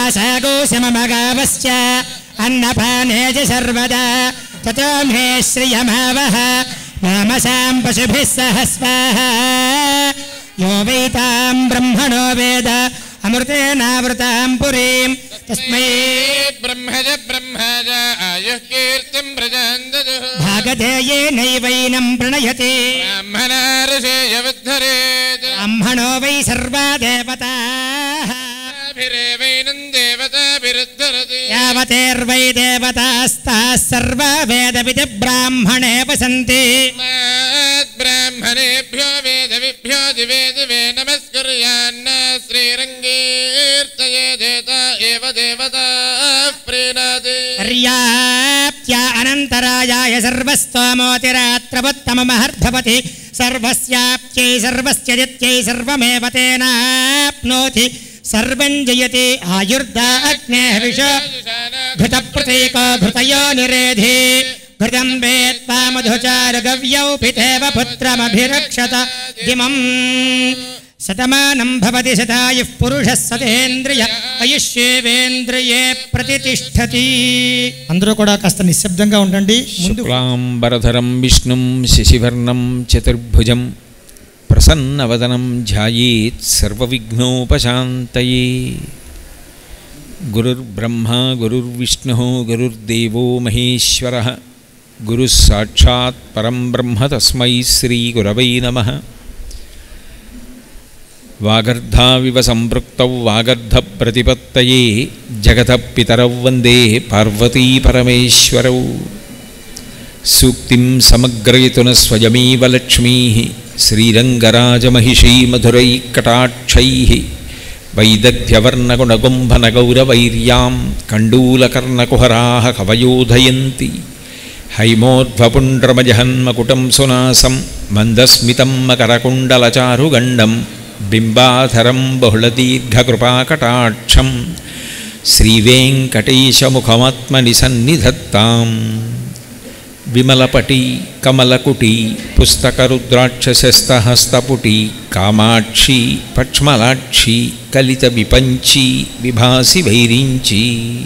मासागोशममगावश्च अन्नपाने च सर्वदा ततो मे श्रियमावह नामसां पशुभिः सह स्वाहा यो वैतां ब्रह्मणो वेद अमृतेनावृतां पुरीं तस्मै ब्रह्मज ब्रह्मज आयुः कीर्तिम् प्रजान्दजुः भागधेयेनैवैनं प्रणयति ब्राह्मणा ऋषेयवद्धरेत् ब्राह्मणो वै सर्वा देवताः भिरेवैनम् देवताभिरुद्धरति यावतेर्वै देवतास्ताः सर्वा वेदविधि ब्राह्मणे वसन्ति ब्राह्मणेभ्यो वेदविभ्यो दिवे दिवे नमस्कुर्यान्न श्रीरङ्गीर्तये देता एव देवता प्रीणाति पर्याप्त्या अनन्तरायाय सर्वस्तोमोतिरात्रवत्तममहर्धवति सर्वस्याप्त्यै सर्वस्य दित्यै सर्वमेव तेनाप्नोति सर्वं जयति आयुर्दा अग्नेः विष घृतप्रतीको घृतयो निरेधि घृतं वेत्त्वा मधुचारगव्यौ पितेव पुत्रमभिरक्षत दिमम् శతమానం భవతి శతాయుః పురుషः సతేంద్రియ ఆయుష్యేవేంద్రియే ప్రతిష్టతి అందరూ కూడా కాస్త నిశ్శబ్దంగా ఉండండి ముందు శుక్లాంబరధరం విష్ణుం శశివర్ణం చతుర్భుజం ప్రసన్నవదనం ధ్యాయేత్ సర్వవిఘ్నోపశాంతయే గురుర్బ్రహ్మా గురుర్విష్ణుः గురుర్దేవో మహేశ్వర గురుः సాక్షాత్ పరం బ్రహ్మ తస్మై శ్రీగురవై నమః వాగర్ధావివ సంపృక్తౌ వాగర్ధప్రతిపత్తయే జగతః పితరౌ వందే పార్వతీ పరమేశ్వరౌ సూక్తిం సమగ్రయతున స్వయమేవ లక్ష్మీ శ్రీరంగరాజమహిషీ మధురైకటాక్షై వైదగ్ధ్యవర్ణగుణగుంభనగౌరవైర్యాం కండూలకర్ణకుహరా కవయోధయంతి హైమోర్ధ్వపుండ్రమజహన్మకుటం సునాసం మందస్మితం మకరకుండలచారుగండం బింబాధరం బహుళదీర్ఘకృపాకటాక్షం శ్రీవేంకటేశముఖమాత్మని సన్నిధత్తాం విమలపటి కమలకుటి పుస్తకరుద్రాక్షసస్తహస్తపుటి కామాక్షి పక్ష్మలాక్షి కలిత విపంచి విభాసి వైరించి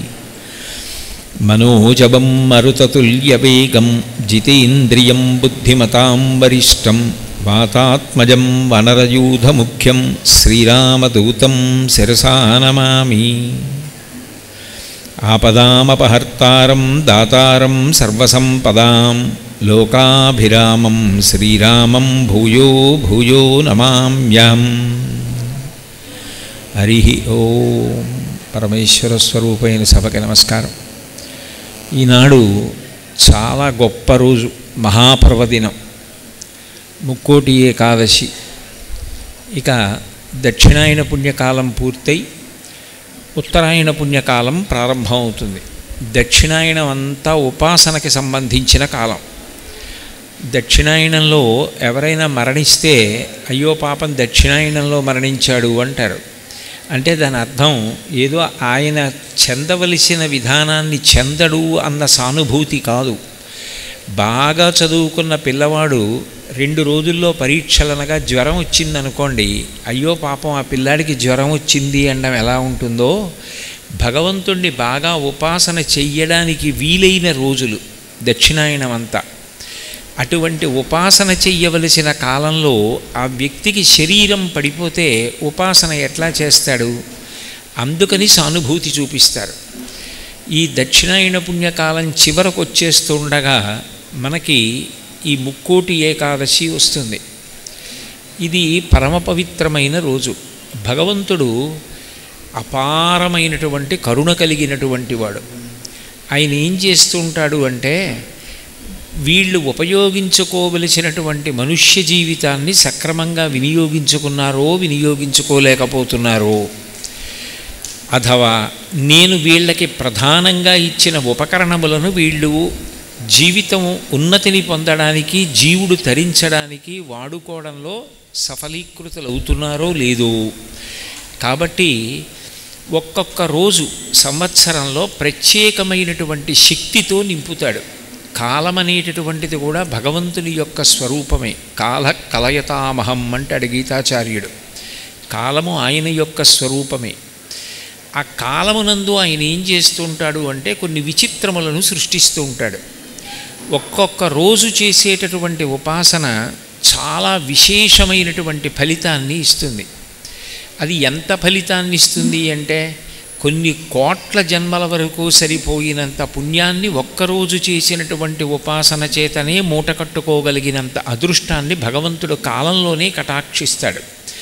మనోజవం మరుతతుల్యవేగం జితేంద్రియం బుద్ధిమతాం వరిష్టం వాతాత్మజం వనరయూధముఖ్యం శ్రీరామదూతం శిరసా నమామి ఆపదామపహర్తారం దాతారం సర్వసంపదాం లోకాభిరామం శ్రీరామం భూయో భూయో నమామ్యం హరి ఓం పరమేశ్వర స్వరూపైన సభకి నమస్కారం ఈనాడు చాలా గొప్ప రోజు మహాపర్వదినం ముక్కోటి ఏకాదశి ఇక దక్షిణాయన పుణ్యకాలం పూర్తయి ఉత్తరాయణ పుణ్యకాలం ప్రారంభమవుతుంది దక్షిణాయనం అంతా ఉపాసనకి సంబంధించిన కాలం దక్షిణాయనంలో ఎవరైనా మరణిస్తే అయ్యో పాపం దక్షిణాయనంలో మరణించాడు అంటారు అంటే దాని అర్థం ఏదో ఆయన చెందవలసిన విధానాన్ని చెందడు అన్న సానుభూతి కాదు బాగా చదువుకున్న పిల్లవాడు రెండు రోజుల్లో పరీక్షలనగా జ్వరం వచ్చిందనుకోండి అయ్యో పాపం ఆ పిల్లాడికి జ్వరం వచ్చింది అనడం ఎలా ఉంటుందో భగవంతుణ్ణి బాగా ఉపాసన చెయ్యడానికి వీలైన రోజులు దక్షిణాయనం అంతా అటువంటి ఉపాసన చెయ్యవలసిన కాలంలో ఆ వ్యక్తికి శరీరం పడిపోతే ఉపాసన ఎట్లా చేస్తాడు అందుకని సానుభూతి చూపిస్తారు ఈ దక్షిణాయన పుణ్యకాలం చివరకు వచ్చేస్తుండగా మనకి ఈ ముక్కోటి ఏకాదశి వస్తుంది ఇది పరమ పవిత్రమైన రోజు భగవంతుడు అపారమైనటువంటి కరుణ కలిగినటువంటి వాడు ఆయన ఏం చేస్తుంటాడు అంటే వీళ్ళు ఉపయోగించుకోవలసినటువంటి మనుష్య జీవితాన్ని సక్రమంగా వినియోగించుకున్నారో వినియోగించుకోలేకపోతున్నారో అథవా నేను వీళ్ళకి ప్రధానంగా ఇచ్చిన ఉపకరణములను వీళ్ళు జీవితం ఉన్నతిని పొందడానికి జీవుడు తరించడానికి వాడుకోవడంలో సఫలీకృతులు అవుతున్నారో లేదో కాబట్టి ఒక్కొక్క రోజు సంవత్సరంలో ప్రత్యేకమైనటువంటి శక్తితో నింపుతాడు కాలం అనేటటువంటిది కూడా భగవంతుని యొక్క స్వరూపమే కాల కలయతామహం అంటాడు గీతాచార్యుడు కాలము ఆయన యొక్క స్వరూపమే ఆ కాలమునందు ఆయన ఏం చేస్తూ ఉంటాడు అంటే కొన్ని విచిత్రములను సృష్టిస్తూ ఉంటాడు ఒక్కొక్క రోజు చేసేటటువంటి ఉపాసన చాలా విశేషమైనటువంటి ఫలితాన్ని ఇస్తుంది అది ఎంత ఫలితాన్ని ఇస్తుంది అంటే కొన్ని కోట్ల జన్మల వరకు సరిపోయినంత పుణ్యాన్ని ఒక్కరోజు చేసినటువంటి ఉపాసన చేతనే మూట కట్టుకోగలిగినంత అదృష్టాన్ని భగవంతుడు కాలంలోనే కటాక్షిస్తాడు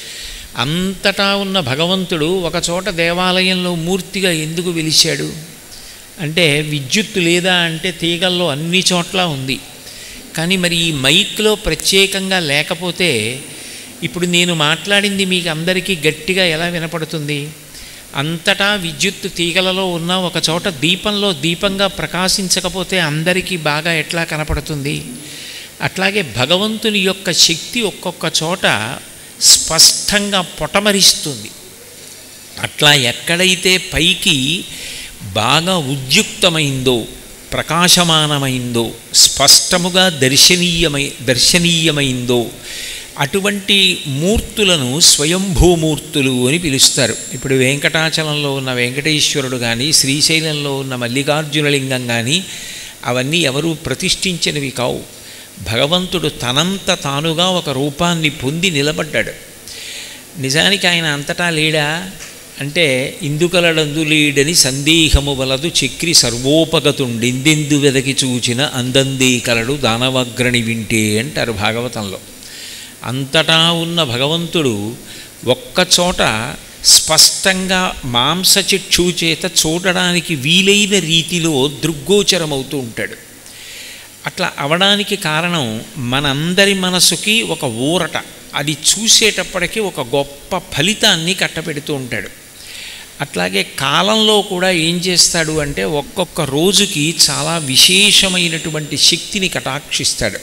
అంతటా ఉన్న భగవంతుడు ఒకచోట దేవాలయంలో మూర్తిగా ఎందుకు వెలిశాడు అంటే విద్యుత్తు లేదా అంటే తీగల్లో అన్ని చోట్ల ఉంది కానీ మరి ఈ మైక్లో ప్రత్యేకంగా లేకపోతే ఇప్పుడు నేను మాట్లాడింది మీకు అందరికీ గట్టిగా ఎలా వినపడుతుంది అంతటా విద్యుత్తు తీగలలో ఉన్న ఒక చోట దీపంలో దీపంగా ప్రకాశించకపోతే అందరికీ బాగా ఎట్లా కనపడుతుంది అట్లాగే భగవంతుని యొక్క శక్తి ఒక్కొక్క చోట స్పష్టంగా పొటమరిస్తుంది అట్లా ఎక్కడైతే పైకి బాగా ఉద్యుక్తమైందో ప్రకాశమానమైందో స్పష్టముగా దర్శనీయమై దర్శనీయమైందో అటువంటి మూర్తులను స్వయంభూమూర్తులు అని పిలుస్తారు ఇప్పుడు వెంకటాచలంలో ఉన్న వెంకటేశ్వరుడు కానీ శ్రీశైలంలో ఉన్న మల్లికార్జునలింగం కానీ అవన్నీ ఎవరూ ప్రతిష్ఠించినవి కావు భగవంతుడు తనంత తానుగా ఒక రూపాన్ని పొంది నిలబడ్డాడు నిజానికి ఆయన అంతటా లేడా అంటే ఇందుకలడందు లేడని సందేహము వలదు చక్రి సర్వోపగతుండిందెందు వెదకి చూచిన అందందే కలడు దానవగ్రణి వింటే అంటారు భాగవతంలో అంతటా ఉన్న భగవంతుడు ఒక్కచోట స్పష్టంగా మాంసచక్షు చేత చూడడానికి వీలైన రీతిలో దృగ్గోచరమవుతూ ఉంటాడు అట్లా అవడానికి కారణం మనందరి మనసుకి ఒక ఊరట అది చూసేటప్పటికీ ఒక గొప్ప ఫలితాన్ని కట్టపెడుతూ ఉంటాడు అట్లాగే కాలంలో కూడా ఏం చేస్తాడు అంటే ఒక్కొక్క రోజుకి చాలా విశేషమైనటువంటి శక్తిని కటాక్షిస్తాడు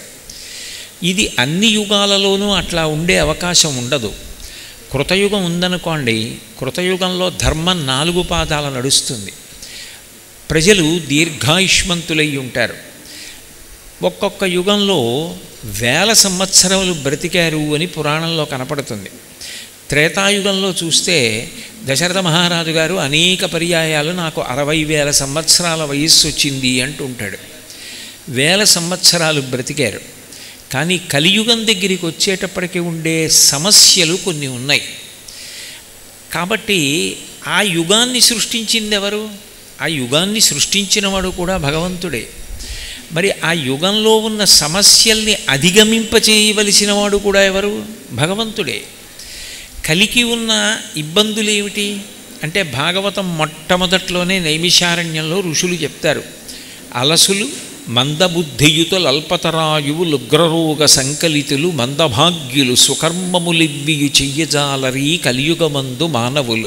ఇది అన్ని యుగాలలోనూ అట్లా ఉండే అవకాశం ఉండదు కృతయుగం ఉందనుకోండి కృతయుగంలో ధర్మం నాలుగు పాదాల నడుస్తుంది ప్రజలు దీర్ఘాయుష్మంతులై ఉంటారు ఒక్కొక్క యుగంలో వేల సంవత్సరములు బ్రతికారు అని పురాణంలో కనపడుతుంది త్రేతాయుగంలో చూస్తే దశరథ మహారాజు గారు అనేక పర్యాయాలు నాకు అరవై వేల సంవత్సరాల వయస్సు వచ్చింది అంటుంటాడు వేల సంవత్సరాలు బ్రతికారు కానీ కలియుగం దగ్గరికి వచ్చేటప్పటికి ఉండే సమస్యలు కొన్ని ఉన్నాయి కాబట్టి ఆ యుగాన్ని సృష్టించింది ఎవరు ఆ యుగాన్ని సృష్టించినవాడు కూడా భగవంతుడే మరి ఆ యుగంలో ఉన్న సమస్యల్ని అధిగమింపచేయవలసిన వాడు కూడా ఎవరు భగవంతుడే కలికి ఉన్న ఇబ్బందులు ఏమిటి అంటే భాగవతం మొట్టమొదట్లోనే నైమిషారణ్యంలో ఋషులు చెప్తారు అలసులు మందబుద్ధియుతులు అల్పతరాయువు ఉగ్రరోగ సంకలితులు మందభాగ్యులు సుకర్మములివ్వియు చెయ్యజాలరీ కలియుగమందు మానవులు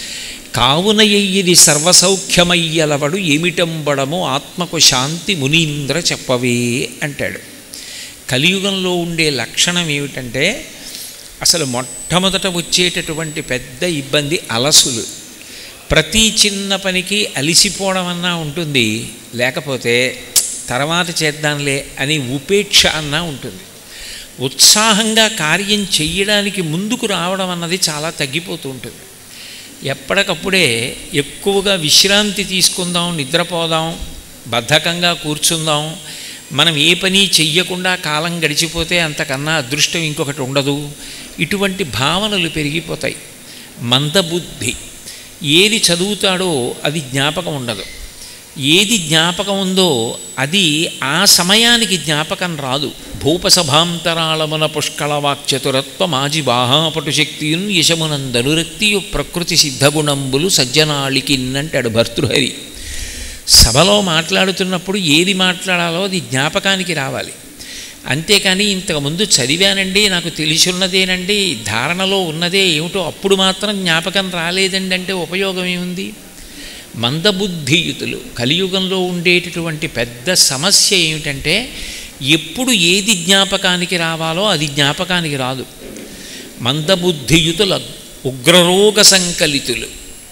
కావున ఎయ్యిది సర్వసౌఖ్యమయ్యలవడు ఏమిటంబడము ఆత్మకు శాంతి మునీంద్ర చెప్పవే అంటాడు కలియుగంలో ఉండే లక్షణం ఏమిటంటే అసలు మొట్టమొదట వచ్చేటటువంటి పెద్ద ఇబ్బంది అలసులు ప్రతి చిన్న పనికి అలిసిపోవడం అన్నా ఉంటుంది లేకపోతే తర్వాత చేద్దాంలే అని ఉపేక్ష అన్నా ఉంటుంది ఉత్సాహంగా కార్యం చెయ్యడానికి ముందుకు రావడం అన్నది చాలా తగ్గిపోతూ ఉంటుంది ఎప్పటికప్పుడే ఎక్కువగా విశ్రాంతి తీసుకుందాం నిద్రపోదాం బద్ధకంగా కూర్చుందాం మనం ఏ పని చెయ్యకుండా కాలం గడిచిపోతే అంతకన్నా అదృష్టం ఇంకొకటి ఉండదు ఇటువంటి భావనలు పెరిగిపోతాయి మందబుద్ధి ఏది చదువుతాడో అది జ్ఞాపకం ఉండదు ఏది జ్ఞాపకం ఉందో అది ఆ సమయానికి జ్ఞాపకం రాదు భూపసభాంతరాళమున పుష్కళవాక్చతురత్వ మాజి బాహాపటు శక్తియున్ యశమునందనురక్తియు ప్రకృతి సిద్ధగుణంబులు సజ్జనాళికిన్నంటాడు భర్తృహరి సభలో మాట్లాడుతున్నప్పుడు ఏది మాట్లాడాలో అది జ్ఞాపకానికి రావాలి అంతేకాని ఇంతకుముందు చదివానండి నాకు తెలిసున్నదేనండి ధారణలో ఉన్నదే ఏమిటో అప్పుడు మాత్రం జ్ఞాపకం రాలేదండి అంటే ఉపయోగం ఏముంది మందబుద్ధియుతులు కలియుగంలో ఉండేటటువంటి పెద్ద సమస్య ఏమిటంటే ఎప్పుడు ఏది జ్ఞాపకానికి రావాలో అది జ్ఞాపకానికి రాదు మందబుద్ధియుతుల ఉగ్రరోగ సంకలితులు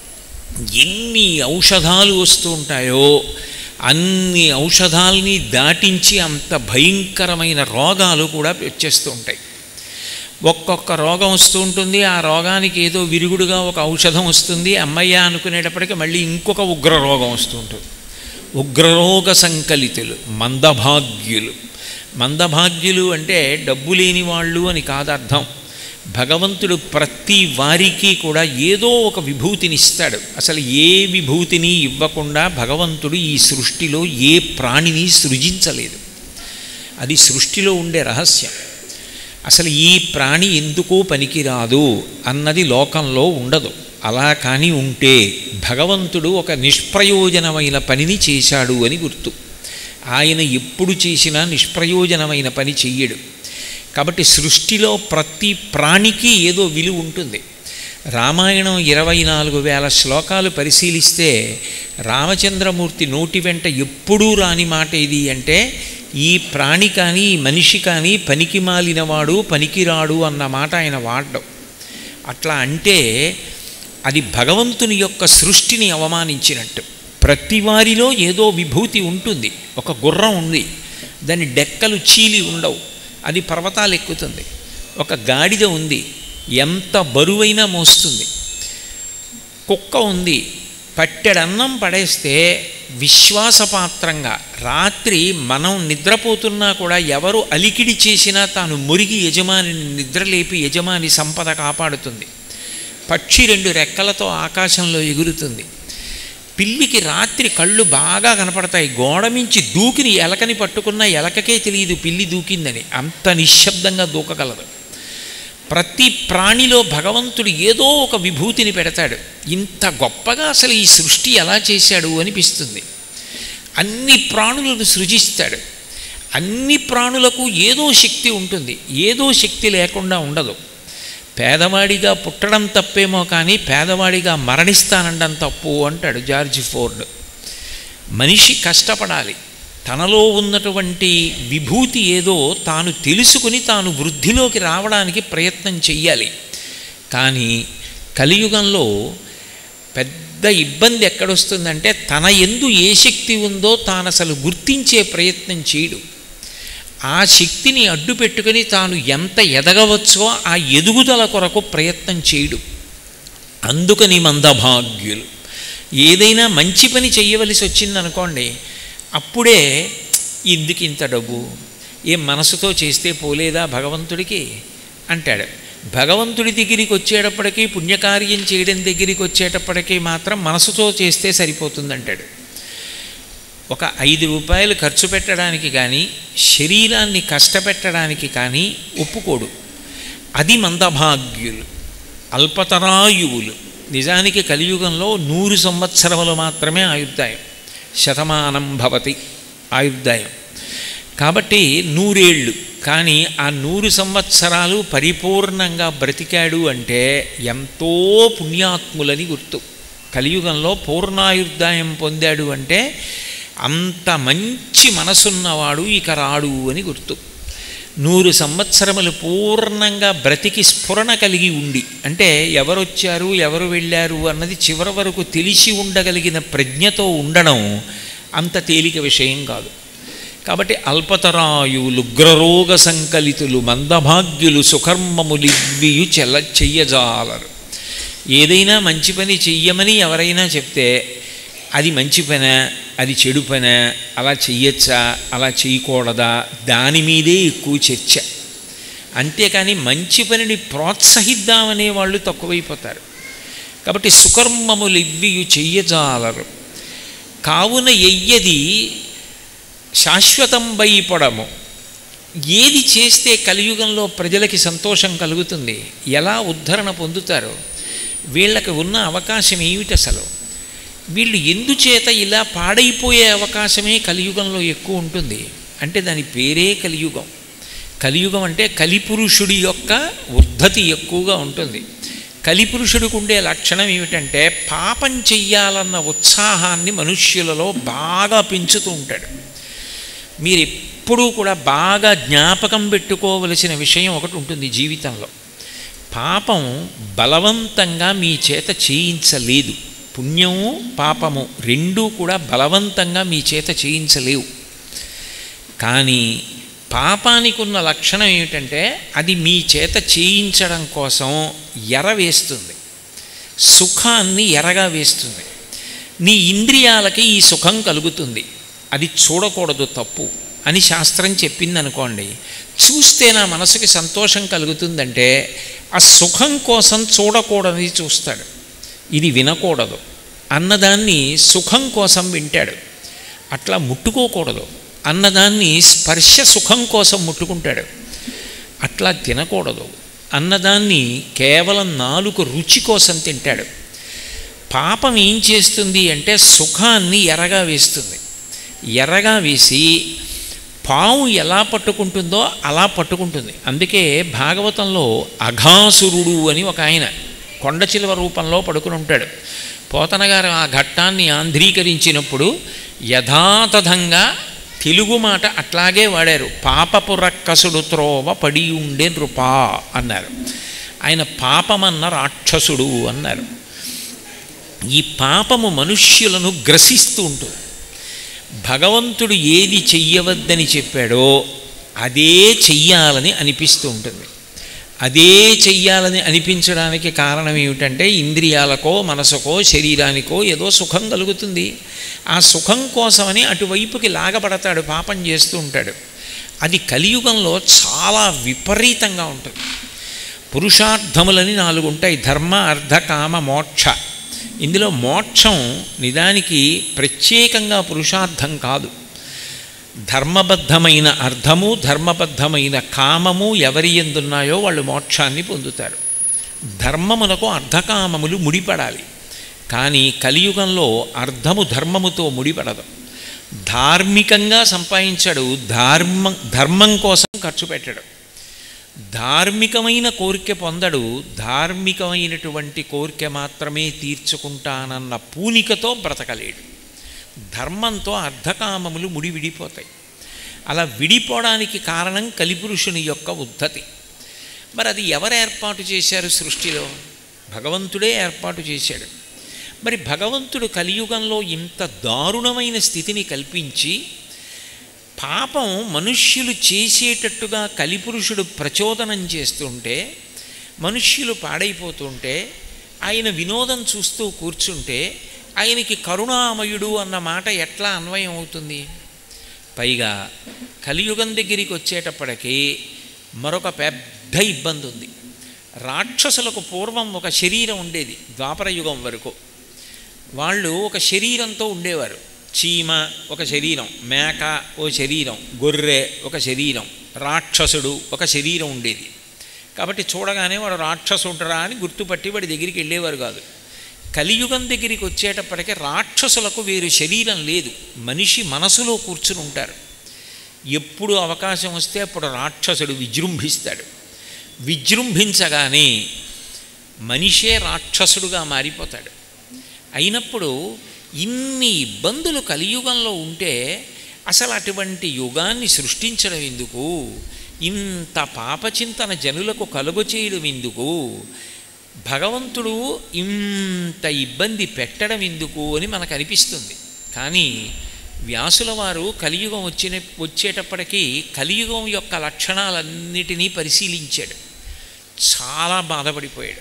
ఎన్ని ఔషధాలు వస్తూ ఉంటాయో అన్ని ఔషధాలని దాటించి అంత భయంకరమైన రోగాలు కూడా వచ్చేస్తూ ఉంటాయి ఒక్కొక్క రోగం వస్తూ ఉంటుంది ఆ రోగానికి ఏదో విరుగుడుగా ఒక ఔషధం వస్తుంది అమ్మయ్య అనుకునేటప్పటికి మళ్ళీ ఇంకొక ఉగ్ర రోగం వస్తూ ఉంటుంది ఉగ్రరోగ సంకలితులు మందభాగ్యులు మందభాగ్యులు అంటే డబ్బు లేని వాళ్ళు అని కాదు అర్థం భగవంతుడు ప్రతి వారికి కూడా ఏదో ఒక విభూతిని ఇస్తాడు అసలు ఏ విభూతిని ఇవ్వకుండా భగవంతుడు ఈ సృష్టిలో ఏ ప్రాణిని సృజించలేదు అది సృష్టిలో ఉండే రహస్యం అసలు ఈ ప్రాణి ఎందుకో పనికిరాదు అన్నది లోకంలో ఉండదు అలా కానీ ఉంటే భగవంతుడు ఒక నిష్ప్రయోజనమైన పనిని చేశాడు అని గుర్తు ఆయన ఎప్పుడు చేసినా నిష్ప్రయోజనమైన పని చెయ్యడు కాబట్టి సృష్టిలో ప్రతి ప్రాణికి ఏదో విలువ ఉంటుంది రామాయణం ఇరవై నాలుగు వేల శ్లోకాలు పరిశీలిస్తే రామచంద్రమూర్తి నోటి వెంట ఎప్పుడూ రాని మాట ఇది అంటే ఈ ప్రాణి కానీ ఈ మనిషి కానీ పనికి మాలినవాడు పనికిరాడు అన్న మాట ఆయన వాడడం అట్లా అంటే అది భగవంతుని యొక్క సృష్టిని అవమానించినట్టు ప్రతి వారిలో ఏదో విభూతి ఉంటుంది ఒక గుర్రం ఉంది దాని డెక్కలు చీలి ఉండవు అది పర్వతాలు ఎక్కుతుంది ఒక గాడిద ఉంది ఎంత బరువైనా మోస్తుంది కుక్క ఉంది పట్టెడన్నం పడేస్తే విశ్వాసపాత్రంగా రాత్రి మనం నిద్రపోతున్నా కూడా ఎవరు అలికిడి చేసినా తాను మురిగి యజమానిని నిద్రలేపి యజమాని సంపద కాపాడుతుంది పక్షి రెండు రెక్కలతో ఆకాశంలో ఎగురుతుంది పిల్లికి రాత్రి కళ్ళు బాగా కనపడతాయి గోడ మించి దూకిని ఎలకని పట్టుకున్న ఎలకకే తెలియదు పిల్లి దూకిందని అంత నిశ్శబ్దంగా దూకగలదు ప్రతి ప్రాణిలో భగవంతుడు ఏదో ఒక విభూతిని పెడతాడు ఇంత గొప్పగా అసలు ఈ సృష్టి ఎలా చేశాడు అనిపిస్తుంది అన్ని ప్రాణులను సృజిస్తాడు అన్ని ప్రాణులకు ఏదో శక్తి ఉంటుంది ఏదో శక్తి లేకుండా ఉండదు పేదవాడిగా పుట్టడం తప్పేమో కానీ పేదవాడిగా మరణిస్తానండం తప్పు అంటాడు జార్జి ఫోర్డ్ మనిషి కష్టపడాలి తనలో ఉన్నటువంటి విభూతి ఏదో తాను తెలుసుకుని తాను వృద్ధిలోకి రావడానికి ప్రయత్నం చెయ్యాలి కానీ కలియుగంలో పెద్ద ఇబ్బంది ఎక్కడొస్తుందంటే తన ఎందు ఏ శక్తి ఉందో తాను అసలు గుర్తించే ప్రయత్నం చేయడు ఆ శక్తిని అడ్డు పెట్టుకుని తాను ఎంత ఎదగవచ్చో ఆ ఎదుగుదల కొరకు ప్రయత్నం చేయడు అందుకని మందభాగ్యులు ఏదైనా మంచి పని చేయవలసి వచ్చిందనుకోండి అప్పుడే ఎందుకు ఇంత డబ్బు ఏ మనసుతో చేస్తే పోలేదా భగవంతుడికి అంటాడు భగవంతుడి దగ్గరికి వచ్చేటప్పటికీ పుణ్యకార్యం చేయడం దగ్గరికి వచ్చేటప్పటికీ మాత్రం మనసుతో చేస్తే సరిపోతుందంటాడు ఒక ఐదు రూపాయలు ఖర్చు పెట్టడానికి కానీ శరీరాన్ని కష్టపెట్టడానికి కానీ ఒప్పుకోడు అది మందభాగ్యులు అల్పతరాయువులు నిజానికి కలియుగంలో నూరు సంవత్సరములు మాత్రమే ఆయుర్దాయం శతమానం భవతి ఆయుర్దాయం కాబట్టి నూరేళ్ళు కానీ ఆ నూరు సంవత్సరాలు పరిపూర్ణంగా బ్రతికాడు అంటే ఎంతో పుణ్యాత్ములని గుర్తు కలియుగంలో పూర్ణాయుర్దాయం పొందాడు అంటే అంత మంచి మనసున్నవాడు ఇక రాడు అని గుర్తు నూరు సంవత్సరములు పూర్ణంగా బ్రతికి స్ఫురణ కలిగి ఉండి అంటే ఎవరు వచ్చారు ఎవరు వెళ్ళారు అన్నది చివరి వరకు తెలిసి ఉండగలిగిన ప్రజ్ఞతో ఉండడం అంత తేలిక విషయం కాదు కాబట్టి అల్పతరాయువులు ఉగ్రరోగ సంకలితులు మందభాగ్యులు సుకర్మములివ్వియు చెల్ల చెయ్యజాలరు ఏదైనా మంచి పని చెయ్యమని ఎవరైనా చెప్తే అది మంచి పనా అది చెడు పనా అలా చెయ్యొచ్చా అలా చేయకూడదా దాని మీదే ఎక్కువ చర్చ అంతేకాని మంచి పనిని ప్రోత్సహిద్దామనే వాళ్ళు తక్కువైపోతారు కాబట్టి సుకర్మములు ఇవ్వియు చెయ్యజాలరు కావున ఎయ్యది శాశ్వతం వైపడము ఏది చేస్తే కలియుగంలో ప్రజలకి సంతోషం కలుగుతుంది ఎలా ఉద్ధరణ పొందుతారో వీళ్ళకి ఉన్న అవకాశం ఏమిటి అసలు వీళ్ళు ఎందుచేత ఇలా పాడైపోయే అవకాశమే కలియుగంలో ఎక్కువ ఉంటుంది అంటే దాని పేరే కలియుగం కలియుగం అంటే కలిపురుషుడి యొక్క ఉద్ధతి ఎక్కువగా ఉంటుంది కలిపురుషుడికి ఉండే లక్షణం ఏమిటంటే పాపం చెయ్యాలన్న ఉత్సాహాన్ని మనుష్యులలో బాగా పెంచుతూ ఉంటాడు మీరు ఎప్పుడూ కూడా బాగా జ్ఞాపకం పెట్టుకోవలసిన విషయం ఒకటి ఉంటుంది జీవితంలో పాపం బలవంతంగా మీ చేత చేయించలేదు పుణ్యము పాపము రెండూ కూడా బలవంతంగా మీ చేత చేయించలేవు కానీ పాపానికి ఉన్న లక్షణం ఏమిటంటే అది మీ చేత చేయించడం కోసం ఎర వేస్తుంది సుఖాన్ని ఎరగా వేస్తుంది నీ ఇంద్రియాలకి ఈ సుఖం కలుగుతుంది అది చూడకూడదు తప్పు అని శాస్త్రం చెప్పింది అనుకోండి చూస్తే నా మనసుకి సంతోషం కలుగుతుందంటే ఆ సుఖం కోసం చూడకూడదని చూస్తాడు ఇది వినకూడదు అన్నదాన్ని సుఖం కోసం వింటాడు అట్లా ముట్టుకోకూడదు అన్నదాన్ని స్పర్శ సుఖం కోసం ముట్టుకుంటాడు అట్లా తినకూడదు అన్నదాన్ని కేవలం నాలుగు రుచి కోసం తింటాడు పాపం ఏం చేస్తుంది అంటే సుఖాన్ని ఎరగా వేస్తుంది ఎర్రగా వేసి పాము ఎలా పట్టుకుంటుందో అలా పట్టుకుంటుంది అందుకే భాగవతంలో అఘాసురుడు అని ఒక ఆయన కొండ చిలువ రూపంలో పడుకుని ఉంటాడు పోతన గారు ఆ ఘట్టాన్ని ఆంధ్రీకరించినప్పుడు యథాతథంగా తెలుగు మాట అట్లాగే వాడారు పాపపు రక్కసుడు త్రోవ పడి ఉండే నృపా అన్నారు ఆయన పాపమన్న రాక్షసుడు అన్నారు ఈ పాపము మనుష్యులను గ్రసిస్తూ ఉంటుంది భగవంతుడు ఏది చెయ్యవద్దని చెప్పాడో అదే చెయ్యాలని అనిపిస్తూ ఉంటుంది అదే చెయ్యాలని అనిపించడానికి కారణం ఏమిటంటే ఇంద్రియాలకో మనసుకో శరీరానికో ఏదో సుఖం కలుగుతుంది ఆ సుఖం కోసమని అటువైపుకి లాగబడతాడు పాపం చేస్తూ ఉంటాడు అది కలియుగంలో చాలా విపరీతంగా ఉంటుంది పురుషార్థములని నాలుగు ఉంటాయి ధర్మ అర్ధ కామ మోక్ష ఇందులో మోక్షం నిజానికి ప్రత్యేకంగా పురుషార్థం కాదు ధర్మబద్ధమైన అర్థము ధర్మబద్ధమైన కామము ఎవరి ఎందున్నాయో వాళ్ళు మోక్షాన్ని పొందుతారు ధర్మమునకు అర్ధకామములు ముడిపడాలి కానీ కలియుగంలో అర్థము ధర్మముతో ముడిపడదు ధార్మికంగా సంపాదించాడు ధార్మ ధర్మం కోసం ఖర్చు పెట్టాడు ధార్మికమైన కోరిక పొందడు ధార్మికమైనటువంటి కోరిక మాత్రమే తీర్చుకుంటానన్న పూనికతో బ్రతకలేడు ధర్మంతో అర్ధకామములు ముడి విడిపోతాయి అలా విడిపోవడానికి కారణం కలిపురుషుని యొక్క ఉద్ధతి మరి అది ఎవరు ఏర్పాటు చేశారు సృష్టిలో భగవంతుడే ఏర్పాటు చేశాడు మరి భగవంతుడు కలియుగంలో ఇంత దారుణమైన స్థితిని కల్పించి పాపం మనుష్యులు చేసేటట్టుగా కలిపురుషుడు ప్రచోదనం చేస్తుంటే మనుష్యులు పాడైపోతుంటే ఆయన వినోదం చూస్తూ కూర్చుంటే ఆయనకి కరుణామయుడు అన్న మాట ఎట్లా అన్వయం అవుతుంది పైగా కలియుగం దగ్గరికి వచ్చేటప్పటికి మరొక పెద్ద ఇబ్బంది ఉంది రాక్షసులకు పూర్వం ఒక శరీరం ఉండేది ద్వాపర యుగం వరకు వాళ్ళు ఒక శరీరంతో ఉండేవారు చీమ ఒక శరీరం మేక ఓ శరీరం గొర్రె ఒక శరీరం రాక్షసుడు ఒక శరీరం ఉండేది కాబట్టి చూడగానే వాడు రాక్షసుడరా అని గుర్తుపట్టి వాడి దగ్గరికి వెళ్ళేవారు కాదు కలియుగం దగ్గరికి వచ్చేటప్పటికి రాక్షసులకు వేరు శరీరం లేదు మనిషి మనసులో కూర్చుని ఉంటారు ఎప్పుడు అవకాశం వస్తే అప్పుడు రాక్షసుడు విజృంభిస్తాడు విజృంభించగానే మనిషే రాక్షసుడుగా మారిపోతాడు అయినప్పుడు ఇన్ని ఇబ్బందులు కలియుగంలో ఉంటే అసలు అటువంటి యుగాన్ని సృష్టించడం ఎందుకు ఇంత పాపచింతన జనులకు కలుగు చేయడం ఎందుకు భగవంతుడు ఇంత ఇబ్బంది పెట్టడం ఎందుకు అని మనకు అనిపిస్తుంది కానీ వ్యాసుల వారు కలియుగం వచ్చిన వచ్చేటప్పటికీ కలియుగం యొక్క లక్షణాలన్నిటినీ పరిశీలించాడు చాలా బాధపడిపోయాడు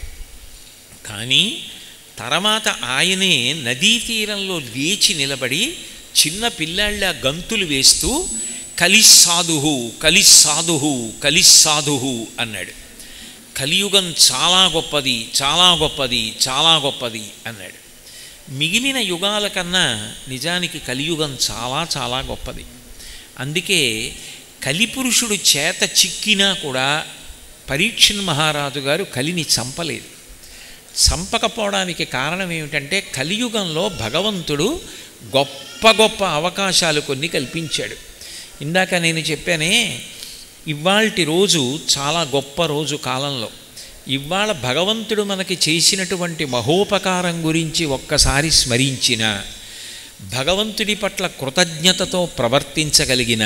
కానీ తర్వాత ఆయనే నదీ తీరంలో లేచి నిలబడి చిన్న పిల్లాళ్ళ గంతులు వేస్తూ కలిస్సాధుహు కలిస్సాధుహు కలిస్సాధుహు అన్నాడు కలియుగం చాలా గొప్పది చాలా గొప్పది చాలా గొప్పది అన్నాడు మిగిలిన యుగాల కన్నా నిజానికి కలియుగం చాలా చాలా గొప్పది అందుకే కలిపురుషుడు చేత చిక్కినా కూడా పరీక్షణ్ మహారాజు గారు కలిని చంపలేదు చంపకపోవడానికి కారణం ఏమిటంటే కలియుగంలో భగవంతుడు గొప్ప గొప్ప అవకాశాలు కొన్ని కల్పించాడు ఇందాక నేను చెప్పానే ఇవాల్టి రోజు చాలా గొప్ప రోజు కాలంలో ఇవాళ భగవంతుడు మనకి చేసినటువంటి మహోపకారం గురించి ఒక్కసారి స్మరించిన భగవంతుడి పట్ల కృతజ్ఞతతో ప్రవర్తించగలిగిన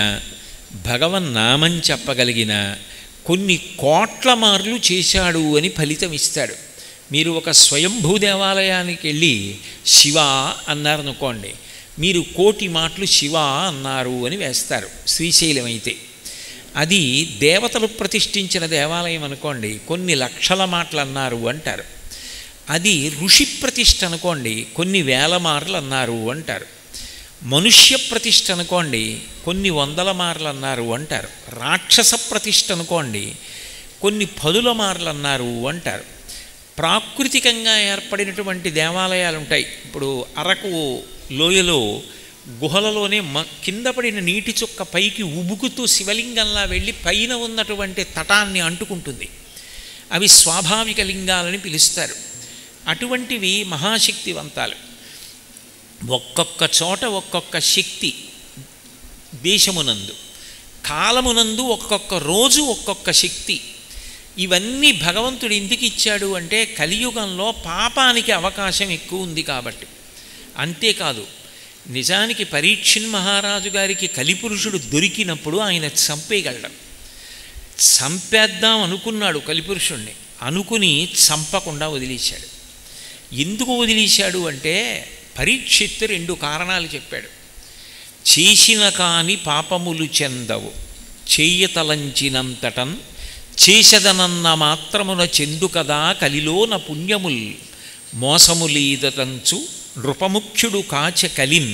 భగవన్నామం చెప్పగలిగిన కొన్ని కోట్ల మార్లు చేశాడు అని ఫలితం ఇస్తాడు మీరు ఒక స్వయంభూ దేవాలయానికి వెళ్ళి శివ అన్నారనుకోండి మీరు కోటి మాటలు శివ అన్నారు అని వేస్తారు శ్రీశైలం అయితే అది దేవతలు ప్రతిష్ఠించిన దేవాలయం అనుకోండి కొన్ని లక్షల మాటలు అన్నారు అంటారు అది ఋషి ప్రతిష్ఠ అనుకోండి కొన్ని వేల మార్లు అన్నారు అంటారు మనుష్య ప్రతిష్ఠ అనుకోండి కొన్ని వందల మార్లు అన్నారు అంటారు రాక్షస ప్రతిష్ఠ అనుకోండి కొన్ని పదుల మార్లు అన్నారు అంటారు ప్రాకృతికంగా ఏర్పడినటువంటి దేవాలయాలు ఉంటాయి ఇప్పుడు అరకు లోయలో గుహలలోనే మ కింద పడిన నీటి చుక్క పైకి ఉబుకుతూ శివలింగంలా వెళ్ళి పైన ఉన్నటువంటి తటాన్ని అంటుకుంటుంది అవి స్వాభావిక లింగాలని పిలుస్తారు అటువంటివి మహాశక్తివంతాలు ఒక్కొక్క చోట ఒక్కొక్క శక్తి దేశమునందు కాలమునందు ఒక్కొక్క రోజు ఒక్కొక్క శక్తి ఇవన్నీ భగవంతుడు ఎందుకు ఇచ్చాడు అంటే కలియుగంలో పాపానికి అవకాశం ఎక్కువ ఉంది కాబట్టి అంతేకాదు నిజానికి పరీక్షిన్ మహారాజు గారికి కలిపురుషుడు దొరికినప్పుడు ఆయన చంపేయగలడు చంపేద్దాం అనుకున్నాడు కలిపురుషుణ్ణి అనుకుని చంపకుండా వదిలేశాడు ఎందుకు వదిలేశాడు అంటే పరీక్షిత్తు రెండు కారణాలు చెప్పాడు చేసిన కాని పాపములు చెందవు చేయతలంచినంతటన్ చేసదనన్న మాత్రమున చెందు కదా కలిలోన పుణ్యముల్ మోసములీదతంచు నృపముఖ్యుడు కాచె కలిన్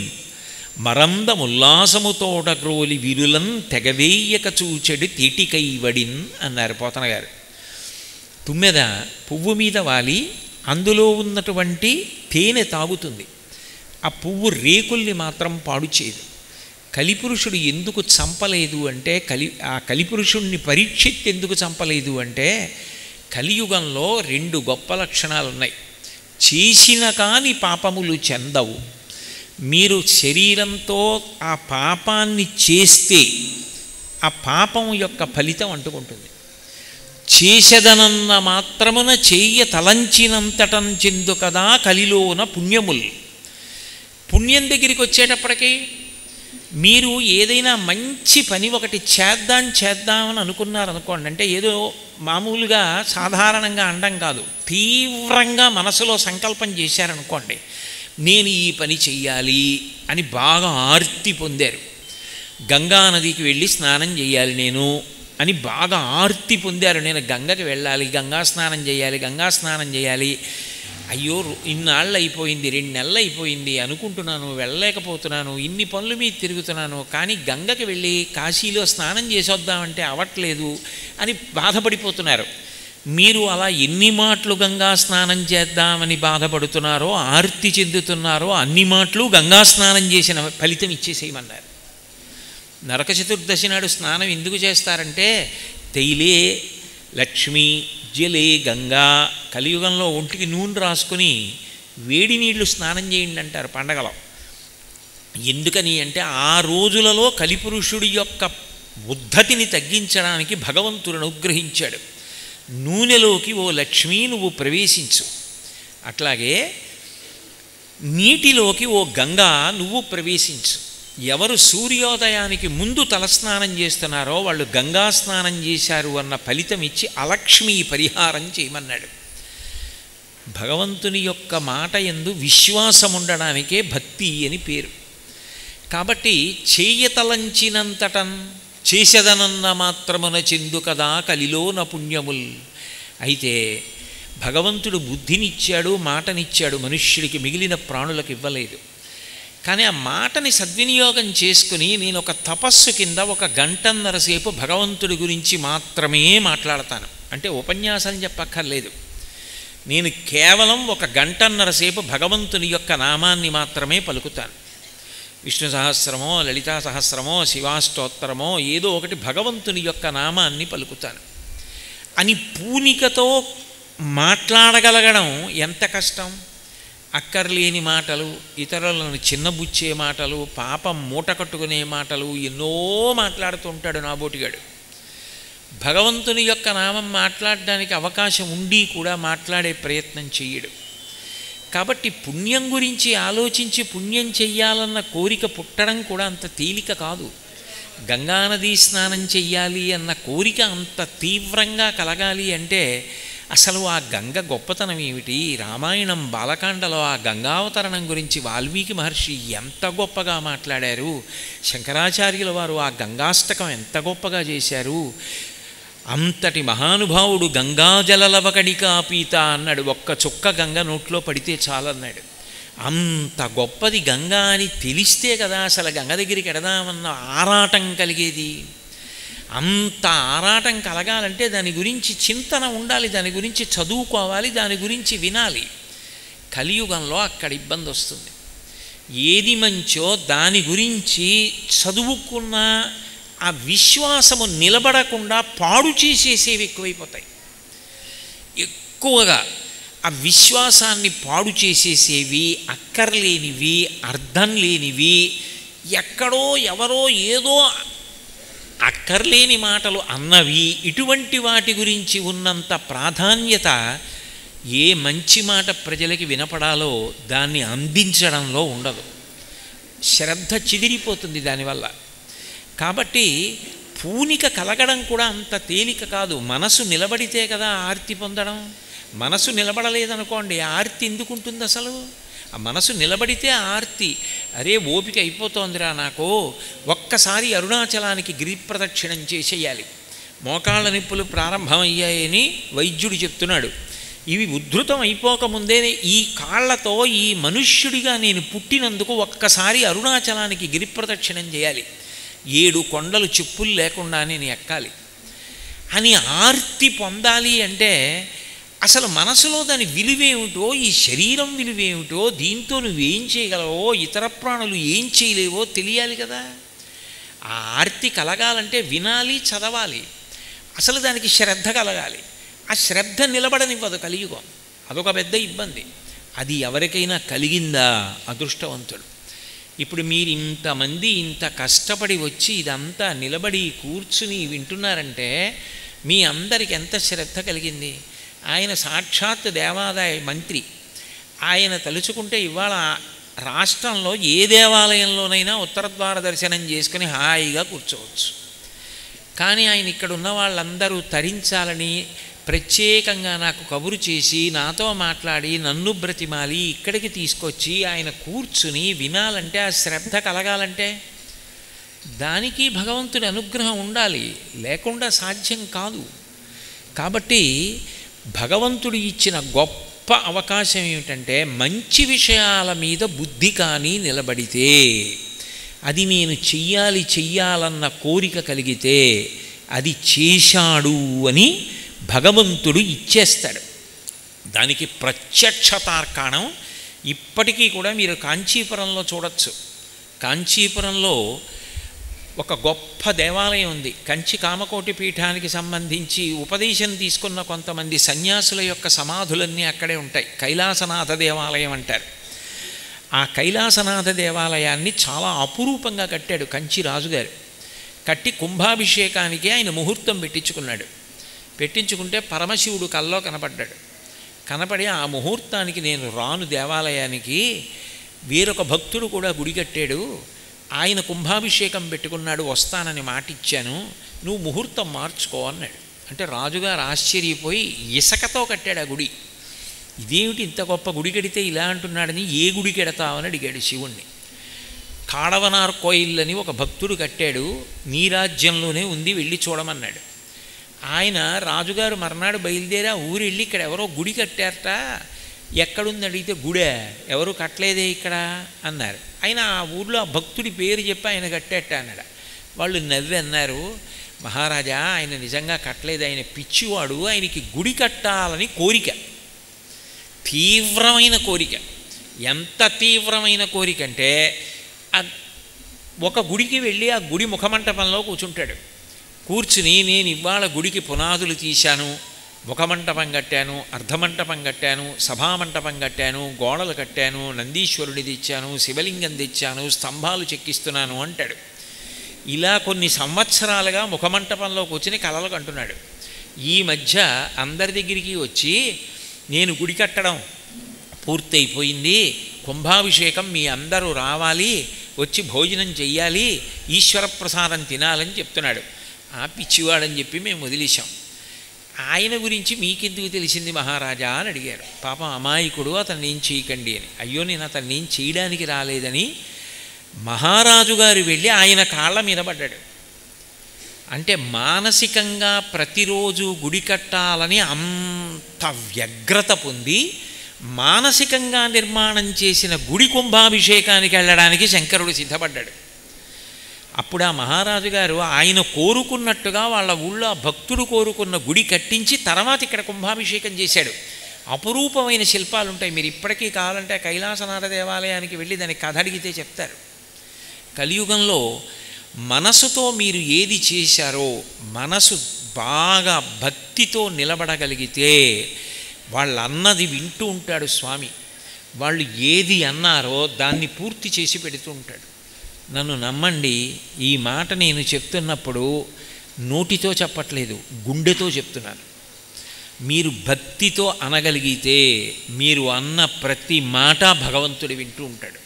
మరందముల్లాసముతోడ గ్రోలి విరులన్ తెగవేయక చూచెడి తీటికైవడిన్ అన్నారు పోతన గారు తుమ్మెద పువ్వు మీద వాలి అందులో ఉన్నటువంటి తేనె తాగుతుంది ఆ పువ్వు రేకుల్ని మాత్రం పాడు చేయదు కలిపురుషుడు ఎందుకు చంపలేదు అంటే కలి ఆ కలిపురుషుణ్ణి పరీక్షిత్ ఎందుకు చంపలేదు అంటే కలియుగంలో రెండు గొప్ప లక్షణాలు ఉన్నాయి చేసిన కాని పాపములు చెందవు మీరు శరీరంతో ఆ పాపాన్ని చేస్తే ఆ పాపం యొక్క ఫలితం అంటుకుంటుంది చేసదనన్న మాత్రమున చెయ్య తలంచినంతటం చెందు కదా కలిలోన పుణ్యముల్ పుణ్యం దగ్గరికి వచ్చేటప్పటికి మీరు ఏదైనా మంచి పని ఒకటి చేద్దాం చేద్దామని అనుకున్నారనుకోండి అంటే ఏదో మామూలుగా సాధారణంగా అండం కాదు తీవ్రంగా మనసులో సంకల్పం చేశారనుకోండి నేను ఈ పని చెయ్యాలి అని బాగా ఆర్తి పొందారు గంగా నదికి వెళ్ళి స్నానం చేయాలి నేను అని బాగా ఆర్తి పొందారు నేను గంగకి వెళ్ళాలి గంగా స్నానం చేయాలి గంగా స్నానం చేయాలి అయ్యో రో- ఇన్నాళ్ళు అయిపోయింది రెండు నెలలు అయిపోయింది అనుకుంటున్నాను వెళ్ళలేకపోతున్నాను ఇన్ని పనుల మీద తిరుగుతున్నాను కానీ గంగకి వెళ్ళి కాశీలో స్నానం చేసొద్దామంటే అవ్వట్లేదు అని బాధపడిపోతున్నారు మీరు అలా ఎన్ని మాటలు గంగా స్నానం చేద్దామని బాధపడుతున్నారో ఆర్తి చెందుతున్నారో అన్ని మాటలు గంగా స్నానం చేసిన ఫలితం ఇచ్చేసేయమన్నారు నరక చతుర్దశి నాడు స్నానం ఎందుకు చేస్తారంటే తైలే లక్ష్మి జలే గంగా కలియుగంలో ఒంటికి నూనె రాసుకుని వేడి నీళ్లు స్నానం చేయండి అంటారు పండగలో ఎందుకని అంటే ఆ రోజులలో కలిపురుషుడి యొక్క ఉద్ధతిని తగ్గించడానికి భగవంతుడు అనుగ్రహించాడు నూనెలోకి ఓ లక్ష్మీ నువ్వు ప్రవేశించు అట్లాగే నీటిలోకి ఓ గంగా నువ్వు ప్రవేశించు ఎవరు సూర్యోదయానికి ముందు తలస్నానం చేస్తున్నారో వాళ్ళు గంగా స్నానం చేశారు అన్న ఫలితం ఇచ్చి అలక్ష్మి పరిహారం చేయమన్నాడు భగవంతుని యొక్క మాట ఎందు విశ్వాసం ఉండడానికే భక్తి అని పేరు కాబట్టి చేయతలంచినంతటన్ చేసెదనన్న మాత్రమున చెందు కదా కలిలోన పుణ్యముల్ అయితే భగవంతుడు బుద్ధినిచ్చాడు మాటనిచ్చాడు మనుష్యుడికి మిగిలిన ప్రాణులకు ఇవ్వలేదు కానీ ఆ మాటని సద్వినియోగం చేసుకుని నేను ఒక తపస్సు కింద ఒక గంటన్నర సేపు భగవంతుడి గురించి మాత్రమే మాట్లాడతాను అంటే ఉపన్యాసం చెప్పక్కర్లేదు నేను కేవలం ఒక గంటన్నర సేపు భగవంతుని యొక్క నామాన్ని మాత్రమే పలుకుతాను విష్ణు సహస్రమో లలితా సహస్రమో శివాష్టోత్తరమో ఏదో ఒకటి భగవంతుని యొక్క నామాన్ని పలుకుతాను అని పూనికతో మాట్లాడగలగడం ఎంత కష్టం అక్కర్లేని మాటలు ఇతరులను చిన్నబుచ్చే మాటలు పాపం మూట కట్టుకునే మాటలు ఎన్నో మాట్లాడుతుంటాడు నాబోటిగాడు భగవంతుని యొక్క నామం మాట్లాడడానికి అవకాశం ఉండి కూడా మాట్లాడే ప్రయత్నం చెయ్యడు కాబట్టి పుణ్యం గురించి ఆలోచించి పుణ్యం చెయ్యాలన్న కోరిక పుట్టడం కూడా అంత తేలిక కాదు గంగానదీ స్నానం చెయ్యాలి అన్న కోరిక అంత తీవ్రంగా కలగాలి అంటే అసలు ఆ గంగ గొప్పతనం ఏమిటి రామాయణం బాలకాండలో ఆ గంగావతరణం గురించి వాల్మీకి మహర్షి ఎంత గొప్పగా మాట్లాడారు శంకరాచార్యుల వారు ఆ గంగాష్టకం ఎంత గొప్పగా చేశారు అంతటి మహానుభావుడు గంగాజలలవకడికా పీత అన్నాడు ఒక్క చుక్క గంగ నోట్లో పడితే చాలన్నాడు అంత గొప్పది గంగా అని తెలిస్తే కదా అసలు గంగ దగ్గరికి ఎడదామన్న ఆరాటం కలిగేది అంత ఆరాటం కలగాలంటే దాని గురించి చింతన ఉండాలి దాని గురించి చదువుకోవాలి దాని గురించి వినాలి కలియుగంలో అక్కడ ఇబ్బంది వస్తుంది ఏది మంచో దాని గురించి చదువుకున్న ఆ విశ్వాసము నిలబడకుండా పాడు చేసేసేవి ఎక్కువైపోతాయి ఎక్కువగా ఆ విశ్వాసాన్ని పాడు చేసేసేవి అక్కర్లేనివి అర్థం లేనివి ఎక్కడో ఎవరో ఏదో అక్కర్లేని మాటలు అన్నవి ఇటువంటి వాటి గురించి ఉన్నంత ప్రాధాన్యత ఏ మంచి మాట ప్రజలకి వినపడాలో దాన్ని అందించడంలో ఉండదు శ్రద్ధ చిదిరిపోతుంది దానివల్ల కాబట్టి పూనిక కలగడం కూడా అంత తేలిక కాదు మనసు నిలబడితే కదా ఆర్తి పొందడం మనసు నిలబడలేదనుకోండి ఆర్తి ఎందుకు ఉంటుంది అసలు ఆ మనసు నిలబడితే ఆర్తి అరే ఓపిక అయిపోతోందిరా నాకు ఒక్కసారి అరుణాచలానికి గిరి ప్రదక్షిణం చేసేయాలి మోకాళ్ళ నిప్పులు ప్రారంభమయ్యాయని వైద్యుడు చెప్తున్నాడు ఇవి ఉద్ధృతం అయిపోకముందే ఈ కాళ్ళతో ఈ మనుష్యుడిగా నేను పుట్టినందుకు ఒక్కసారి అరుణాచలానికి గిరి ప్రదక్షిణం చేయాలి ఏడు కొండలు చెప్పులు లేకుండా నేను ఎక్కాలి అని ఆర్తి పొందాలి అంటే అసలు మనసులో దాని విలువేమిటో ఈ శరీరం విలువేమిటో దీంతో నువ్వేం చేయగలవో ఇతర ప్రాణులు ఏం చేయలేవో తెలియాలి కదా ఆ ఆర్తి కలగాలంటే వినాలి చదవాలి అసలు దానికి శ్రద్ధ కలగాలి ఆ శ్రద్ధ నిలబడనివ్వదు కలియుగం అదొక పెద్ద ఇబ్బంది అది ఎవరికైనా కలిగిందా అదృష్టవంతుడు ఇప్పుడు మీరు ఇంతమంది ఇంత కష్టపడి వచ్చి ఇదంతా నిలబడి కూర్చుని వింటున్నారంటే మీ అందరికి ఎంత శ్రద్ధ కలిగింది ఆయన సాక్షాత్ దేవాదాయ మంత్రి ఆయన తలుచుకుంటే ఇవాళ రాష్ట్రంలో ఏ దేవాలయంలోనైనా ఉత్తరద్వార దర్శనం చేసుకుని హాయిగా కూర్చోవచ్చు కానీ ఆయన ఇక్కడ ఉన్న వాళ్ళందరూ తరించాలని ప్రత్యేకంగా నాకు కబురు చేసి నాతో మాట్లాడి నన్ను బ్రతిమాలి ఇక్కడికి తీసుకొచ్చి ఆయన కూర్చుని వినాలంటే ఆ శ్రద్ధ కలగాలంటే దానికి భగవంతుడి అనుగ్రహం ఉండాలి లేకుండా సాధ్యం కాదు కాబట్టి భగవంతుడు ఇచ్చిన గొప్ప అవకాశం ఏమిటంటే మంచి విషయాల మీద బుద్ధి కానీ నిలబడితే అది నేను చెయ్యాలి చెయ్యాలన్న కోరిక కలిగితే అది చేశాడు అని భగవంతుడు ఇచ్చేస్తాడు దానికి ప్రత్యక్ష తార్కాణం ఇప్పటికీ కూడా మీరు కాంచీపురంలో చూడొచ్చు కాంచీపురంలో ఒక గొప్ప దేవాలయం ఉంది కంచి కామకోటి పీఠానికి సంబంధించి ఉపదేశం తీసుకున్న కొంతమంది సన్యాసుల యొక్క సమాధులన్నీ అక్కడే ఉంటాయి కైలాసనాథ దేవాలయం అంటారు ఆ కైలాసనాథ దేవాలయాన్ని చాలా అపురూపంగా కట్టాడు కంచి రాజుగారు కట్టి కుంభాభిషేకానికి ఆయన ముహూర్తం పెట్టించుకున్నాడు పెట్టించుకుంటే పరమశివుడు కల్లో కనపడ్డాడు కనపడి ఆ ముహూర్తానికి నేను రాను దేవాలయానికి వేరొక భక్తుడు కూడా గుడి కట్టాడు ఆయన కుంభాభిషేకం పెట్టుకున్నాడు వస్తానని మాటిచ్చాను నువ్వు ముహూర్తం మార్చుకో అన్నాడు అంటే రాజుగారు ఆశ్చర్యపోయి ఇసకతో కట్టాడు ఆ గుడి ఇదేమిటి ఇంత గొప్ప గుడి కడితే ఇలా అంటున్నాడని ఏ గుడి కడతావని అడిగాడు శివుణ్ణి కాడవనార్ కోయిల్ అని ఒక భక్తుడు కట్టాడు నీ రాజ్యంలోనే ఉంది వెళ్ళి చూడమన్నాడు ఆయన రాజుగారు మర్నాడు బయలుదేరి ఆ ఊరు వెళ్ళి ఇక్కడ ఎవరో గుడి కట్టారట ఎక్కడుంది అడిగితే గుడే ఎవరు కట్టలేదే ఇక్కడ అన్నారు ఆయన ఆ ఊర్లో ఆ భక్తుడి పేరు చెప్పి ఆయన కట్టేట అన్నాడు వాళ్ళు నవ్వి అన్నారు మహారాజా ఆయన నిజంగా కట్టలేదు ఆయన పిచ్చివాడు ఆయనకి గుడి కట్టాలని కోరిక తీవ్రమైన కోరిక ఎంత తీవ్రమైన కోరిక అంటే ఆ- ఒక గుడికి వెళ్ళి ఆ గుడి ముఖమంటపంలో కూర్చుంటాడు కూర్చుని నేను ఇవాళ గుడికి పునాదులు తీశాను ముఖమంటపం కట్టాను అర్ధమంటపం కట్టాను సభామంటపం కట్టాను గోడలు కట్టాను నందీశ్వరుడి తెచ్చాను శివలింగం తెచ్చాను స్తంభాలు చెక్కిస్తున్నాను అంటాడు ఇలా కొన్ని సంవత్సరాలుగా ముఖమంటపంలో కూర్చుని కలలు కంటున్నాడు ఈ మధ్య అందరి దగ్గరికి వచ్చి నేను గుడి కట్టడం పూర్తయిపోయింది కుంభాభిషేకం మీ అందరూ రావాలి వచ్చి భోజనం చెయ్యాలి ఈశ్వర ప్రసాదం తినాలని చెప్తున్నాడు ఆ పిచ్చివాడని చెప్పి మేము వదిలేశాం ఆయన గురించి మీకెందుకు తెలిసింది మహారాజా అని అడిగారు పాపం అమాయకుడు అతన్ని ఏం చేయకండి అని అయ్యో నేను అతన్ని ఏం చేయడానికి రాలేదని మహారాజు గారు వెళ్ళి ఆయన కాళ్ళ మీద పడ్డాడు అంటే మానసికంగా ప్రతిరోజు గుడి కట్టాలని అంత వ్యగ్రత పొంది మానసికంగా నిర్మాణం చేసిన గుడి కుంభాభిషేకానికి వెళ్ళడానికి శంకరుడు సిద్ధపడ్డాడు అప్పుడు ఆ మహారాజు గారు ఆయన కోరుకున్నట్టుగా వాళ్ళ ఊళ్ళో ఆ భక్తుడు కోరుకున్న గుడి కట్టించి తర్వాత ఇక్కడ కుంభాభిషేకం చేశాడు అపురూపమైన శిల్పాలు ఉంటాయి మీరు ఇప్పటికీ కావాలంటే ఆ కైలాసనాథ దేవాలయానికి వెళ్ళి దానికి కథ అడిగితే చెప్తారు కలియుగంలో మనసుతో మీరు ఏది చేశారో మనసు బాగా భక్తితో నిలబడగలిగితే వాళ్ళు అన్నది వింటూ ఉంటాడు స్వామి వాళ్ళు ఏది అన్నారో దాన్ని పూర్తి చేసి పెడుతూ ఉంటాడు నన్ను నమ్మండి ఈ మాట నేను చెప్తున్నప్పుడు నోటితో చెప్పట్లేదు గుండెతో చెప్తున్నాను మీరు భక్తితో అనగలిగితే మీరు అన్న ప్రతి మాట భగవంతుడు వింటూ ఉంటాడు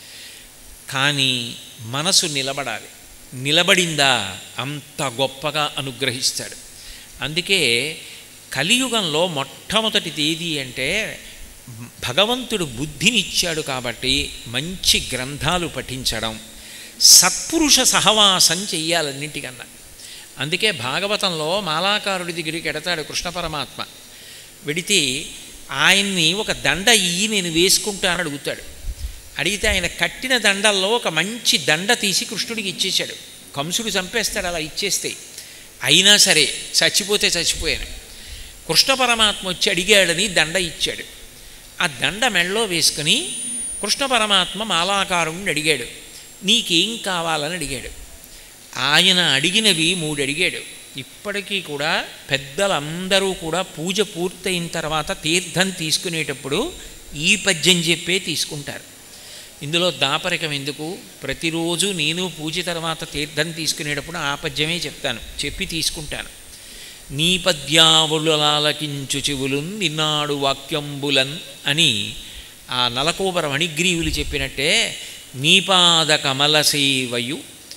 కానీ మనసు నిలబడాలి నిలబడిందా అంత గొప్పగా అనుగ్రహిస్తాడు అందుకే కలియుగంలో మొట్టమొదటిది ఏది అంటే భగవంతుడు బుద్ధినిచ్చాడు కాబట్టి మంచి గ్రంథాలు పఠించడం సత్పురుష సహవాసం చెయ్యాలన్నింటికన్నా అందుకే భాగవతంలో మాలాకారుడి దగ్గరికి ఎడతాడు కృష్ణ పరమాత్మ వెడితే ఆయన్ని ఒక దండ ఇయ్యి నేను వేసుకుంటానని అడుగుతాడు అడిగితే ఆయన కట్టిన దండల్లో ఒక మంచి దండ తీసి కృష్ణుడికి ఇచ్చేశాడు కంసుడు చంపేస్తాడు అలా ఇచ్చేస్తే అయినా సరే చచ్చిపోతే చచ్చిపోయాను కృష్ణ పరమాత్మ వచ్చి అడిగాడని దండ ఇచ్చాడు ఆ దండ మెళ్ళలో వేసుకుని కృష్ణ పరమాత్మ మాలాకారుణ్ణి అడిగాడు నీకేం కావాలని అడిగాడు ఆయన అడిగినవి మూడు అడిగాడు ఇప్పటికీ కూడా పెద్దలందరూ కూడా పూజ పూర్తయిన తర్వాత తీర్థం తీసుకునేటప్పుడు ఈ పద్యం చెప్పే తీసుకుంటారు ఇందులో దాపరికం ఎందుకు ప్రతిరోజు నేను పూజ తర్వాత తీర్థం తీసుకునేటప్పుడు ఆ పద్యమే చెప్తాను చెప్పి తీసుకుంటాను నీ పద్యావులాలకించు చెవులున్ నిన్నాడు వాక్యంబులన్ అని ఆ నలకోబర మణిగ్రీవులు చెప్పినట్టే నీపాద కమల సేవయు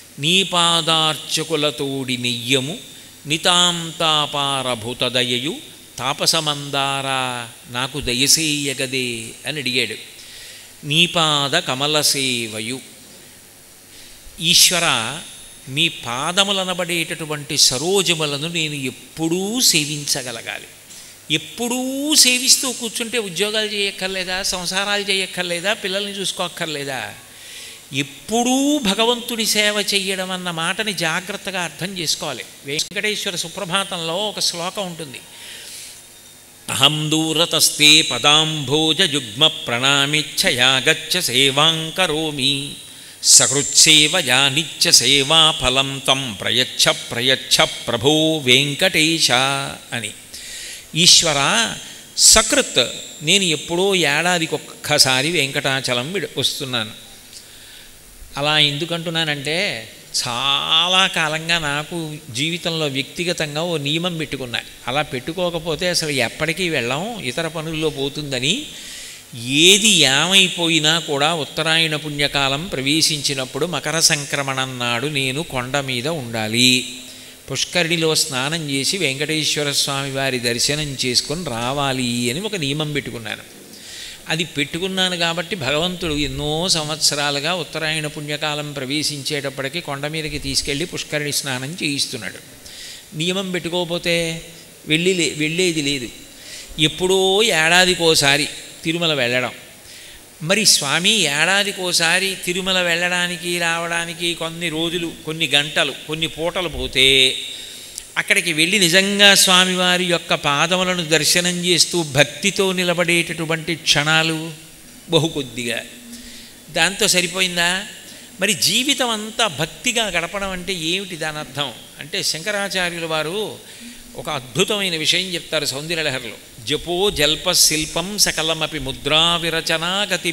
నీపాదార్చకులతోడి నెయ్యము నితాంతాపారభూతదయయు తాపసమందారా నాకు దయసేయగదే అని అడిగాడు నీపాద కమల సేవయు ఈశ్వర మీ పాదములనబడేటటువంటి సరోజములను నేను ఎప్పుడూ సేవించగలగాలి ఎప్పుడూ సేవిస్తూ కూర్చుంటే ఉద్యోగాలు చేయక్కర్లేదా సంసారాలు చేయక్కర్లేదా పిల్లల్ని చూసుకోక్కర్లేదా ఎప్పుడూ భగవంతుడి సేవ చెయ్యడం అన్న మాటని జాగ్రత్తగా అర్థం చేసుకోవాలి వెంకటేశ్వర సుప్రభాతంలో ఒక శ్లోకం ఉంటుంది అహం దూరతస్తే పదాంభోజ యుగ్మ ప్రణామిచ్చయా గచ్చ సేవాం కరోమి సకృత్సేవయా నిత్య సేవా ఫలం తం ప్రయచ్ఛ ప్రయచ్ఛ ప్రభో వెంకటేశ అని ఈశ్వర సకృత్ నేను ఎప్పుడో ఏడాదికి ఒక్కసారి వెంకటాచలం విడి వస్తున్నాను అలా ఎందుకంటున్నానంటే చాలా కాలంగా నాకు జీవితంలో వ్యక్తిగతంగా ఓ నియమం పెట్టుకున్నా అలా పెట్టుకోకపోతే అసలు ఎప్పటికీ వెళ్ళాం ఇతర పనుల్లో పోతుందని ఏది ఏమైపోయినా కూడా ఉత్తరాయణ పుణ్యకాలం ప్రవేశించినప్పుడు మకర సంక్రమణం నాడు నేను కొండ మీద ఉండాలి పుష్కరిణిలో స్నానం చేసి వెంకటేశ్వర స్వామి వారి దర్శనం చేసుకొని రావాలి అని ఒక నియమం పెట్టుకున్నాను అది పెట్టుకున్నాను కాబట్టి భగవంతుడు ఎన్నో సంవత్సరాలుగా ఉత్తరాయణ పుణ్యకాలం ప్రవేశించేటప్పటికి కొండ మీదకి తీసుకెళ్ళి పుష్కరిణి స్నానం చేయిస్తున్నాడు నియమం పెట్టుకోకపోతే వెళ్ళి లే వెళ్ళేది లేదు ఎప్పుడో ఏడాదికోసారి తిరుమల వెళ్ళడం మరి స్వామి ఏడాదికోసారి తిరుమల వెళ్ళడానికి రావడానికి కొన్ని రోజులు కొన్ని గంటలు కొన్ని పూటలు పోతే అక్కడికి వెళ్ళి నిజంగా స్వామివారి యొక్క పాదములను దర్శనం చేస్తూ భక్తితో నిలబడేటటువంటి క్షణాలు బహు కొద్దిగా దాంతో సరిపోయిందా మరి జీవితం అంతా భక్తిగా గడపడం అంటే ఏమిటి దాని అర్థం అంటే శంకరాచార్యుల వారు ఒక అద్భుతమైన విషయం చెప్తారు సౌందర్యలహరిలో జపో జల్ప శిల్పం సకలమపి ముద్రా విరచనా గతి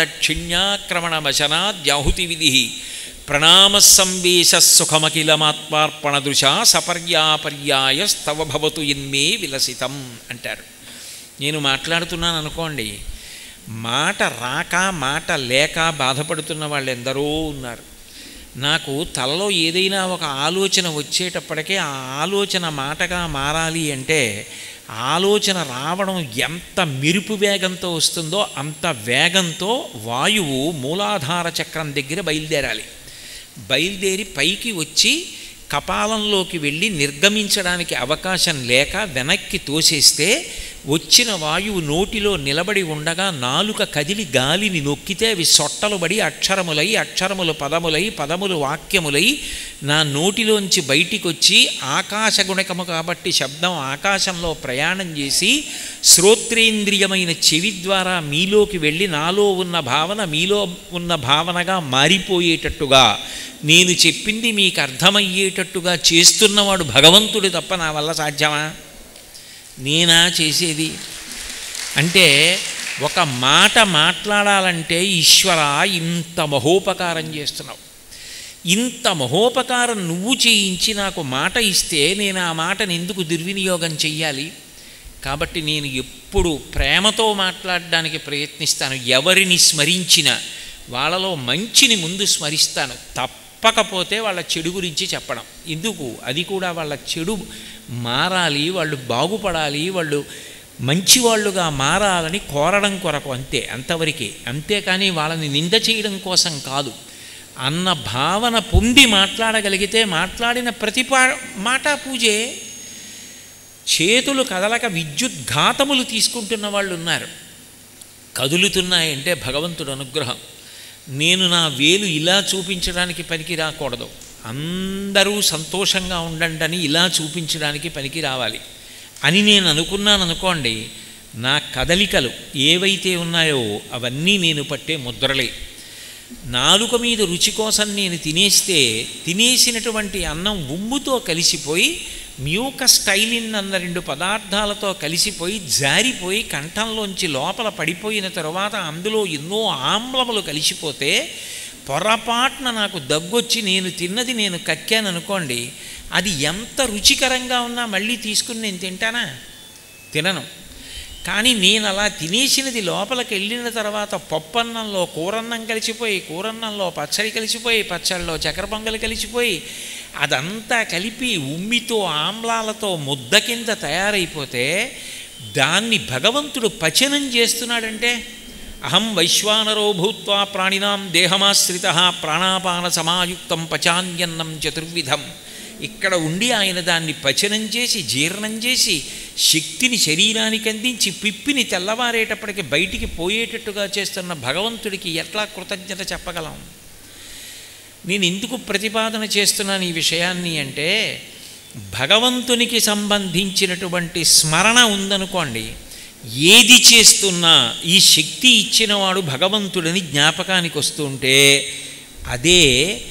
ప్రాదక్షిణ్యాక్రమణమశనాద్యాహుతి విధి ప్రణామ సంవేశ సుఖమఖిలమాత్మార్పణ దృశా సపర్యాపర్యాయ స్తవ భవతు ఇన్మే విలసితం అంటారు నేను మాట్లాడుతున్నాను అనుకోండి మాట రాక మాట లేక బాధపడుతున్న వాళ్ళు ఎందరో ఉన్నారు నాకు తలలో ఏదైనా ఒక ఆలోచన వచ్చేటప్పటికే ఆ ఆలోచన మాటగా మారాలి అంటే ఆలోచన రావడం ఎంత మెరుపు వేగంతో వస్తుందో అంత వేగంతో వాయువు మూలాధార చక్రం దగ్గర బయలుదేరాలి బయలుదేరి పైకి వచ్చి కపాలంలోకి వెళ్ళి నిర్గమించడానికి అవకాశం లేక వెనక్కి తోసేస్తే వచ్చిన వాయువు నోటిలో నిలబడి ఉండగా నాలుక కదిలి గాలిని నొక్కితే అవి సొట్టలు పడి అక్షరములై అక్షరములు పదములై పదములు వాక్యములై నా నోటిలోంచి బయటికి వచ్చి ఆకాశ గుణకము కాబట్టి శబ్దం ఆకాశంలో ప్రయాణం చేసి శ్రోత్రేంద్రియమైన చెవి ద్వారా మీలోకి వెళ్ళి నాలో ఉన్న భావన మీలో ఉన్న భావనగా మారిపోయేటట్టుగా నేను చెప్పింది మీకు అర్థమయ్యేటట్టుగా చేస్తున్నవాడు భగవంతుడు తప్ప నా వల్ల సాధ్యమా నేనా చేసేది అంటే ఒక మాట మాట్లాడాలంటే ఈశ్వర ఇంత మహోపకారం చేస్తున్నావు ఇంత మహోపకారం నువ్వు చేయించి నాకు మాట ఇస్తే నేను ఆ మాటను ఎందుకు దుర్వినియోగం చెయ్యాలి కాబట్టి నేను ఎప్పుడు ప్రేమతో మాట్లాడడానికి ప్రయత్నిస్తాను ఎవరిని స్మరించినా వాళ్ళలో మంచిని ముందు స్మరిస్తాను తప్పకపోతే వాళ్ళ చెడు గురించి చెప్పడం ఎందుకు అది కూడా వాళ్ళ చెడు మారాలి వాళ్ళు బాగుపడాలి వాళ్ళు మంచివాళ్ళుగా మారాలని కోరడం కొరకు అంతే అంతవరకే అంతేకాని వాళ్ళని నింద చేయడం కోసం కాదు అన్న భావన పొంది మాట్లాడగలిగితే మాట్లాడిన ప్రతి పా మాట పూజే చేతులు కదలక విద్యుద్ఘాతములు తీసుకుంటున్న వాళ్ళు ఉన్నారు కదులుతున్నాయంటే భగవంతుడు అనుగ్రహం నేను నా వేలు ఇలా చూపించడానికి పనికి రాకూడదు అందరూ సంతోషంగా ఉండండి అని ఇలా చూపించడానికి పనికి రావాలి అని నేను అనుకున్నాను అనుకోండి నా కదలికలు ఏవైతే ఉన్నాయో అవన్నీ నేను పట్టే ముద్రలే నాలుక మీద రుచి కోసం నేను తినేస్తే తినేసినటువంటి అన్నం ఉమ్ముతో కలిసిపోయి మ్యూక స్టైలిన్ అన్న రెండు పదార్థాలతో కలిసిపోయి జారిపోయి కంఠంలోంచి లోపల పడిపోయిన తరువాత అందులో ఎన్నో ఆమ్లములు కలిసిపోతే పొరపాటున నాకు దగ్గొచ్చి నేను తిన్నది నేను కక్కాను అనుకోండి అది ఎంత రుచికరంగా ఉన్నా మళ్ళీ తీసుకుని నేను తింటానా తినను కానీ నేను అలా తినేసినది లోపలికి వెళ్ళిన తర్వాత పప్పన్నంలో కూరన్నం కలిసిపోయి కూరన్నంలో పచ్చడి కలిసిపోయి పచ్చడిలో చక్కెర పొంగలి కలిసిపోయి అదంతా కలిపి ఉమ్మితో ఆమ్లాలతో ముద్ద కింద తయారైపోతే దాన్ని భగవంతుడు పచనం చేస్తున్నాడంటే అహం వైశ్వానరో భూత్వా ప్రాణినాం దేహమాశ్రిత ప్రాణాపాన సమాయుక్తం పచాన్యన్నం చతుర్విధం ఇక్కడ ఉండి ఆయన దాన్ని పచనం చేసి జీర్ణం చేసి శక్తిని శరీరానికి అందించి పిప్పిని తెల్లవారేటప్పటికి బయటికి పోయేటట్టుగా చేస్తున్న భగవంతుడికి ఎట్లా కృతజ్ఞత చెప్పగలం నేను ఎందుకు ప్రతిపాదన చేస్తున్నాను ఈ విషయాన్ని అంటే భగవంతునికి సంబంధించినటువంటి స్మరణ ఉందనుకోండి ఏది చేస్తున్నా ఈ శక్తి ఇచ్చినవాడు భగవంతుడిని జ్ఞాపకానికి వస్తుంటే అదే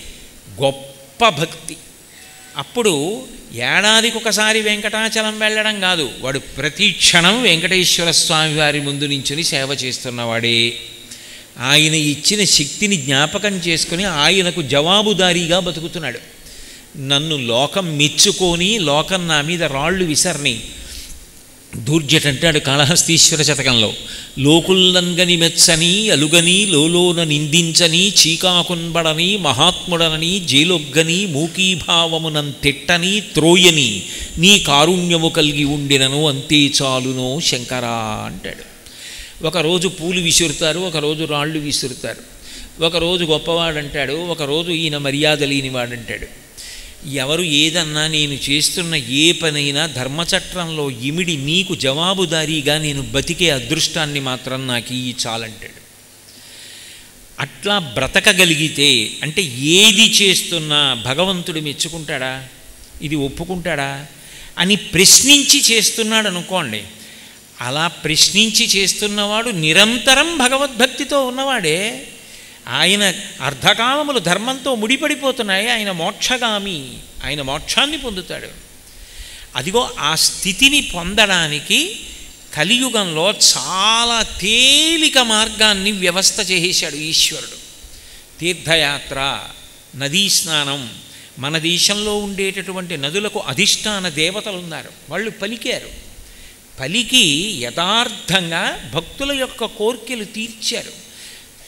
గొప్ప భక్తి అప్పుడు ఏడాదికి ఒకసారి వెంకటాచలం వెళ్ళడం కాదు వాడు ప్రతి క్షణం వెంకటేశ్వర స్వామి వారి ముందు నించుని సేవ చేస్తున్నవాడే ఆయన ఇచ్చిన శక్తిని జ్ఞాపకం చేసుకుని ఆయనకు జవాబుదారీగా బతుకుతున్నాడు నన్ను లోకం మెచ్చుకొని లోకం నా మీద రాళ్ళు విసర్ని దూర్జట్ అంటాడు కాళహస్తీశ్వర శతకంలో లోకుల్లంగని మెచ్చని అలుగని లోలోన నిందించని చీకాకున్బడని మహాత్ముడనని జేలొగ్గని మూకీభావమునం తిట్టని త్రోయని నీ కారుణ్యము కలిగి ఉండినను అంతే చాలునో శంకరా అంటాడు ఒకరోజు పూలు విసురుతారు ఒకరోజు రాళ్ళు విసురుతారు ఒకరోజు గొప్పవాడంటాడు ఒకరోజు ఈయన మర్యాద లేనివాడంటాడు ఎవరు ఏదన్నా నేను చేస్తున్న ఏ పనైనా ధర్మచట్రంలో ఇమిడి నీకు జవాబుదారీగా నేను బతికే అదృష్టాన్ని మాత్రం నాకు ఈ చాలంటాడు అట్లా బ్రతకగలిగితే అంటే ఏది చేస్తున్నా భగవంతుడు మెచ్చుకుంటాడా ఇది ఒప్పుకుంటాడా అని ప్రశ్నించి చేస్తున్నాడు అనుకోండి అలా ప్రశ్నించి చేస్తున్నవాడు నిరంతరం భగవద్భక్తితో ఉన్నవాడే ఆయన అర్ధకాలములు ధర్మంతో ముడిపడిపోతున్నాయి ఆయన మోక్షగామి ఆయన మోక్షాన్ని పొందుతాడు అదిగో ఆ స్థితిని పొందడానికి కలియుగంలో చాలా తేలిక మార్గాన్ని వ్యవస్థ చేసేశాడు ఈశ్వరుడు తీర్థయాత్ర నదీ స్నానం మన దేశంలో ఉండేటటువంటి నదులకు అధిష్టాన దేవతలు ఉన్నారు వాళ్ళు పలికారు పలికి యథార్థంగా భక్తుల యొక్క కోర్కెలు తీర్చారు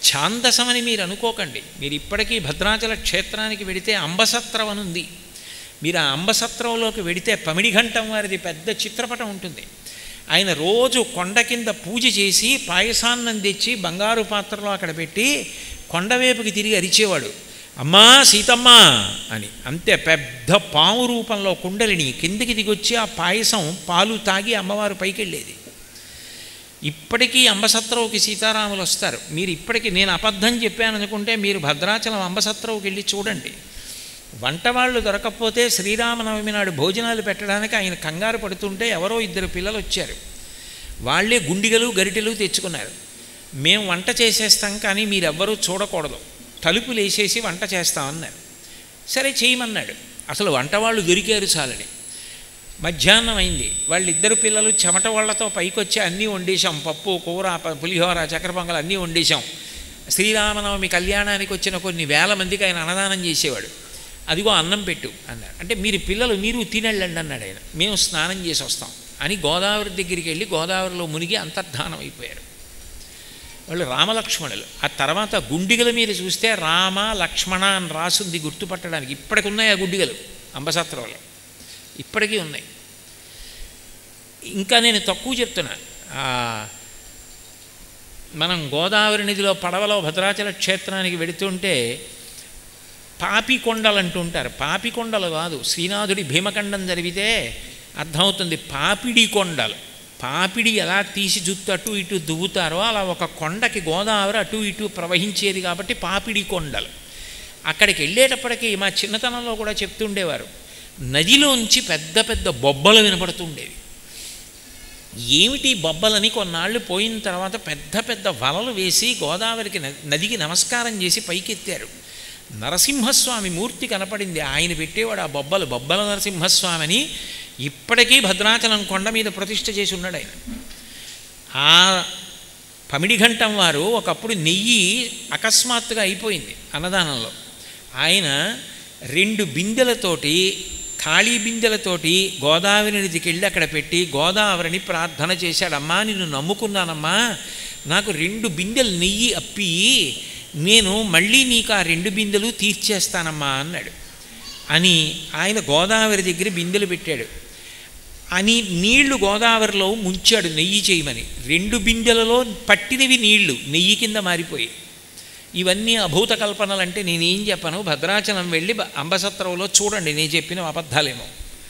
ఛాందసమని మీరు అనుకోకండి మీరు ఇప్పటికీ భద్రాచల క్షేత్రానికి వెడితే అంబసత్రం అని ఉంది మీరు ఆ అంబసత్రంలోకి వెడితే పమిడి ఘంటం వారిది పెద్ద చిత్రపటం ఉంటుంది ఆయన రోజు కొండ కింద పూజ చేసి పాయసాన్నం తెచ్చి బంగారు పాత్రలో అక్కడ పెట్టి కొండవేపుకి తిరిగి అరిచేవాడు అమ్మా సీతమ్మ అని అంతే పెద్ద పాము రూపంలో కుండలిని కిందికి దిగొచ్చి ఆ పాయసం పాలు తాగి అమ్మవారు పైకి వెళ్ళేది ఇప్పటికీ అంబసత్రవుకి సీతారాములు వస్తారు మీరు ఇప్పటికీ నేను అబద్ధం చెప్పాను అనుకుంటే మీరు భద్రాచలం అంబసత్రవుకి వెళ్ళి చూడండి వంట వాళ్ళు దొరకకపోతే శ్రీరామనవమి నాడు భోజనాలు పెట్టడానికి ఆయన కంగారు పడుతుంటే ఎవరో ఇద్దరు పిల్లలు వచ్చారు వాళ్ళే గుండిగలు గరిటెలు తెచ్చుకున్నారు మేము వంట చేసేస్తాం కానీ మీరెవ్వరూ చూడకూడదు తలుపులు వేసేసి వంట చేస్తామన్నారు సరే చేయమన్నాడు అసలు వంట వాళ్ళు దొరికారు చాలని మధ్యాహ్నం అయింది వాళ్ళిద్దరు పిల్లలు చెమట వాళ్ళతో పైకొచ్చి అన్నీ వండేశాం పప్పు కూర ప- పులిహోర చక్కెర పొంగల్ అన్నీ వండేశాం శ్రీరామనవమి కళ్యాణానికి వచ్చిన కొన్ని వేల మందికి ఆయన అన్నదానం చేసేవాడు అదిగో అన్నం పెట్టు అన్నాడు అంటే మీరు పిల్లలు మీరు తినెళ్ళండి అన్నాడు ఆయన మేము స్నానం చేసి వస్తాం అని గోదావరి దగ్గరికి వెళ్ళి గోదావరిలో మునిగి అంతర్ధానం అయిపోయారు వాళ్ళు రామలక్ష్మణులు ఆ తర్వాత గుండిగల మీద చూస్తే రామ లక్ష్మణ అని రాసుంది గుర్తుపట్టడానికి ఇప్పటికి ఉన్నాయి ఆ గుండిగలు అంబసత్రంలో ఇప్పటికీ ఉన్నాయి ఇంకా నేను తక్కువ చెప్తున్నా ఆ, మనం గోదావరి నదిలో పడవలో భద్రాచల క్షేత్రానికి వెడుతుంటే పాపికొండలు అంటుంటారు పాపికొండలు కాదు శ్రీనాథుడి భీమఖండం జరిగితే అర్థమవుతుంది పాపిడి కొండలు పాపిడి ఎలా తీసి జుత్తు అటు ఇటు దువ్వుతారో అలా ఒక కొండకి గోదావరి అటు ఇటు ప్రవహించేది కాబట్టి పాపిడి కొండలు అక్కడికి వెళ్ళేటప్పటికి మా చిన్నతనంలో కూడా చెప్తుండేవారు నదిలోంచి పెద్ద పెద్ద బొబ్బలు వినపడుతుండేవి ఏమిటి బొబ్బలని కొన్నాళ్ళు పోయిన తర్వాత పెద్ద పెద్ద వలలు వేసి గోదావరికి న- నదికి నమస్కారం చేసి పైకెత్తారు నరసింహస్వామి మూర్తి కనపడింది ఆయన పెట్టేవాడు ఆ బొబ్బలు బొబ్బల నరసింహస్వామిని ఇప్పటికీ భద్రాచలం కొండ మీద ప్రతిష్ఠ చేసి ఉన్నాడు ఆయన ఆ పమిడిఘంటం వారు ఒకప్పుడు నెయ్యి అకస్మాత్తుగా అయిపోయింది అన్నదానంలో ఆయన రెండు బిందెలతోటి ఖాళీ బిందెలతోటి గోదావరి నదికి వెళ్ళి అక్కడ పెట్టి గోదావరిని ప్రార్థన చేశాడు అమ్మా నిన్ను నమ్ముకున్నానమ్మా నాకు రెండు బిందెలు నెయ్యి అప్పి నేను మళ్ళీ నీకు ఆ రెండు బిందెలు తీర్చేస్తానమ్మా అన్నాడు అని ఆయన గోదావరి దగ్గర బిందెలు పెట్టాడు అని నీళ్లు గోదావరిలో ముంచాడు నెయ్యి చేయమని రెండు బిందెలలో పట్టినవి నీళ్లు నెయ్యి కింద మారిపోయి ఇవన్నీ అభూత కల్పనలు అంటే నేనేం చెప్పను భద్రాచలం వెళ్ళి బ- అంబసత్రంలో చూడండి నేను చెప్పిన అబద్ధాలేమో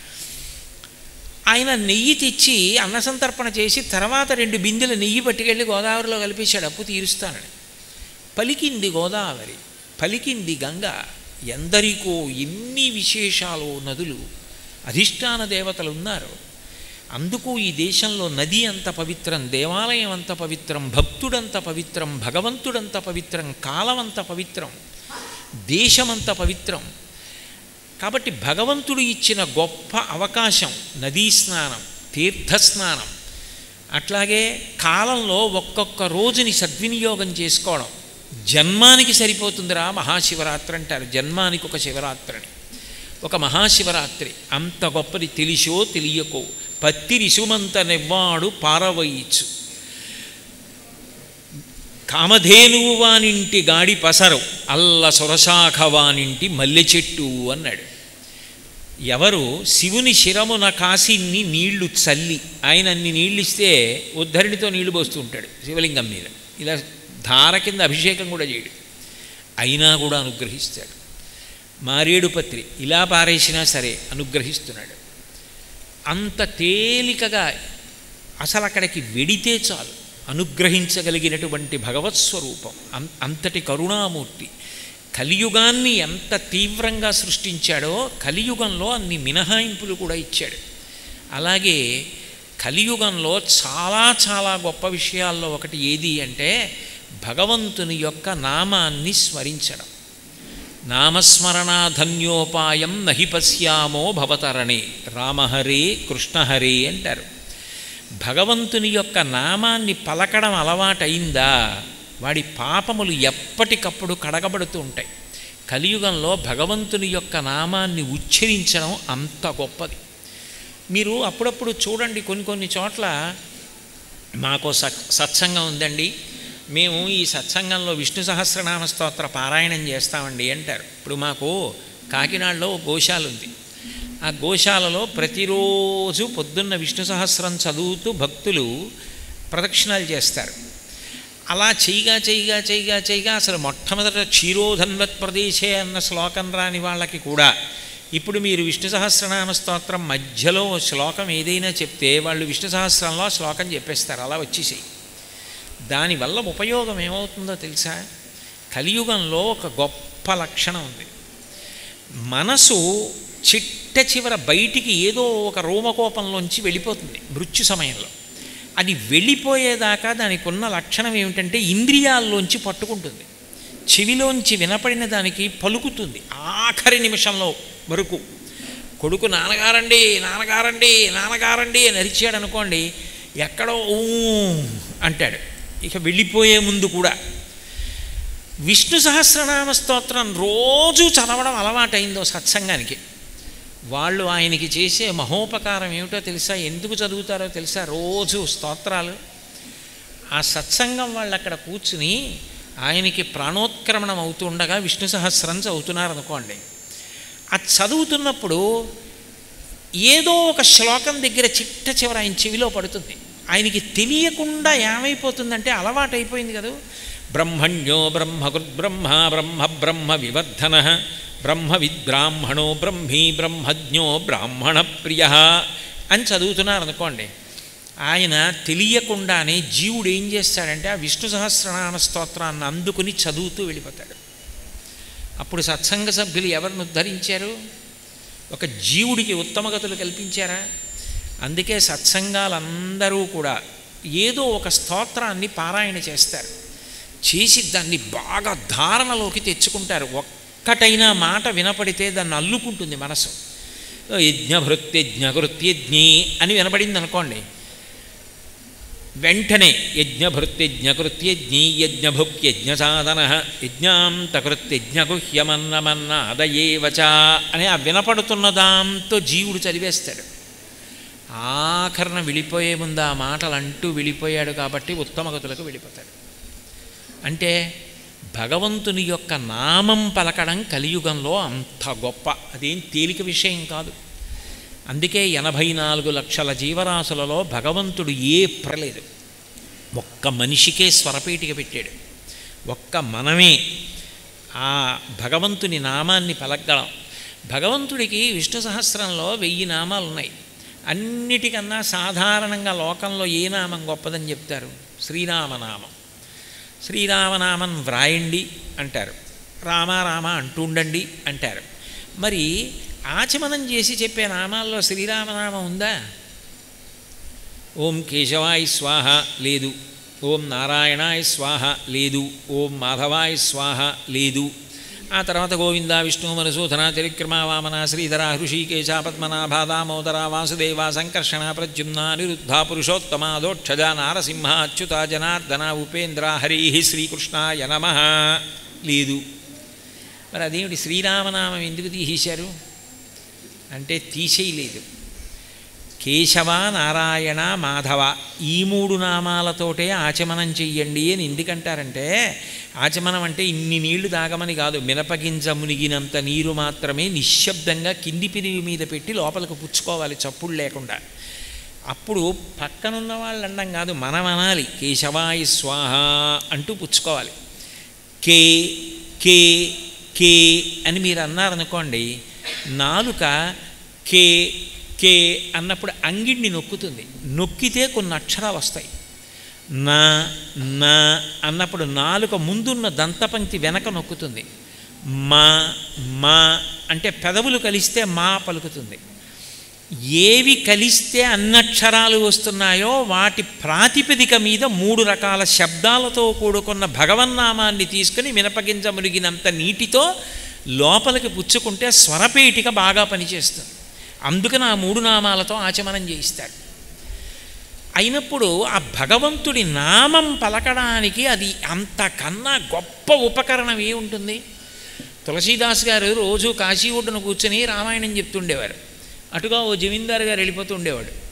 ఆయన నెయ్యి తెచ్చి అన్నసంతర్పణ చేసి తర్వాత రెండు బిందెలు నెయ్యి పట్టుకెళ్ళి గోదావరిలో కలిపేశాడు అప్పు తీరుస్తానని పలికింది గోదావరి పలికింది గంగ ఎందరికో ఎన్ని విశేషాలు నదులు అధిష్టాన దేవతలు ఉన్నారు అందుకు ఈ దేశంలో నది అంత పవిత్రం దేవాలయం అంత పవిత్రం భక్తుడంత పవిత్రం భగవంతుడంత పవిత్రం కాలమంత పవిత్రం దేశమంత పవిత్రం కాబట్టి భగవంతుడు ఇచ్చిన గొప్ప అవకాశం నదీ స్నానం తీర్థస్నానం అట్లాగే కాలంలో ఒక్కొక్క రోజుని సద్వినియోగం చేసుకోవడం జన్మానికి సరిపోతుందిరా మహాశివరాత్రి అంటారు జన్మానికి ఒక శివరాత్రి అని ఒక మహాశివరాత్రి అంత గొప్పది తెలిసో తెలియకో పత్తిరిసుమంత నెవ్వాడు పారవయిచ్చు కామధేనువు వానింటి గాడి పసరు అల్ల సొరశాఖ వానింటి మల్లె చెట్టు అన్నాడు ఎవరు శివుని శిరమున కాసిన్ని నీళ్లు చల్లి ఆయన అన్ని నీళ్ళు ఇస్తే ఉద్ధరిణితో నీళ్లు పోస్తూ ఉంటాడు శివలింగం మీద ఇలా ధార కింద అభిషేకం కూడా చేయడు అయినా కూడా అనుగ్రహిస్తాడు మారేడు పత్రి ఇలా పారేసినా సరే అనుగ్రహిస్తున్నాడు అంత తేలికగా అసలు అక్కడికి వెడితే చాలు అనుగ్రహించగలిగినటువంటి భగవత్ స్వరూపం అం అంతటి కరుణామూర్తి కలియుగాన్ని ఎంత తీవ్రంగా సృష్టించాడో కలియుగంలో అన్ని మినహాయింపులు కూడా ఇచ్చాడు అలాగే కలియుగంలో చాలా చాలా గొప్ప విషయాల్లో ఒకటి ఏది అంటే భగవంతుని యొక్క నామాన్ని స్మరించడం నామస్మరణాధన్యోపాయం నహి పశ్యామో భవతరణే రామహరే కృష్ణహరే అంటారు భగవంతుని యొక్క నామాన్ని పలకడం అలవాటైందా వాడి పాపములు ఎప్పటికప్పుడు కడగబడుతూ ఉంటాయి కలియుగంలో భగవంతుని యొక్క నామాన్ని ఉచ్చరించడం అంత గొప్పది మీరు అప్పుడప్పుడు చూడండి కొన్ని కొన్ని చోట్ల మాకు సత్ సత్సంగం ఉందండి మేము ఈ సత్సంగంలో విష్ణు సహస్రనామ స్తోత్ర పారాయణం చేస్తామండి అంటారు ఇప్పుడు మాకు కాకినాడలో ఓ గోశాల ఉంది ఆ గోశాలలో ప్రతిరోజు పొద్దున్న విష్ణు సహస్రం చదువుతూ భక్తులు ప్రదక్షిణాలు చేస్తారు అలా చేయగా చేయగా చేయగా చేయగా అసలు మొట్టమొదట క్షీరోధన్వత్ ప్రదేశే అన్న శ్లోకం రాని వాళ్ళకి కూడా ఇప్పుడు మీరు విష్ణు సహస్రనామ స్తోత్రం మధ్యలో ఓ శ్లోకం ఏదైనా చెప్తే వాళ్ళు విష్ణు సహస్రంలో ఆ శ్లోకం చెప్పేస్తారు అలా వచ్చేసాయి దానివల్ల ఉపయోగం ఏమవుతుందో తెలుసా కలియుగంలో ఒక గొప్ప లక్షణం ఉంది మనసు చిట్ట చివర బయటికి ఏదో ఒక రోమకోపంలోంచి వెళ్ళిపోతుంది మృత్యు సమయంలో అది వెళ్ళిపోయేదాకా దానికి ఉన్న లక్షణం ఏమిటంటే ఇంద్రియాల్లోంచి పట్టుకుంటుంది చెవిలోంచి వినపడిన దానికి పలుకుతుంది ఆఖరి నిమిషంలో వరకు కొడుకు నాన్నగారండి నాన్నగారండి నాన్నగారండి అని అరిచాడు అనుకోండి ఎక్కడో ఊ అంటాడు ఇక వెళ్ళిపోయే ముందు కూడా విష్ణు సహస్రనామ స్తోత్రం రోజు చదవడం అలవాటైందో సత్సంగానికి వాళ్ళు ఆయనకి చేసే మహోపకారం ఏమిటో తెలుసా ఎందుకు చదువుతారో తెలుసా రోజు స్తోత్రాలు ఆ సత్సంగం వాళ్ళు అక్కడ కూర్చుని ఆయనకి ప్రాణోత్క్రమణం అవుతుండగా విష్ణు సహస్రం చదువుతున్నారనుకోండి అది చదువుతున్నప్పుడు ఏదో ఒక శ్లోకం దగ్గర చిట్ట చివర ఆయన చెవిలో పడుతుంది ఆయనకి తెలియకుండా ఏమైపోతుందంటే అలవాటైపోయింది కదా బ్రహ్మణ్యో బ్రహ్మకృద్బ్రహ్మ బ్రహ్మ బ్రహ్మ వివర్ధన బ్రహ్మ విద్బ్రాహ్మణో బ్రహ్మీ బ్రహ్మజ్ఞో బ్రాహ్మణ ప్రియ అని చదువుతున్నారనుకోండి ఆయన తెలియకుండానే జీవుడు ఏం చేస్తాడంటే ఆ విష్ణు సహస్రనామ స్తోత్రాన్ని అందుకుని చదువుతూ వెళ్ళిపోతాడు అప్పుడు సత్సంగ సభ్యులు ఎవరిని ఉద్ధరించారు ఒక జీవుడికి ఉత్తమగతులు కల్పించారా అందుకే సత్సంగాలందరూ కూడా ఏదో ఒక స్తోత్రాన్ని పారాయణ చేస్తారు చేసి దాన్ని బాగా ధారణలోకి తెచ్చుకుంటారు ఒక్కటైనా మాట వినపడితే దాన్ని అల్లుకుంటుంది మనసు యజ్ఞభృత్యజ్ఞకృత్యజ్ఞి అని వినపడింది అనుకోండి వెంటనే యజ్ఞభృత్యజ్ఞకృత్యజ్ఞి యజ్ఞభుక్యజ్ఞ సాధన యజ్ఞాంతకృత్యజ్ఞగుహ్యమన్నమన్నాదయేవచ అని ఆ వినపడుతున్న దాంతో జీవుడు చదివేస్తాడు ఆఖరణ వెళ్ళిపోయే ముందు ఆ మాటలు అంటూ వెళ్ళిపోయాడు కాబట్టి ఉత్తమగతులకు వెళ్ళిపోతాడు అంటే భగవంతుని యొక్క నామం పలకడం కలియుగంలో అంత గొప్ప అదేం తేలిక విషయం కాదు అందుకే ఎనభై నాలుగు లక్షల జీవరాశులలో భగవంతుడు ఏ ప్రలేదు ఒక్క మనిషికే స్వరపేటిక పెట్టాడు ఒక్క మనమే ఆ భగవంతుని నామాన్ని పలకగలం భగవంతుడికి విష్ణు సహస్రంలో వెయ్యి నామాలు ఉన్నాయి అన్నిటికన్నా సాధారణంగా లోకంలో ఏ నామం గొప్పదని చెప్తారు శ్రీరామనామం శ్రీరామనామం వ్రాయండి అంటారు రామ రామ అంటుండండి అంటారు మరి ఆచమనం చేసి చెప్పే నామాల్లో శ్రీరామనామం ఉందా ఓం కేశవాయ స్వాహ లేదు ఓం నారాయణాయ స్వాహ లేదు ఓం మాధవాయ స్వాహ లేదు ఆ తర్వాత గోవింద విష్ణు మనసూధన త్రిక్రమ వామన శ్రీధర హృషికేశ పద్మనాభ దామోదర వాసుదేవ సంకర్షణ ప్రద్యుమ్న నిరుద్ధ పురుషోత్తమ దోక్షజ నారసింహ అచ్యుత జనార్దన ఉపేంద్ర హరి శ్రీకృష్ణాయ నమ లేదు మరి అదేమిటి శ్రీరామనామం ఎందుకు తీసేశారు అంటే తీసేయలేదు కేశవ నారాయణ మాధవ ఈ మూడు నామాలతోటే ఆచమనం చెయ్యండి అని ఎందుకంటారంటే ఆచమనం అంటే ఇన్ని నీళ్లు తాగమని కాదు మినపగింజ మునిగినంత నీరు మాత్రమే నిశ్శబ్దంగా కింది పిరివి మీద పెట్టి లోపలికి పుచ్చుకోవాలి చప్పుడు లేకుండా అప్పుడు పక్కనున్న వాళ్ళు అండం కాదు మనం అనాలి కేశవాయ స్వాహ అంటూ పుచ్చుకోవాలి కే కే కే అని మీరు అన్నారనుకోండి నాలుక కే కే అన్నప్పుడు అంగిడిని నొక్కుతుంది నొక్కితే కొన్ని అక్షరాలు వస్తాయి నా నా అన్నప్పుడు నాలుక ముందున్న దంతపంక్తి వెనక నొక్కుతుంది మా మా అంటే పెదవులు కలిస్తే మా పలుకుతుంది ఏవి కలిస్తే అన్నక్షరాలు వస్తున్నాయో వాటి ప్రాతిపదిక మీద మూడు రకాల శబ్దాలతో కూడుకున్న భగవన్నామాన్ని తీసుకుని మినపగింజ మునిగినంత నీటితో లోపలికి పుచ్చుకుంటే స్వరపేటిక బాగా పనిచేస్తుంది అందుకని ఆ మూడు నామాలతో ఆచమనం చేయిస్తాడు అయినప్పుడు ఆ భగవంతుడి నామం పలకడానికి అది అంతకన్నా గొప్ప ఉపకరణం ఏముంటుంది తులసీదాస్ గారు రోజు కాశీ ఒడ్డున కూర్చొని రామాయణం చెప్తుండేవారు అటుగా ఓ జమీందారు గారు వెళ్ళిపోతూ ఉండేవాడు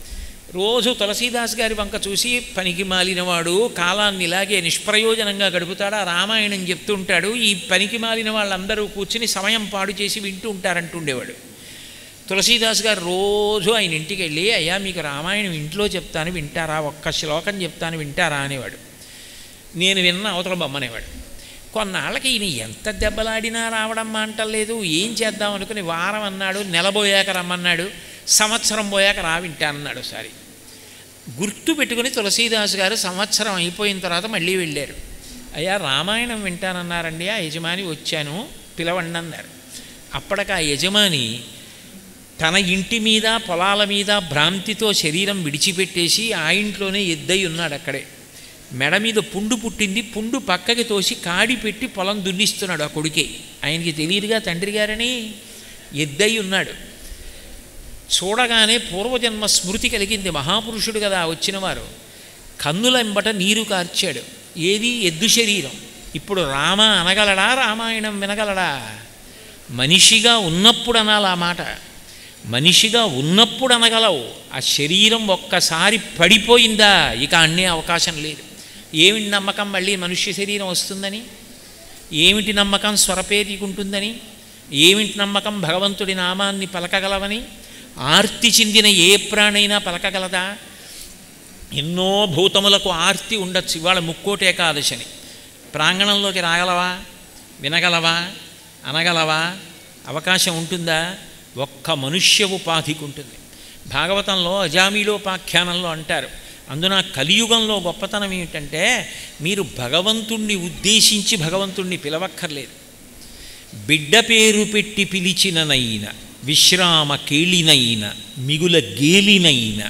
రోజు తులసీదాస్ గారి వంక చూసి పనికి మాలినవాడు కాలాన్ని ఇలాగే నిష్ప్రయోజనంగా గడుపుతాడు ఆ రామాయణం చెప్తుంటాడు ఈ పనికి మాలిన వాళ్ళందరూ కూర్చుని సమయం పాడు చేసి వింటూ ఉంటారంటుండేవాడు తులసీదాస్ గారు రోజు ఆయన ఇంటికి వెళ్ళి అయ్యా మీకు రామాయణం ఇంట్లో చెప్తాను వింటారా ఒక్క శ్లోకం చెప్తాను వింటారా అనేవాడు నేను విన్న అవతల బొమ్మనేవాడు కొన్నాళ్ళకి ఈయన ఎంత దెబ్బలాడినా రావడం అంటలేదు ఏం చేద్దాం అనుకుని వారం అన్నాడు నెలబోయాక రమ్మన్నాడు సంవత్సరం పోయాక రా వింటానన్నాడు ఒకసారి గుర్తు పెట్టుకుని తులసీదాస్ గారు సంవత్సరం అయిపోయిన తర్వాత మళ్ళీ వెళ్ళారు అయ్యా రామాయణం వింటానన్నారండి ఆ యజమాని వచ్చాను పిలవండి అన్నారు అప్పటికి ఆ యజమాని తన ఇంటి మీద పొలాల మీద భ్రాంతితో శరీరం విడిచిపెట్టేసి ఆ ఇంట్లోనే ఎద్దై ఉన్నాడు అక్కడే మెడ మీద పుండు పుట్టింది పుండు పక్కకి తోసి కాడి పెట్టి పొలం దున్నిస్తున్నాడు ఆ కొడుకే ఆయనకి తెలియదుగా తండ్రి గారని ఎద్దై ఉన్నాడు చూడగానే పూర్వజన్మ స్మృతి కలిగింది మహాపురుషుడు కదా వచ్చినవారు కన్నులెంబట నీరు కార్చాడు ఏది ఎద్దు శరీరం ఇప్పుడు రామ అనగలడా రామాయణం వినగలడా మనిషిగా ఉన్నప్పుడు అనాలి ఆ మాట మనిషిగా ఉన్నప్పుడు అనగలవు ఆ శరీరం ఒక్కసారి పడిపోయిందా ఇక అన్నే అవకాశం లేదు ఏమిటి నమ్మకం మళ్ళీ మనుష్య శరీరం వస్తుందని ఏమిటి నమ్మకం స్వరపేరికుంటుందని ఏమిటి నమ్మకం భగవంతుడి నామాన్ని పలకగలవని ఆర్తి చెందిన ఏ ప్రాణైనా పలకగలదా ఎన్నో భూతములకు ఆర్తి ఉండొచ్చు ఇవాళ ముక్కోటి ఏకాదశని ప్రాంగణంలోకి రాగలవా వినగలవా అనగలవా అవకాశం ఉంటుందా ఒక్క మనుష్య ఉపాధికి ఉంటుంది భాగవతంలో అజామీలోపాఖ్యానంలో అంటారు అందున కలియుగంలో గొప్పతనం ఏమిటంటే మీరు భగవంతుణ్ణి ఉద్దేశించి భగవంతుణ్ణి పిలవక్కర్లేదు బిడ్డ పేరు పెట్టి పిలిచిననైన విశ్రామ కేళినైన మిగుల గేలినైన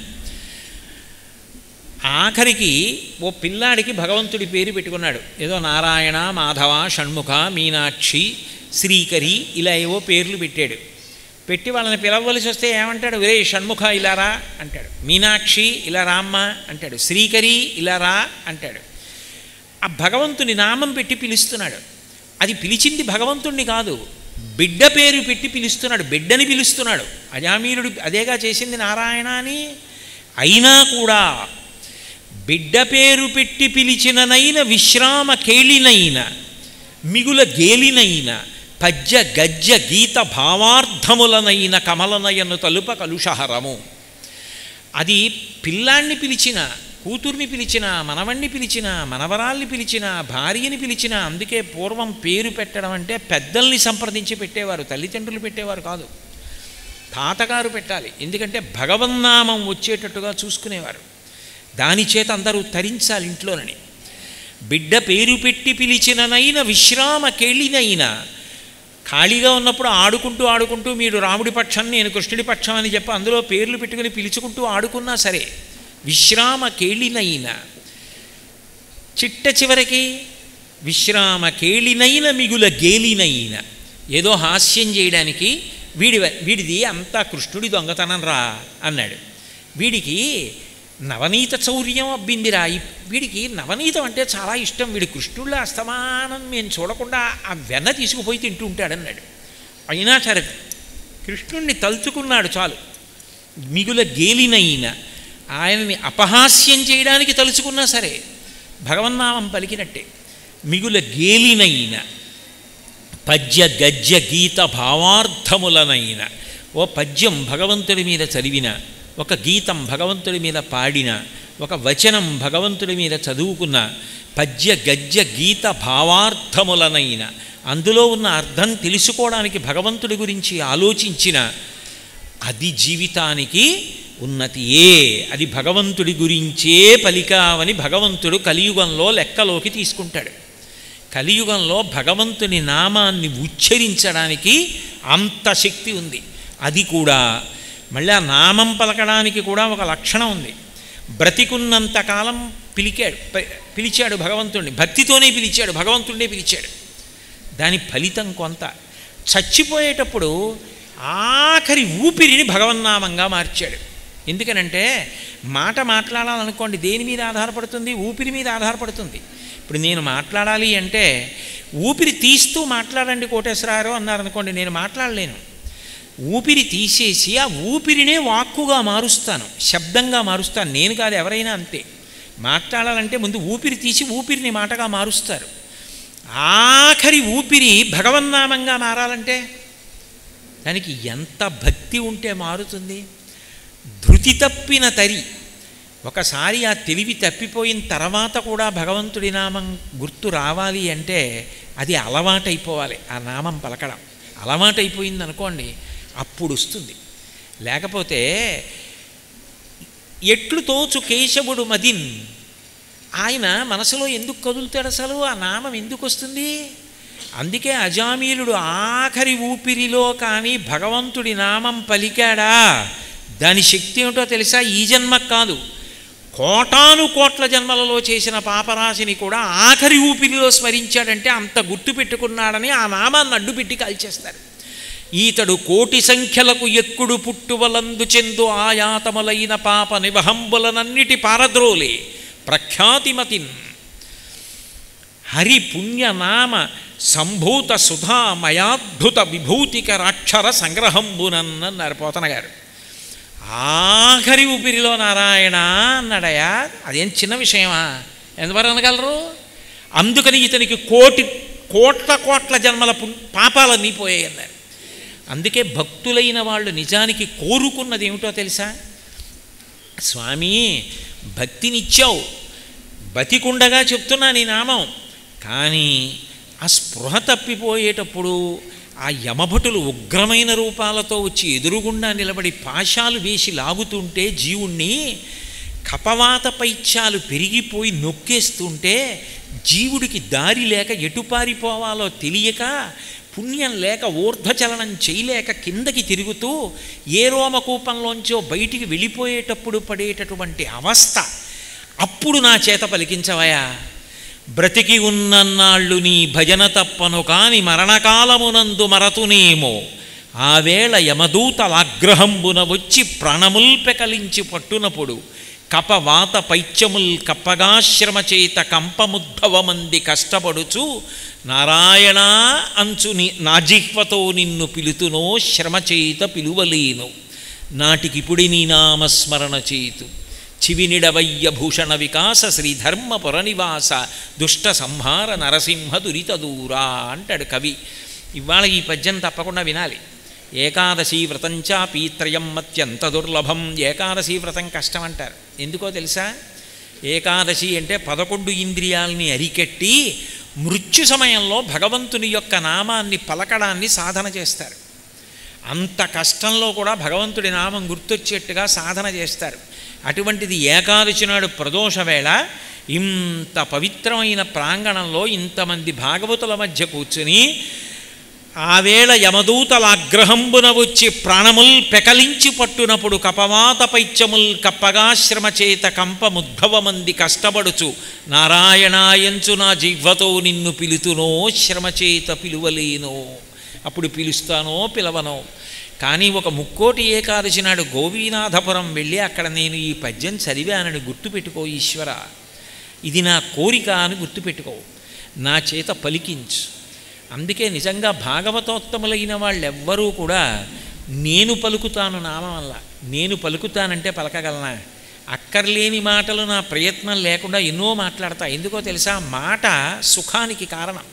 ఆఖరికి ఓ పిల్లాడికి భగవంతుడి పేరు పెట్టుకున్నాడు ఏదో నారాయణ మాధవ షణ్ముఖ మీనాక్షి శ్రీకరి ఇలా ఏవో పేర్లు పెట్టాడు పెట్టి వాళ్ళని పిలవలసి వస్తే ఏమంటాడు ఒరే షణ్ముఖ ఇలా రా అంటాడు మీనాక్షి ఇలా రామ్మ అంటాడు శ్రీకరి ఇలా రా అంటాడు ఆ భగవంతుని నామం పెట్టి పిలుస్తున్నాడు అది పిలిచింది భగవంతుణ్ణి కాదు బిడ్డ పేరు పెట్టి పిలుస్తున్నాడు బిడ్డని పిలుస్తున్నాడు అజామీనుడు అదేగా చేసింది నారాయణ అని అయినా కూడా బిడ్డ పేరు పెట్టి పిలిచిననైన విశ్రామ కేళినైన మిగుల గేలినైన పద్య గజ్జ గీత భావార్థములనైన కమలనయను తలుప కలుషహరము అది పిల్లాన్ని పిలిచిన కూతుర్ని పిలిచిన మనవణ్ణి పిలిచిన మనవరాల్ని పిలిచిన భార్యని పిలిచిన అందుకే పూర్వం పేరు పెట్టడం అంటే పెద్దల్ని సంప్రదించి పెట్టేవారు తల్లిదండ్రులు పెట్టేవారు కాదు తాతగారు పెట్టాలి ఎందుకంటే భగవన్నామం వచ్చేటట్టుగా చూసుకునేవారు దాని చేత అందరూ తరించాలి ఇంట్లోనని బిడ్డ పేరు పెట్టి పిలిచిననైన విశ్రామ కేళినైన ఖాళీగా ఉన్నప్పుడు ఆడుకుంటూ ఆడుకుంటూ మీరు రాముడి పక్షం నేను కృష్ణుడి పక్షం అని చెప్పి అందులో పేర్లు పెట్టుకుని పిలుచుకుంటూ ఆడుకున్నా సరే విశ్రామ కేళినైన చిట్ట చివరికి విశ్రామ కేళినైన మిగుల గేలినైన ఏదో హాస్యం చేయడానికి వీడి వీడిది అంతా కృష్ణుడి దొంగతనం రా అన్నాడు వీడికి నవనీత చౌర్యం అబ్బిందిరా ఈ- వీడికి నవనీతం అంటే చాలా ఇష్టం వీడి కృష్ణుళ్ళ అస్తమానం మేము చూడకుండా ఆ వెన్న తీసుకుపోయి తింటూ ఉంటాడన్నాడు అయినా సరే కృష్ణుణ్ణి తలుచుకున్నాడు చాలు మిగుల గేలినైన ఆయనని అపహాస్యం చేయడానికి తలుచుకున్నా సరే భగవన్నామం పలికినట్టే మిగుల గేలినైన పద్య గద్య గీత భావార్థములనైన ఓ పద్యం భగవంతుడి మీద చదివిన ఒక గీతం భగవంతుడి మీద పాడిన ఒక వచనం భగవంతుడి మీద చదువుకున్న పద్య గద్య గీత భావార్థములనైన అందులో ఉన్న అర్థం తెలుసుకోవడానికి భగవంతుడి గురించి ఆలోచించిన అది జీవితానికి ఉన్నతియే అది భగవంతుడి గురించే పలికావని భగవంతుడు కలియుగంలో లెక్కలోకి తీసుకుంటాడు కలియుగంలో భగవంతుని నామాన్ని ఉచ్చరించడానికి అంత శక్తి ఉంది అది కూడా మళ్ళీ ఆ నామం పలకడానికి కూడా ఒక లక్షణం ఉంది బ్రతికున్నంత కాలం పిలికాడు ప- పిలిచాడు భగవంతుడిని భక్తితోనే పిలిచాడు భగవంతుడినే పిలిచాడు దాని ఫలితం కొంత చచ్చిపోయేటప్పుడు ఆఖరి ఊపిరిని భగవన్నామంగా మార్చాడు ఎందుకనంటే మాట మాట్లాడాలనుకోండి దేని మీద ఆధారపడుతుంది ఊపిరి మీద ఆధారపడుతుంది ఇప్పుడు నేను మాట్లాడాలి అంటే ఊపిరి తీస్తూ మాట్లాడండి కోటేశ్వరారు అన్నారనుకోండి నేను మాట్లాడలేను ఊపిరి తీసేసి ఆ ఊపిరినే వాక్కుగా మారుస్తాను శబ్దంగా మారుస్తాను నేను కాదు ఎవరైనా అంతే మాట్లాడాలంటే ముందు ఊపిరి తీసి ఊపిరిని మాటగా మారుస్తారు ఆఖరి ఊపిరి భగవన్నామంగా మారాలంటే దానికి ఎంత భక్తి ఉంటే మారుతుంది ధృతి తప్పిన తరి ఒకసారి ఆ తెలివి తప్పిపోయిన తర్వాత కూడా భగవంతుడి నామం గుర్తు రావాలి అంటే అది అలవాటైపోవాలి ఆ నామం పలకడం అలవాటైపోయింది అనుకోండి అప్పుడు వస్తుంది లేకపోతే ఎట్లు తోచు కేశవుడు మదిన్ ఆయన మనసులో ఎందుకు కదులుతాడు అసలు ఆ నామం ఎందుకు వస్తుంది అందుకే అజామీలుడు ఆఖరి ఊపిరిలో కానీ భగవంతుడి నామం పలికాడా దాని శక్తి ఏమిటో తెలుసా ఈ జన్మకు కాదు కోటాను కోట్ల జన్మలలో చేసిన పాపరాశిని కూడా ఆఖరి ఊపిరిలో స్మరించాడంటే అంత గుర్తు పెట్టుకున్నాడని ఆ నామాన్ని అడ్డుపెట్టి కాల్చేస్తారు ఈతడు కోటి సంఖ్యలకు ఎక్కుడు పుట్టువలందు చెందు ఆయాతములైన పాప నివహంబులనన్నిటి పారద్రోలే ప్రఖ్యాతిమతిన్ హరి పుణ్యనామ సంభూత సుధామయాద్భుత విభూతికరాక్షర సంగ్రహంబునన్నారు పోతన గారు ఆఖరి ఊపిరిలో నారాయణ అన్నాడయా అదేం చిన్న విషయమా ఎంతవరకు అనగలరు అందుకని ఇతనికి కోటి కోట్ల కోట్ల జన్మల పు పాపాలన్నీ పోయాయి అన్నారు అందుకే భక్తులైన వాళ్ళు నిజానికి కోరుకున్నది ఏమిటో తెలుసా స్వామి భక్తినిచ్చావు బతికుండగా చెప్తున్నా నీ నామం కానీ ఆ స్పృహ తప్పిపోయేటప్పుడు ఆ యమభటులు ఉగ్రమైన రూపాలతో వచ్చి ఎదురుగుండా నిలబడి పాశాలు వేసి లాగుతుంటే జీవుణ్ణి కపవాత పైత్యాలు పెరిగిపోయి నొక్కేస్తుంటే జీవుడికి దారి లేక ఎటు పారిపోవాలో తెలియక పుణ్యం లేక ఊర్ధ్వచలనం చేయలేక కిందకి తిరుగుతూ ఏ రోమకూపంలోంచో బయటికి వెళ్ళిపోయేటప్పుడు పడేటటువంటి అవస్థ అప్పుడు నా చేత పలికించవయా బ్రతికి ఉన్నన్నాళ్ళు నీ భజన తప్పను కాని మరణకాలమునందు మరతునేమో ఆ వేళ యమదూతలాగ్రహంబున వచ్చి ప్రాణముల్ పెకలించి పట్టునప్పుడు కపవాత పైత్యముల్ కప్పగాశ్రమ చేత కంపముద్భవమంది కష్టపడుచు నారాయణ అంచు ని నా జిహ్వతో నిన్ను పిలుతునో శ్రమ చేత పిలువలేను నాటికిపుడి నీ నామస్మరణ చేతు చివినిడవయ్య భూషణ వికాస శ్రీధర్మ పురనివాస దుష్ట సంహార నరసింహ దురిత దూరా అంటాడు కవి ఇవాళ ఈ పద్యం తప్పకుండా వినాలి ఏకాదశి వ్రతం చాపి త్రయం అత్యంత దుర్లభం ఏకాదశి వ్రతం కష్టం అంటారు ఎందుకో తెలుసా ఏకాదశి అంటే పదకొండు ఇంద్రియాల్ని అరికెట్టి మృత్యు సమయంలో భగవంతుని యొక్క నామాన్ని పలకడాన్ని సాధన చేస్తారు అంత కష్టంలో కూడా భగవంతుడి నామం గుర్తొచ్చేట్టుగా సాధన చేస్తారు అటువంటిది ఏకాదశి నాడు ప్రదోష వేళ ఇంత పవిత్రమైన ప్రాంగణంలో ఇంతమంది భాగవతుల మధ్య కూర్చుని ఆ వేళ యమదూతల అగ్రహంబున వచ్చి ప్రాణముల్ పెకలించి పట్టునప్పుడు కపవాత పైత్యముల్ కప్పగాశ్రమ చేత కంపముద్భవమంది కష్టపడుచు నారాయణాయంచు నా జిహ్వతో నిన్ను పిలుతునో శ్రమ చేత పిలువలేనో అప్పుడు పిలుస్తానో పిలవనో కానీ ఒక ముక్కోటి ఏకాదశి నాడు గోపీనాథపురం వెళ్ళి అక్కడ నేను ఈ పద్యం చదివానని గుర్తుపెట్టుకో ఈశ్వర ఇది నా కోరిక అని గుర్తుపెట్టుకో నా చేత పలికించు అందుకే నిజంగా భాగవతోత్తములైన వాళ్ళెవ్వరూ కూడా నేను పలుకుతాను నామం వల్ల నేను పలుకుతానంటే పలకగలనా అక్కర్లేని మాటలు నా ప్రయత్నం లేకుండా ఎన్నో మాట్లాడతా ఎందుకో తెలుసా మాట సుఖానికి కారణం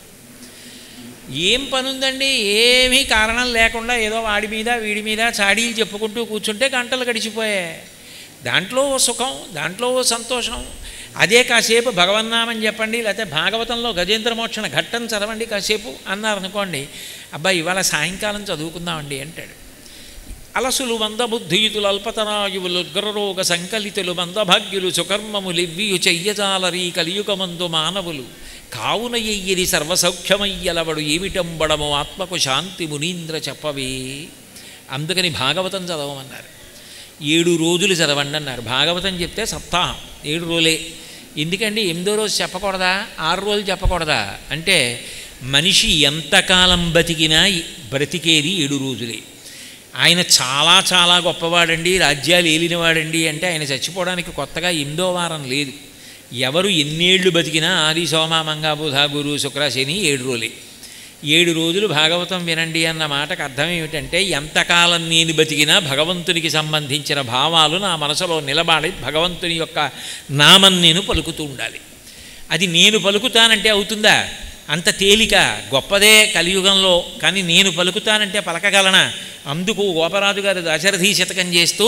ఏం పనుందండి ఏమీ కారణం లేకుండా ఏదో వాడి మీద వీడి మీద చాడీలు చెప్పుకుంటూ కూర్చుంటే గంటలు గడిచిపోయాయి దాంట్లో ఓ సుఖం దాంట్లో ఓ సంతోషం అదే కాసేపు భగవన్నామని చెప్పండి లేకపోతే భాగవతంలో గజేంద్ర మోక్షణ ఘట్టం చదవండి కాసేపు అన్నారనుకోండి అబ్బాయి ఇవాళ సాయంకాలం చదువుకుందామండి అంటాడు అలసులు మందబుద్ధియుతులు అల్పతరాయువులు ఉగ్రరోగ సంకలితులు మందభాగ్యులు సుకర్మములివ్వియు చెయ్యజాలరీ కలియుగమందు మానవులు కావున ఎయ్యిరి సర్వసౌఖ్యమయ్యలవడు ఏమిటంబడము ఆత్మకు శాంతి మునీంద్ర చెప్పవే అందుకని భాగవతం చదవమన్నారు ఏడు రోజులు చదవండి అన్నారు భాగవతం చెప్తే సప్తాహం ఏడు రోజులే ఎందుకండి ఎనిమిదో రోజు చెప్పకూడదా ఆరు రోజులు చెప్పకూడదా అంటే మనిషి ఎంతకాలం బతికినా బ్రతికేది ఏడు రోజులే ఆయన చాలా చాలా గొప్పవాడండి రాజ్యాలు ఏలినవాడండి అంటే ఆయన చచ్చిపోవడానికి కొత్తగా ఎనిమిదో వారం లేదు ఎవరు ఎన్నేళ్ళు బతికినా ఆది సోమ మంగా బుధ గురు శుక్ర శని ఏడు రోజులే ఏడు రోజులు భాగవతం వినండి అన్న మాటకు అర్థం ఏమిటంటే ఎంతకాలం నేను బతికినా భగవంతునికి సంబంధించిన భావాలు నా మనసులో నిలబడి భగవంతుని యొక్క నామం నేను పలుకుతూ ఉండాలి అది నేను పలుకుతానంటే అవుతుందా అంత తేలిక గొప్పదే కలియుగంలో కానీ నేను పలుకుతానంటే పలకగలనా అందుకు గోపరాజు గారు దశరథీ శతకం చేస్తూ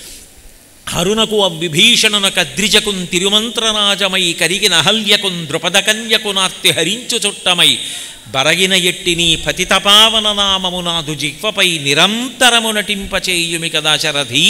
హరునకు విభీషణునక ద్రిజకున్ తిరుమంత్రరాజమై కరిగిన అహల్యకున్ ద్రుపదకన్యకు నార్తి హరించు చుట్టమై బరగిన ఎట్టిని పతితపావన నామమునాదు జిహ్వపై నిరంతరము నటింపచేయుమి కదా శరథి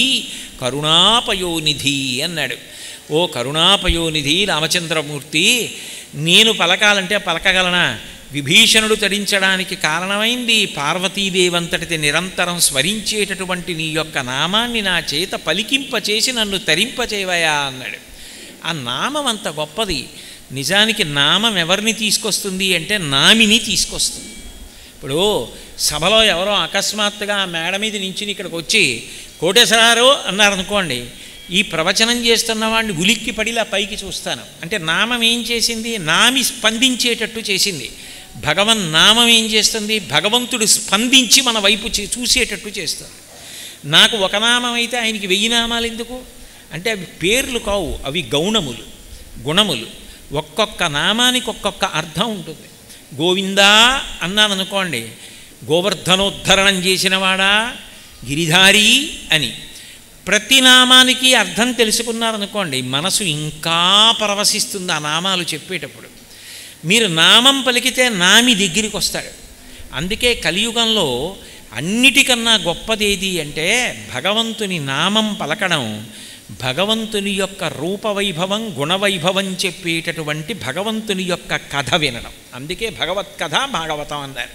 కరుణాపయోనిధి అన్నాడు ఓ కరుణాపయోనిధి రామచంద్రమూర్తి నేను పలకాలంటే పలకగలనా విభీషణుడు తరించడానికి కారణమైంది పార్వతీదేవంతటిది నిరంతరం స్మరించేటటువంటి నీ యొక్క నామాన్ని నా చేత పలికింపచేసి నన్ను తరింపచేవయా అన్నాడు ఆ నామం అంత గొప్పది నిజానికి నామం ఎవరిని తీసుకొస్తుంది అంటే నామిని తీసుకొస్తుంది ఇప్పుడు సభలో ఎవరో అకస్మాత్తుగా ఆ మేడ మీద నుంచి ఇక్కడికి వచ్చి కోటేశ్వరారు అన్నారనుకోండి ఈ ప్రవచనం చేస్తున్న వాడిని ఉలిక్కి పడిలా పైకి చూస్తాను అంటే నామం ఏం చేసింది నామి స్పందించేటట్టు చేసింది భగవన్ నామం ఏం చేస్తుంది భగవంతుడు స్పందించి మన వైపు చే- చూసేటట్టు చేస్తుంది నాకు ఒక నామం అయితే ఆయనకి వెయ్యి నామాలు ఎందుకు అంటే అవి పేర్లు కావు అవి గౌణములు గుణములు ఒక్కొక్క నామానికి ఒక్కొక్క అర్థం ఉంటుంది గోవిందా అన్నాను అనుకోండి గోవర్ధనోద్ధరణం చేసినవాడా గిరిధారి అని ప్రతి నామానికి అర్థం తెలుసుకున్నారనుకోండి మనసు ఇంకా పరవశిస్తుంది ఆ నామాలు చెప్పేటప్పుడు మీరు నామం పలికితే నామి దగ్గరికి వస్తాడు అందుకే కలియుగంలో అన్నిటికన్నా గొప్పదేది అంటే భగవంతుని నామం పలకడం భగవంతుని యొక్క రూపవైభవం గుణవైభవం చెప్పేటటువంటి భగవంతుని యొక్క కథ వినడం అందుకే భగవత్ కథ భాగవతం అన్నారు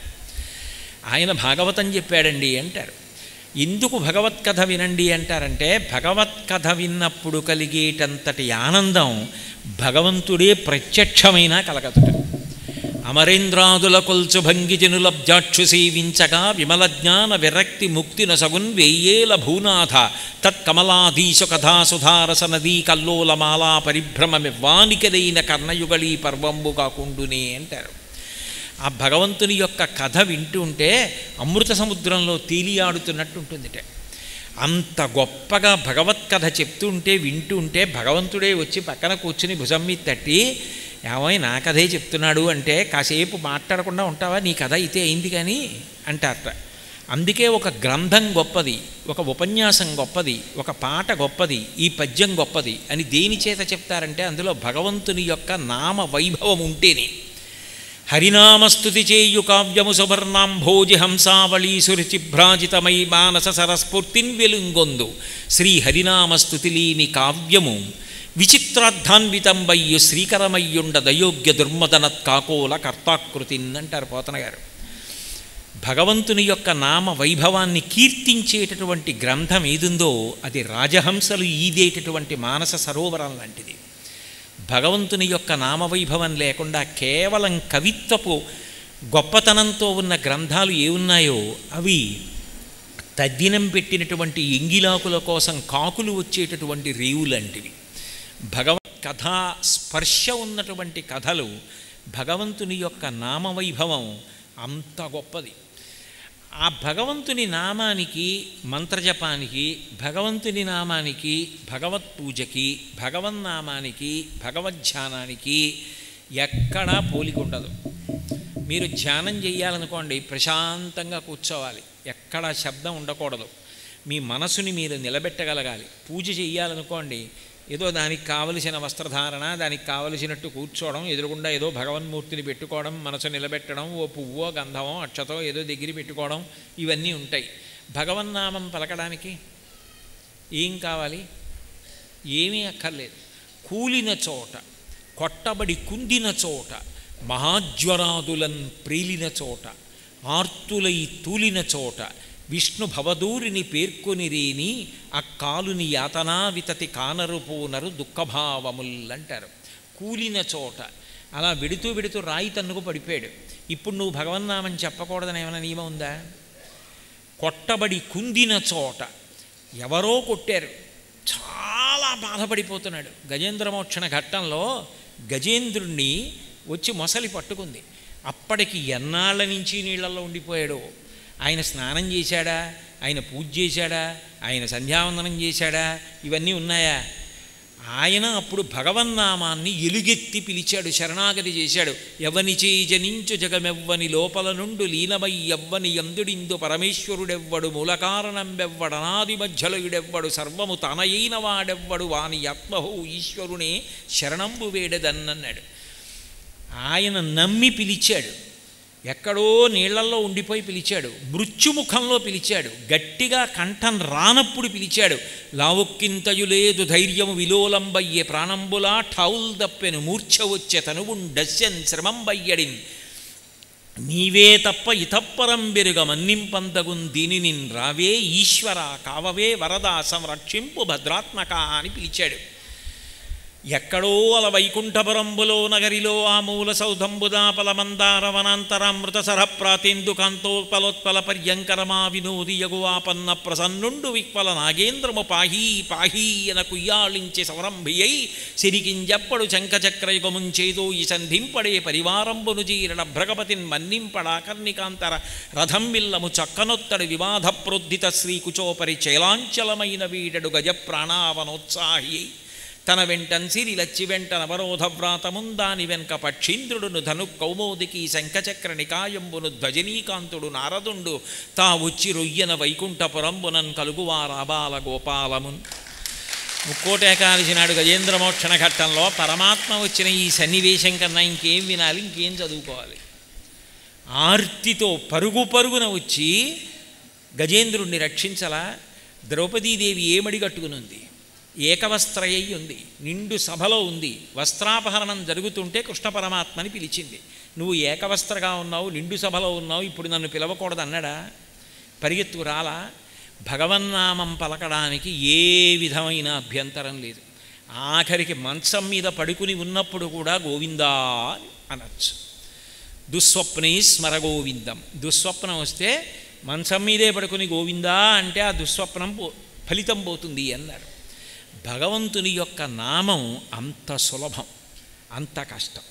ఆయన భాగవతం చెప్పాడండి అంటారు ఎందుకు భగవత్ కథ వినండి అంటారంటే భగవత్ కథ విన్నప్పుడు కలిగేటంతటి ఆనందం భగవంతుడే ప్రత్యక్షమైన కలగతుట అమరేంద్రాదుల కొల్చు భంగిజనులబ్జాక్షు సేవించగా విమల జ్ఞాన విరక్తి ముక్తిన సగున్ వెయ్యేల భూనాథ తత్కమలాధీశ కథాసుధారస నదీ కల్లోలమాలా పరిభ్రమమివ్వానికదైన కర్ణయుగళీ పర్వంబు కాకుండునే అంటారు ఆ భగవంతుని యొక్క కథ వింటుంటే అమృత సముద్రంలో తేలియాడుతున్నట్టు ఉంటుందిట అంత గొప్పగా భగవత్ కథ చెప్తుంటే వింటుంటే భగవంతుడే వచ్చి పక్కన కూర్చుని భుజం మీద తట్టి ఏమై నా కథే చెప్తున్నాడు అంటే కాసేపు మాట్లాడకుండా ఉంటావా నీ కథ అయితే అయింది కానీ అంటారట అందుకే ఒక గ్రంథం గొప్పది ఒక ఉపన్యాసం గొప్పది ఒక పాట గొప్పది ఈ పద్యం గొప్పది అని దేని చేత చెప్తారంటే అందులో భగవంతుని యొక్క నామ వైభవం ఉంటేనే హరినామస్తుతి చేయు కావ్యము సువర్ణాంభోజి హంసావళీ సురుచిభ్రాజితమై మానస సరస్ఫూర్తిన్ వెలుంగొందు శ్రీ హరినామస్తుతి లేని కావ్యము విచిత్రార్థాన్వితంబయ్యు శ్రీకరమయ్యుండ దయోగ్య దుర్మదనత్ కాకోల కర్తాకృతిన్ అంటారు పోతన గారు భగవంతుని యొక్క నామ వైభవాన్ని కీర్తించేటటువంటి గ్రంథం ఏదుందో అది రాజహంసలు ఈదేటటువంటి మానస సరోవరం లాంటిది భగవంతుని యొక్క నామవైభవం లేకుండా కేవలం కవిత్వపు గొప్పతనంతో ఉన్న గ్రంథాలు ఏ ఉన్నాయో అవి తద్దినం పెట్టినటువంటి ఎంగిలాకుల కోసం కాకులు వచ్చేటటువంటి రేవు లాంటివి భగవత్ కథా స్పర్శ ఉన్నటువంటి కథలు భగవంతుని యొక్క నామవైభవం అంత గొప్పది ఆ భగవంతుని నామానికి మంత్రజపానికి భగవంతుని నామానికి భగవత్ పూజకి భగవన్నామానికి భగవద్ధ్యానానికి ఎక్కడా పోలిక ఉండదు మీరు ధ్యానం చేయాలనుకోండి ప్రశాంతంగా కూర్చోవాలి ఎక్కడా శబ్దం ఉండకూడదు మీ మనసుని మీరు నిలబెట్టగలగాలి పూజ చేయాలనుకోండి ఏదో దానికి కావలసిన వస్త్రధారణ దానికి కావలసినట్టు కూర్చోవడం ఎదురుగుండా ఏదో భగవన్మూర్తిని పెట్టుకోవడం మనసు నిలబెట్టడం ఓ పువ్వో గంధమో అక్షతో ఏదో దగ్గర పెట్టుకోవడం ఇవన్నీ ఉంటాయి భగవన్నామం పలకడానికి ఏం కావాలి ఏమీ అక్కర్లేదు కూలిన చోట కొట్టబడి కుందిన చోట మహాజ్వరాదులన్ ప్రీలిన చోట ఆర్తులై తూలిన చోట విష్ణు భవదూరిని పేర్కొని రేని అక్కాలుని యాతనా వితతి కానరు పోనరు దుఃఖభావముల్ అంటారు కూలిన చోట అలా వెడుతూ వెడుతూ రాయి తన్నుకు పడిపోయాడు ఇప్పుడు నువ్వు భగవన్నామని చెప్పకూడదని ఏమైనా నియమం ఉందా కొట్టబడి కుందిన చోట ఎవరో కొట్టారు చాలా బాధపడిపోతున్నాడు గజేంద్రమోక్షణ ఘట్టంలో గజేంద్రుణ్ణి వచ్చి మొసలి పట్టుకుంది అప్పటికి ఎన్నాళ్ళ నుంచి నీళ్ళల్లో ఉండిపోయాడో ఆయన స్నానం చేశాడా ఆయన పూజ చేశాడా ఆయన సంధ్యావందనం చేశాడా ఇవన్నీ ఉన్నాయా ఆయన అప్పుడు భగవన్నామాన్ని ఎలుగెత్తి పిలిచాడు శరణాగతి చేశాడు ఎవని చేజనించు జగమెవ్వని లోపల నుండు లీనమై ఎవ్వని ఎందుడిందు పరమేశ్వరుడెవ్వడు మూల కారణంబెవ్వడనాది మధ్యలయుడెవ్వడు సర్వము తనయైన వాడెవ్వడు వాని ఆత్మహో ఈశ్వరునే శరణంబు వేడదన్నన్నాడు ఆయన నమ్మి పిలిచాడు ఎక్కడో నీళ్లలో ఉండిపోయి పిలిచాడు మృత్యుముఖంలో పిలిచాడు గట్టిగా కంఠం రానప్పుడు పిలిచాడు లావుక్కింతయు లేదు ధైర్యము విలోలంబయ్యే ప్రాణంబులా ఠౌల్ దప్పెను మూర్ఛ వచ్చే తనువుండస్యన్ శ్రమంబయ్యడిన్ నీవే తప్ప ఇతప్పరం బెరుగ మన్నింపంతగున్ దీనిని రావే ఈశ్వర కావవే వరద సంరక్షింపు భద్రాత్మక అని పిలిచాడు ఎక్కడో అల వైకుంఠపురంబులో నగరిలో ఆ మూల సౌధంబుదాపల మందార వనాంతరామృత సర ప్రాతేందుకాంతోత్పలోత్పల పర్యంకరమా వినోది యగువాపన్న ప్రసన్నుండు విక్వల నాగేంద్రము పాహీ పాహీ ఎన కుయ్యాళించి సవరంభియై సిరికింజప్పడు శంఖచక్రయుగముంచేదో ఈ సంధింపడే పరివారంబును జీరణ భ్రగపతిన్ మన్నింపడా కర్ణికాంతర రథం విల్లము చక్కనొత్తడి వివాద ప్రోద్ధిత శ్రీకుచోపరి చైలాంచలమైన వీడడు గజ ప్రాణావనోత్సాహి తన వెంటన్ సిరి లచ్చి వెంట నవరోధ వ్రాతముందాని వెనక పక్షీంద్రుడును ధను కౌమోదికి శంఖచక్ర నికాయంబును ధ్వజనీకాంతుడు నారదుండు తా వచ్చి రొయ్యన వైకుంఠపురంబునన్ కలుగువారాబాల గోపాలమున్ ముక్కోటేకాదశి నాడు గజేంద్రమోక్షణ ఘట్టంలో పరమాత్మ వచ్చిన ఈ సన్నివేశం కన్నా ఇంకేం వినాలి ఇంకేం చదువుకోవాలి ఆర్తితో పరుగు పరుగున వచ్చి గజేంద్రుణ్ణి రక్షించలా ద్రౌపదీదేవి ఏమడి కట్టుకునుంది ఏకవస్త్రయ్యి ఉంది నిండు సభలో ఉంది వస్త్రాపహరణం జరుగుతుంటే కృష్ణ పరమాత్మని పిలిచింది నువ్వు ఏకవస్త్రగా ఉన్నావు నిండు సభలో ఉన్నావు ఇప్పుడు నన్ను పిలవకూడదు అన్నాడా పరిగెత్తు రాలా భగవన్నామం పలకడానికి ఏ విధమైన అభ్యంతరం లేదు ఆఖరికి మంచం మీద పడుకుని ఉన్నప్పుడు కూడా గోవిందా అనొచ్చు దుస్వప్నే స్మరగోవిందం దుస్వప్నం వస్తే మంచం మీదే పడుకుని గోవిందా అంటే ఆ దుస్వప్నం పో ఫలితం పోతుంది అన్నారు భగవంతుని యొక్క నామం అంత సులభం అంత కష్టం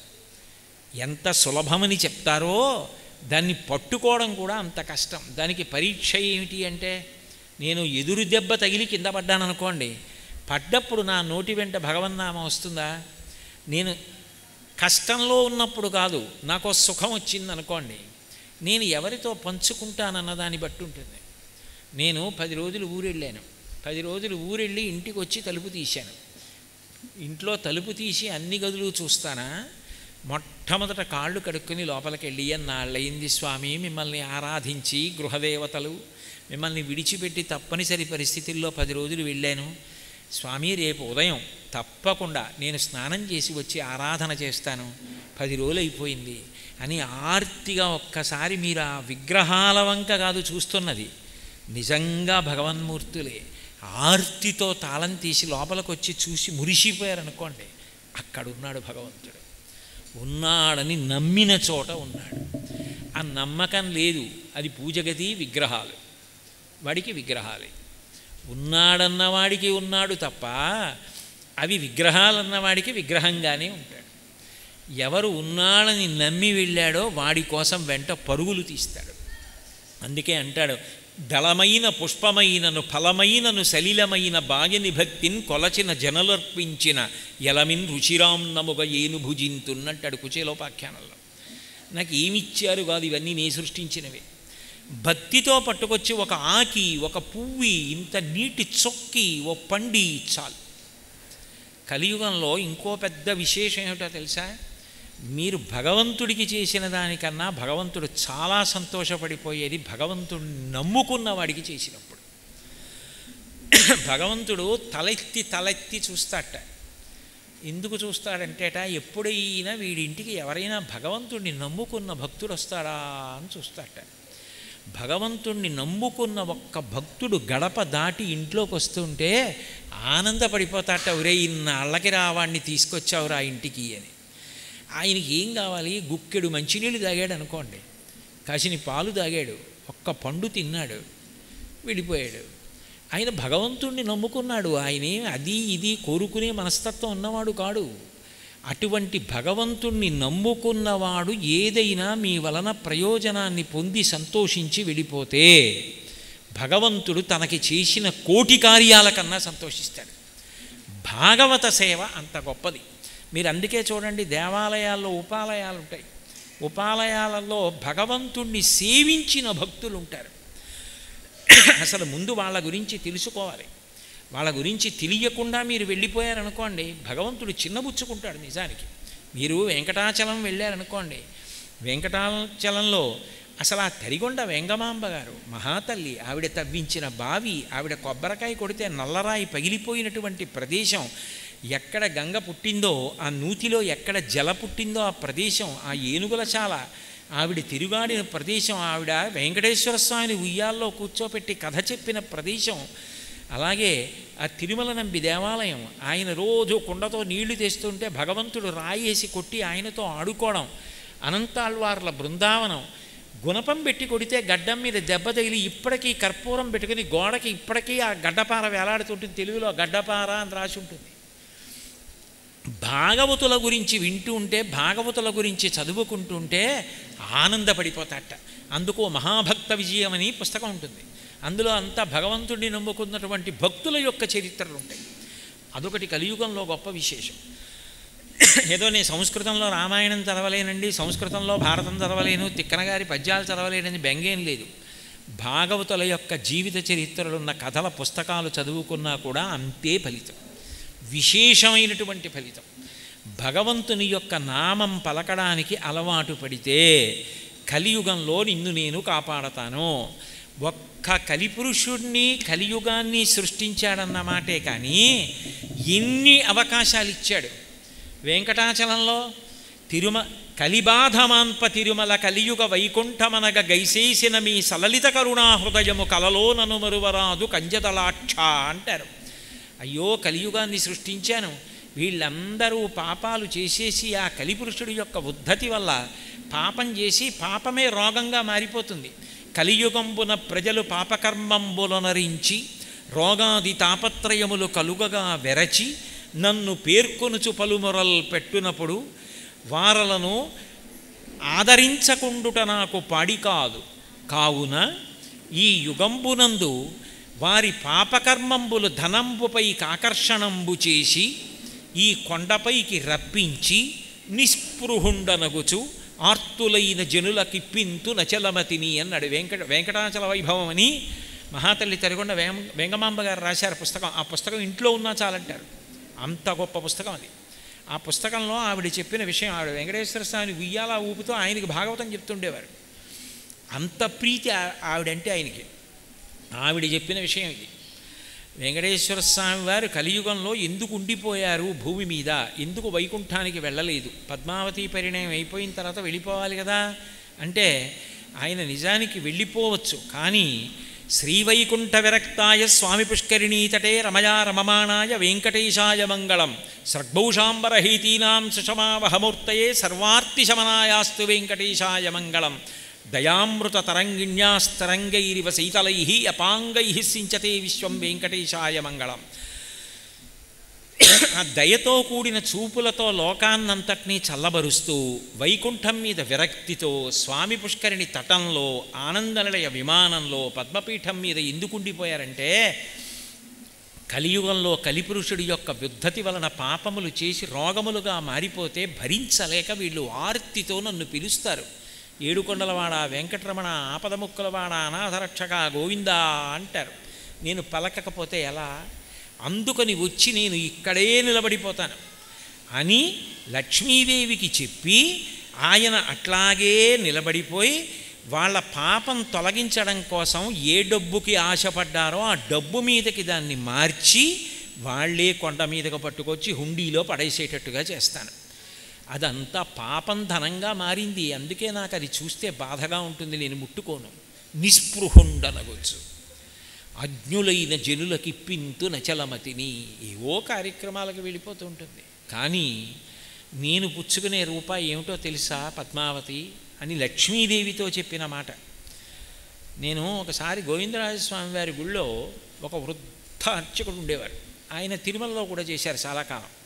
ఎంత సులభమని చెప్తారో దాన్ని పట్టుకోవడం కూడా అంత కష్టం దానికి పరీక్ష ఏమిటి అంటే నేను ఎదురు దెబ్బ తగిలి కింద పడ్డాను అనుకోండి పడ్డప్పుడు నా నోటి వెంట భగవన్నామం వస్తుందా నేను కష్టంలో ఉన్నప్పుడు కాదు నాకు సుఖం వచ్చింది అనుకోండి నేను ఎవరితో పంచుకుంటానన్న దాన్ని బట్టి ఉంటుంది నేను పది రోజులు ఊరెళ్ళాను పది రోజులు ఊరెళ్ళి ఇంటికి వచ్చి తలుపు తీశాను ఇంట్లో తలుపు తీసి అన్ని గదులు చూస్తానా మొట్టమొదట కాళ్ళు కడుక్కొని లోపలికి వెళ్ళి అన్నాళ్ళయింది స్వామి మిమ్మల్ని ఆరాధించి గృహదేవతలు మిమ్మల్ని విడిచిపెట్టి తప్పనిసరి పరిస్థితుల్లో పది రోజులు వెళ్ళాను స్వామి రేపు ఉదయం తప్పకుండా నేను స్నానం చేసి వచ్చి ఆరాధన చేస్తాను పది రోజులు అయిపోయింది అని ఆర్తిగా ఒక్కసారి మీరు ఆ విగ్రహాల వంక కాదు చూస్తున్నది నిజంగా భగవన్మూర్తులే ఆర్తితో తాళం తీసి లోపలికి వచ్చి చూసి మురిసిపోయారనుకోండి అక్కడున్నాడు భగవంతుడు ఉన్నాడని నమ్మిన చోట ఉన్నాడు ఆ నమ్మకం లేదు అది పూజగతి విగ్రహాలు వాడికి విగ్రహాలే ఉన్నాడన్నవాడికి ఉన్నాడు తప్ప అవి విగ్రహాలన్నవాడికి విగ్రహంగానే ఉంటాడు ఎవరు ఉన్నాడని నమ్మి వెళ్ళాడో వాడి కోసం వెంట పరుగులు తీస్తాడు అందుకే అంటాడు దళమైన పుష్పమైనను ఫలమైనను సలిలమైన బాయని భక్తిని కొలచిన జనలర్పించిన ఎలమిన్ రుచిరాంనముగ ఏను భుజింతున్నట్టాడు కుచేలోపాఖ్యానంలో నాకు ఏమిచ్చారు కాదు ఇవన్నీ నే సృష్టించినవే భక్తితో పట్టుకొచ్చి ఒక ఆకి ఒక పువ్వి ఇంత నీటి చొక్కి ఓ పండి చాలు కలియుగంలో ఇంకో పెద్ద విశేషం ఏమిటో తెలుసా మీరు భగవంతుడికి చేసిన దానికన్నా భగవంతుడు చాలా సంతోషపడిపోయేది భగవంతుడిని నమ్ముకున్న వాడికి చేసినప్పుడు భగవంతుడు తలెత్తి తలెత్తి చూస్తాట ఎందుకు చూస్తాడంటేట ఎప్పుడైనా వీడింటికి ఎవరైనా భగవంతుడిని నమ్ముకున్న భక్తుడు వస్తాడా అని చూస్తాట భగవంతుణ్ణి నమ్ముకున్న ఒక్క భక్తుడు గడప దాటి ఇంట్లోకి వస్తుంటే ఆనందపడిపోతాట ఒరే ఇన్నాళ్ళకి రావాడిని తీసుకొచ్చావురా ఇంటికి అని ఆయనకి ఏం కావాలి గుక్కెడు మంచినీళ్ళు తాగాడు అనుకోండి కాసిని పాలు తాగాడు ఒక్క పండు తిన్నాడు వెళ్ళిపోయాడు ఆయన భగవంతుణ్ణి నమ్ముకున్నాడు ఆయనే అది ఇది కోరుకునే మనస్తత్వం ఉన్నవాడు కాడు అటువంటి భగవంతుణ్ణి నమ్ముకున్నవాడు ఏదైనా మీ వలన ప్రయోజనాన్ని పొంది సంతోషించి వెళ్ళిపోతే భగవంతుడు తనకి చేసిన కోటి కార్యాల కన్నా సంతోషిస్తాడు భాగవత సేవ అంత గొప్పది మీరు అందుకే చూడండి దేవాలయాల్లో ఉపాలయాలు ఉంటాయి ఉపాలయాలలో భగవంతుణ్ణి సేవించిన భక్తులు ఉంటారు అసలు ముందు వాళ్ళ గురించి తెలుసుకోవాలి వాళ్ళ గురించి తెలియకుండా మీరు వెళ్ళిపోయారనుకోండి భగవంతుడు చిన్నబుచ్చుకుంటాడు నిజానికి మీరు వెంకటాచలం వెళ్ళారనుకోండి వెంకటాచలంలో అసలు ఆ తరిగొండ వెంగమాంబ గారు మహాతల్లి ఆవిడ తవ్వించిన బావి ఆవిడ కొబ్బరికాయ కొడితే నల్లరాయి పగిలిపోయినటువంటి ప్రదేశం ఎక్కడ గంగ పుట్టిందో ఆ నూతిలో ఎక్కడ జల పుట్టిందో ఆ ప్రదేశం ఆ ఏనుగుల చాల ఆవిడ తిరుగాడిన ప్రదేశం ఆవిడ వెంకటేశ్వర స్వామిని ఉయ్యాల్లో కూర్చోపెట్టి కథ చెప్పిన ప్రదేశం అలాగే ఆ తిరుమల నంబి దేవాలయం ఆయన రోజు కుండతో నీళ్లు తెస్తుంటే భగవంతుడు రాయేసి కొట్టి ఆయనతో ఆడుకోవడం అనంతాళ్వార్ల బృందావనం గుణపం పెట్టి కొడితే గడ్డం మీద దెబ్బ తగిలి ఇప్పటికీ కర్పూరం పెట్టుకుని గోడకి ఇప్పటికీ ఆ గడ్డపార వేలాడుతుంటుంది తెలుగులో గడ్డపార అని రాసి ఉంటుంది భాగవతుల గురించి వింటూ ఉంటే భాగవతుల గురించి చదువుకుంటుంటే ఆనందపడిపోతాట అందుకు మహాభక్త విజయం అని పుస్తకం ఉంటుంది అందులో అంతా భగవంతుడిని నమ్ముకున్నటువంటి భక్తుల యొక్క చరిత్రలు ఉంటాయి అదొకటి కలియుగంలో గొప్ప విశేషం ఏదో నేను సంస్కృతంలో రామాయణం చదవలేనండి సంస్కృతంలో భారతం చదవలేను తిక్కనగారి పద్యాలు చదవలేనని బెంగేం లేదు భాగవతుల యొక్క జీవిత చరిత్రలు ఉన్న కథల పుస్తకాలు చదువుకున్నా కూడా అంతే ఫలితం విశేషమైనటువంటి ఫలితం భగవంతుని యొక్క నామం పలకడానికి అలవాటు పడితే కలియుగంలో నిన్ను నేను కాపాడతాను ఒక్క కలిపురుషుణ్ణి కలియుగాన్ని సృష్టించాడన్న మాటే కానీ ఎన్ని అవకాశాలు ఇచ్చాడు వెంకటాచలంలో తిరుమ కలిబాధమాన్ప తిరుమల కలియుగ వైకుంఠమనగ గైసేసిన మీ సలలిత కరుణా హృదయము కలలో నను మరువరాదు కంజదలాక్ష అంటారు అయ్యో కలియుగాన్ని సృష్టించాను వీళ్ళందరూ పాపాలు చేసేసి ఆ కలిపురుషుడి యొక్క ఉద్ధతి వల్ల పాపం చేసి పాపమే రోగంగా మారిపోతుంది కలియుగంబున ప్రజలు పాపకర్మంబులనరించి రోగాది తాపత్రయములు కలుగగా వెరచి నన్ను పేర్కొనుచు పలుమొరల్ పెట్టునప్పుడు వారలను ఆదరించకుండుట నాకు పాడి కాదు కావున ఈ యుగంబునందు వారి పాపకర్మంబులు ధనంబుపై ఆకర్షణంబు చేసి ఈ కొండపైకి రప్పించి నిస్పృహుండనగుచు ఆర్తులైన జనులకిప్పింతు నచలమతిని అన్నాడు వెంకట వెంకటాచల వైభవం అని మహాతల్లి తరిగొండ వేం వెంగమాంబ గారు రాశారు పుస్తకం ఆ పుస్తకం ఇంట్లో ఉన్నా చాలంటారు అంత గొప్ప పుస్తకం అది ఆ పుస్తకంలో ఆవిడ చెప్పిన విషయం ఆవిడ వెంకటేశ్వర స్వామిని ఉయ్యాల ఊపుతూ ఆయనకి భాగవతం చెప్తుండేవారు అంత ప్రీతి ఆ- ఆవిడంటే ఆయనకి ఆవిడ చెప్పిన విషయం ఇది వెంకటేశ్వర స్వామి వారు కలియుగంలో ఎందుకు ఉండిపోయారు భూమి మీద ఎందుకు వైకుంఠానికి వెళ్ళలేదు పద్మావతి పరిణయం అయిపోయిన తర్వాత వెళ్ళిపోవాలి కదా అంటే ఆయన నిజానికి వెళ్ళిపోవచ్చు కానీ శ్రీవైకుంఠ విరక్తాయ స్వామి పుష్కరిణీతటే రమయా రమమాణాయ వెంకటేశాయ మంగళం సర్గౌషాంబరహీతీనాం సుషమావహమూర్తయే సర్వార్తిశమనాయాస్తు వెంకటేశాయ మంగళం దయామృత తరంగిణ్యాస్తరంగైరివ శీతలై అపాంగై సించతే విశ్వం వెంకటేశాయ మంగళం ఆ దయతో కూడిన చూపులతో లోకాన్నంతటినీ చల్లబరుస్తూ వైకుంఠం మీద విరక్తితో స్వామి పుష్కరిణి తటంలో ఆనందనిలయ విమానంలో పద్మపీఠం మీద ఎందుకుండిపోయారంటే కలియుగంలో కలిపురుషుడి యొక్క యుద్ధతి వలన పాపములు చేసి రోగములుగా మారిపోతే భరించలేక వీళ్ళు ఆర్తితో నన్ను పిలుస్తారు ఏడుకొండలవాడ వెంకటరమణ ఆపదముక్కలవాడ అనాథరక్షక గోవిందా అంటారు నేను పలకకపోతే ఎలా అందుకని వచ్చి నేను ఇక్కడే నిలబడిపోతాను అని లక్ష్మీదేవికి చెప్పి ఆయన అట్లాగే నిలబడిపోయి వాళ్ళ పాపం తొలగించడం కోసం ఏ డబ్బుకి ఆశపడ్డారో ఆ డబ్బు మీదకి దాన్ని మార్చి వాళ్ళే కొండ మీదకు పట్టుకొచ్చి హుండీలో పడేసేటట్టుగా చేస్తాను అదంతా పాపం ధనంగా మారింది అందుకే నాకు అది చూస్తే బాధగా ఉంటుంది నేను ముట్టుకోను నిస్పృహుండనగొచ్చు అజ్ఞులైన జనులకి పింతు నచలమతిని ఏవో కార్యక్రమాలకు వెళ్ళిపోతూ ఉంటుంది కానీ నేను పుచ్చుకునే రూపాయి ఏమిటో తెలుసా పద్మావతి అని లక్ష్మీదేవితో చెప్పిన మాట నేను ఒకసారి గోవిందరాజస్వామి వారి గుళ్ళో ఒక వృద్ధ అర్చకుడు ఉండేవారు ఆయన తిరుమలలో కూడా చేశారు చాలా కాలం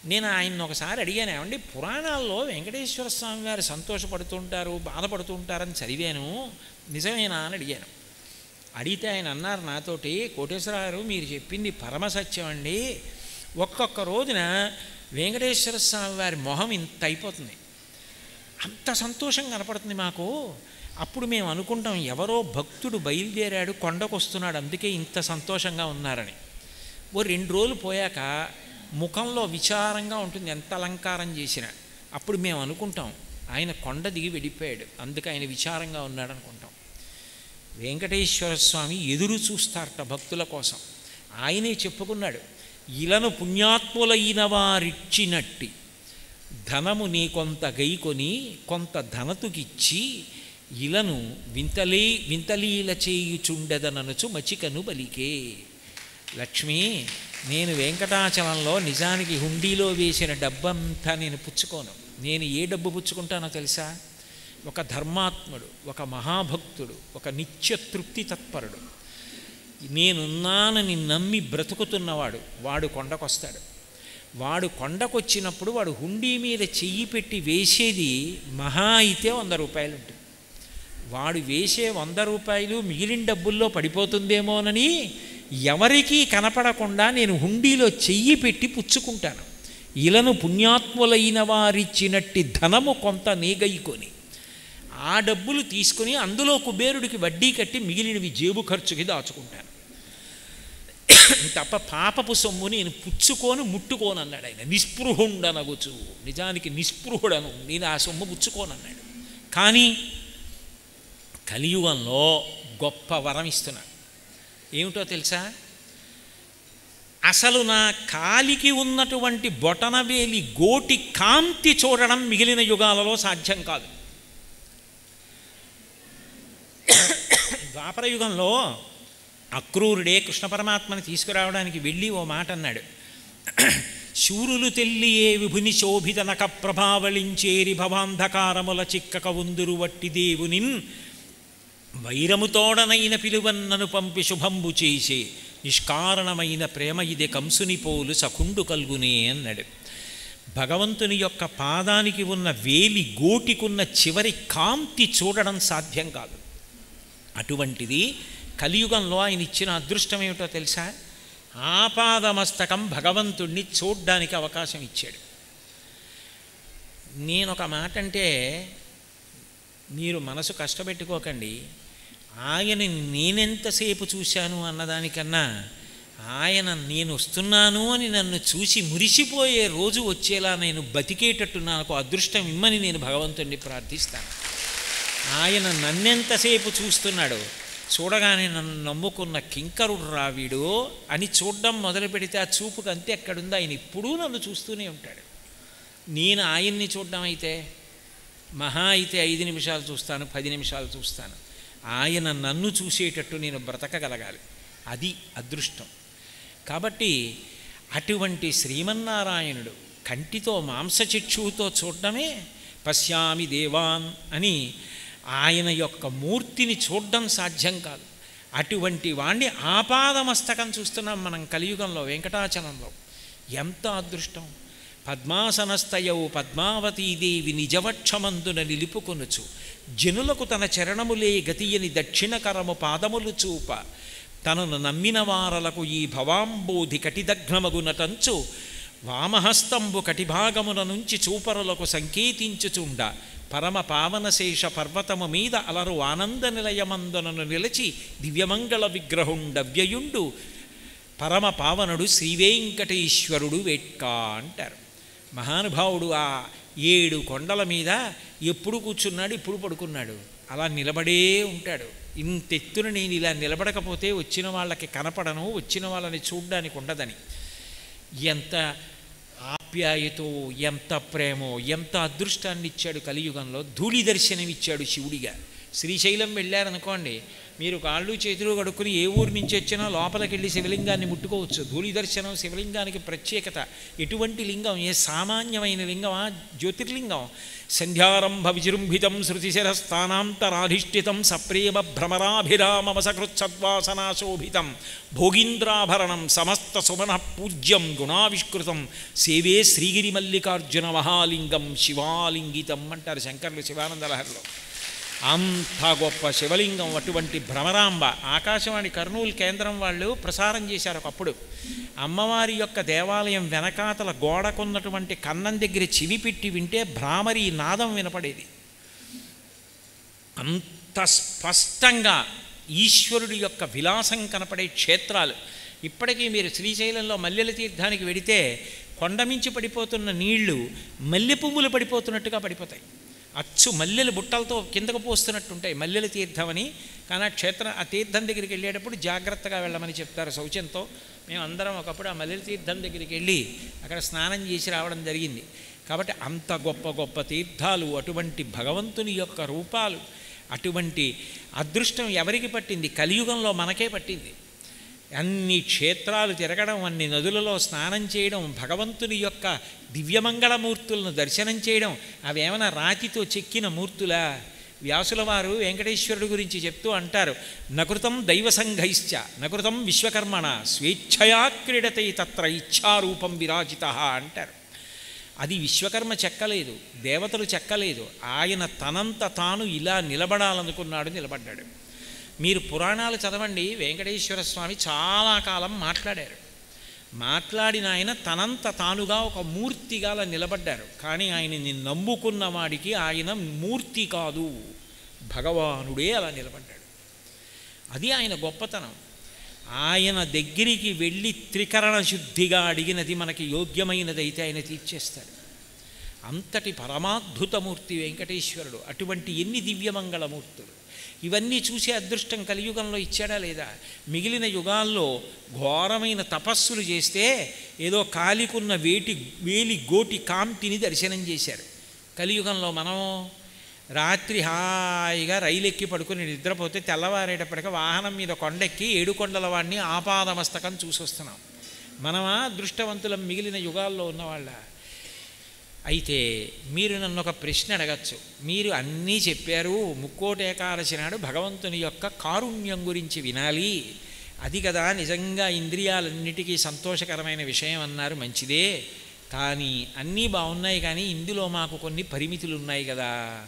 నేను ఆయన్ని ఒకసారి అడిగాను ఏమండి పురాణాల్లో వెంకటేశ్వర స్వామి వారు సంతోషపడుతుంటారు బాధపడుతుంటారని చదివాను నిజమేనా అని అడిగాను అడిగితే ఆయన అన్నారు నాతోటి కోటేశ్వర గారు మీరు చెప్పింది పరమసత్యం అండి ఒక్కొక్క రోజున వెంకటేశ్వర స్వామి వారి మొహం ఇంత అయిపోతుంది అంత సంతోషం కనపడుతుంది మాకు అప్పుడు మేము అనుకుంటాం ఎవరో భక్తుడు బయలుదేరాడు కొండకు వస్తున్నాడు అందుకే ఇంత సంతోషంగా ఉన్నారని ఓ రెండు రోజులు పోయాక ముఖంలో విచారంగా ఉంటుంది ఎంత అలంకారం చేసినా అప్పుడు మేము అనుకుంటాం ఆయన కొండ దిగి వెళ్ళిపోయాడు అందుకే ఆయన విచారంగా ఉన్నాడు అనుకుంటాం వెంకటేశ్వర స్వామి ఎదురు చూస్తారట భక్తుల కోసం ఆయనే చెప్పుకున్నాడు ఇలను పుణ్యాత్ములైన వారిచ్చినట్టి ధనము నీ కొంత గైకొని కొంత ధనతుకిచ్చి ఇలను వింతలే వింతలీల చేయుచుండెదననుచు మచికను బలికే లక్ష్మి నేను వెంకటాచలంలో నిజానికి హుండీలో వేసిన డబ్బంతా నేను పుచ్చుకోను నేను ఏ డబ్బు పుచ్చుకుంటానో తెలుసా ఒక ధర్మాత్ముడు ఒక మహాభక్తుడు ఒక నిత్య తృప్తి తత్పరుడు నేనున్నానని నమ్మి బ్రతుకుతున్నవాడు వాడు కొండకొస్తాడు వాడు కొండకొచ్చినప్పుడు వాడు హుండీ మీద చెయ్యి పెట్టి వేసేది మహా అయితే వంద రూపాయలు ఉంటుంది వాడు వేసే వంద రూపాయలు మిగిలిన డబ్బుల్లో పడిపోతుందేమోనని ఎవరికీ కనపడకుండా నేను హుండీలో చెయ్యి పెట్టి పుచ్చుకుంటాను ఇలను పుణ్యాత్ములైన వారిచ్చినట్టి ధనము కొంత నేగైకొని ఆ డబ్బులు తీసుకుని అందులో కుబేరుడికి వడ్డీ కట్టి మిగిలినవి జేబు ఖర్చుకి దాచుకుంటాను తప్ప పాపపు సొమ్ము నేను పుచ్చుకోను ముట్టుకోను అన్నాడు ఆయన నిస్పృహుండనగుచు నిజానికి నిస్పృహుడను నేను ఆ సొమ్ము పుచ్చుకోనన్నాడు కానీ కలియుగంలో గొప్ప వరం ఇస్తున్నాడు ఏమిటో తెలుసా అసలు నా కాలికి ఉన్నటువంటి బొటనవేలి గోటి కాంతి చూడడం మిగిలిన యుగాలలో సాధ్యం కాదు ద్వాపర యుగంలో అక్రూరుడే కృష్ణ పరమాత్మని తీసుకురావడానికి వెళ్ళి ఓ మాట అన్నాడు శూరులు తెల్లియే విభుని శోభితనక ప్రభావళించేరి భవాంధకారముల చిక్కక ఉందురు వట్టి దేవునిన్ వైరముతోడనైన పిలువన్నను పంపి శుభంబు చేసే నిష్కారణమైన ప్రేమ ఇది కంసుని పోలు సఖుండు కల్గునే అన్నాడు భగవంతుని యొక్క పాదానికి ఉన్న వేలి గోటికున్న చివరి కాంతి చూడడం సాధ్యం కాదు అటువంటిది కలియుగంలో ఆయన ఇచ్చిన అదృష్టం ఏమిటో తెలుసా ఆపాదమస్తకం భగవంతుణ్ణి చూడ్డానికి అవకాశం ఇచ్చాడు నేను ఒక మాట అంటే మీరు మనసు కష్టపెట్టుకోకండి ఆయన నేనెంతసేపు చూశాను అన్నదానికన్నా ఆయన నేను వస్తున్నాను అని నన్ను చూసి మురిసిపోయే రోజు వచ్చేలా నేను బతికేటట్టు నాకు అదృష్టం ఇమ్మని నేను భగవంతుణ్ణి ప్రార్థిస్తాను ఆయన నన్నెంతసేపు చూస్తున్నాడు చూడగానే నన్ను నమ్ముకున్న కింకరుడు రావీడు అని చూడడం మొదలు పెడితే ఆ చూపుకు అంతే ఎక్కడుందో ఆయన ఇప్పుడూ నన్ను చూస్తూనే ఉంటాడు నేను ఆయన్ని చూడడం అయితే మహా అయితే ఐదు నిమిషాలు చూస్తాను పది నిమిషాలు చూస్తాను ఆయన నన్ను చూసేటట్టు నేను బ్రతకగలగాలి అది అదృష్టం కాబట్టి అటువంటి శ్రీమన్నారాయణుడు కంటితో మాంసచిక్షువుతో చూడడమే పశ్యామి దేవాన్ అని ఆయన యొక్క మూర్తిని చూడడం సాధ్యం కాదు అటువంటి వాణ్ణి ఆపాదమస్తకం చూస్తున్నాం మనం కలియుగంలో వెంకటాచలంలో ఎంత అదృష్టం పద్మాసనస్థయవు పద్మావతీదేవి నిజవక్షమందున నిలుపుకొనుచు జనులకు తన చరణములే గతియని దక్షిణకరము పాదములు చూప తనను నమ్మిన వారలకు ఈ భవాంబోధి కటిదగ్నమగునటంచు వామహస్తంబు కటిభాగమున నుంచి చూపరులకు సంకేతించుచుండ పరమ పావనశేష పర్వతము మీద అలరు ఆనంద నిలయమందునను నిలిచి దివ్యమంగళ విగ్రహుండవ్యయుండు పరమ పావనుడు శ్రీవేంకటేశ్వరుడు వెట్కా అంటారు మహానుభావుడు ఆ ఏడు కొండల మీద ఎప్పుడు కూర్చున్నాడు ఇప్పుడు పడుకున్నాడు అలా నిలబడే ఉంటాడు ఇంతెత్తున నేను ఇలా నిలబడకపోతే వచ్చిన వాళ్ళకి కనపడను వచ్చిన వాళ్ళని చూడ్డానికి ఉండదని ఎంత ఆప్యాయతో ఎంత ప్రేమో ఎంత అదృష్టాన్ని ఇచ్చాడు కలియుగంలో ధూళి దర్శనం ఇచ్చాడు శివుడిగా శ్రీశైలం వెళ్ళారనుకోండి మీరు కాళ్ళు చేతులు కడుక్కుని ఏ ఊరు నుంచి వచ్చినా లోపలికి వెళ్ళి శివలింగాన్ని ముట్టుకోవచ్చు ధూళి దర్శనం శివలింగానికి ప్రత్యేకత ఎటువంటి లింగం ఏ సామాన్యమైన లింగమా జ్యోతిర్లింగం సంధ్యారంభ విజృంభితం శృతిశిరస్థానాంతరాధిష్ఠితం సప్రేమ భ్రమరాభిరామవసకృత్సద్వాసనాశోభితం భోగీంద్రాభరణం సమస్త సుమన పూజ్యం గుణావిష్కృతం సేవే శ్రీగిరి మల్లికార్జున మహాలింగం శివాలింగితం అంటారు శంకర్లు శివానందలహరిలో అంత గొప్ప శివలింగం అటువంటి భ్రమరాంబ ఆకాశవాణి కర్నూలు కేంద్రం వాళ్ళు ప్రసారం చేశారు ఒకప్పుడు అమ్మవారి యొక్క దేవాలయం వెనకాతల గోడకున్నటువంటి కన్నం దగ్గర చెవి పెట్టి వింటే భ్రామరి నాదం వినపడేది అంత స్పష్టంగా ఈశ్వరుడి యొక్క విలాసం కనపడే క్షేత్రాలు ఇప్పటికీ మీరు శ్రీశైలంలో మల్లెల తీర్థానికి వెడితే కొండమించి పడిపోతున్న నీళ్లు మల్లె పువ్వులు పడిపోతున్నట్టుగా పడిపోతాయి అచ్చు మల్లెలు బుట్టలతో కిందకు పోస్తున్నట్టుంటాయి మల్లెల తీర్థం అని కానీ ఆ క్షేత్రం ఆ తీర్థం దగ్గరికి వెళ్ళేటప్పుడు జాగ్రత్తగా వెళ్ళమని చెప్తారు శౌచంతో మేము అందరం ఒకప్పుడు ఆ మల్లెల తీర్థం దగ్గరికి వెళ్ళి అక్కడ స్నానం చేసి రావడం జరిగింది కాబట్టి అంత గొప్ప గొప్ప తీర్థాలు అటువంటి భగవంతుని యొక్క రూపాలు అటువంటి అదృష్టం ఎవరికి పట్టింది కలియుగంలో మనకే పట్టింది అన్ని క్షేత్రాలు తిరగడం అన్ని నదులలో స్నానం చేయడం భగవంతుని యొక్క దివ్యమంగళమూర్తులను దర్శనం చేయడం అవేమైనా రాతితో చెక్కిన మూర్తులా వ్యాసుల వారు వెంకటేశ్వరుడు గురించి చెప్తూ అంటారు నకృతం దైవ సంఘైశ్చ నకృతం విశ్వకర్మణ స్వేచ్ఛయా క్రీడతై తత్ర ఇచ్ఛారూపం విరాజిత అంటారు అది విశ్వకర్మ చెక్కలేదు దేవతలు చెక్కలేదు ఆయన తనంత తాను ఇలా నిలబడాలనుకున్నాడు నిలబడ్డాడు మీరు పురాణాలు చదవండి వెంకటేశ్వర స్వామి చాలా కాలం మాట్లాడారు మాట్లాడిన ఆయన తనంత తానుగా ఒక మూర్తిగా అలా నిలబడ్డారు కానీ ఆయనని నమ్ముకున్న వాడికి ఆయన మూర్తి కాదు భగవానుడే అలా నిలబడ్డాడు అది ఆయన గొప్పతనం ఆయన దగ్గరికి వెళ్ళి త్రికరణ శుద్ధిగా అడిగినది మనకి యోగ్యమైనదైతే ఆయన తీర్చేస్తాడు అంతటి పరమాద్భుతమూర్తి వెంకటేశ్వరుడు అటువంటి ఎన్ని దివ్యమంగళమూర్తులు ఇవన్నీ చూసే అదృష్టం కలియుగంలో ఇచ్చాడా లేదా మిగిలిన యుగాల్లో ఘోరమైన తపస్సులు చేస్తే ఏదో కాలికున్న వేటి వేలి గోటి కాంతిని దర్శనం చేశారు కలియుగంలో మనం రాత్రి హాయిగా రైలు ఎక్కి పడుకుని నిద్రపోతే తెల్లవారేటప్పటికి వాహనం మీద కొండెక్కి ఏడు కొండల వాడిని ఆపాదమస్తకం చూసొస్తున్నాం మనమా దృష్టవంతులం మిగిలిన యుగాల్లో ఉన్నవాళ్ళ అయితే మీరు నన్ను ఒక ప్రశ్న అడగచ్చు మీరు అన్నీ చెప్పారు ముక్కోటి ఏకాదశి నాడు భగవంతుని యొక్క కారుణ్యం గురించి వినాలి అది కదా నిజంగా ఇంద్రియాలన్నిటికీ సంతోషకరమైన విషయం అన్నారు మంచిదే కానీ అన్నీ బాగున్నాయి కానీ ఇందులో మాకు కొన్ని పరిమితులు ఉన్నాయి కదా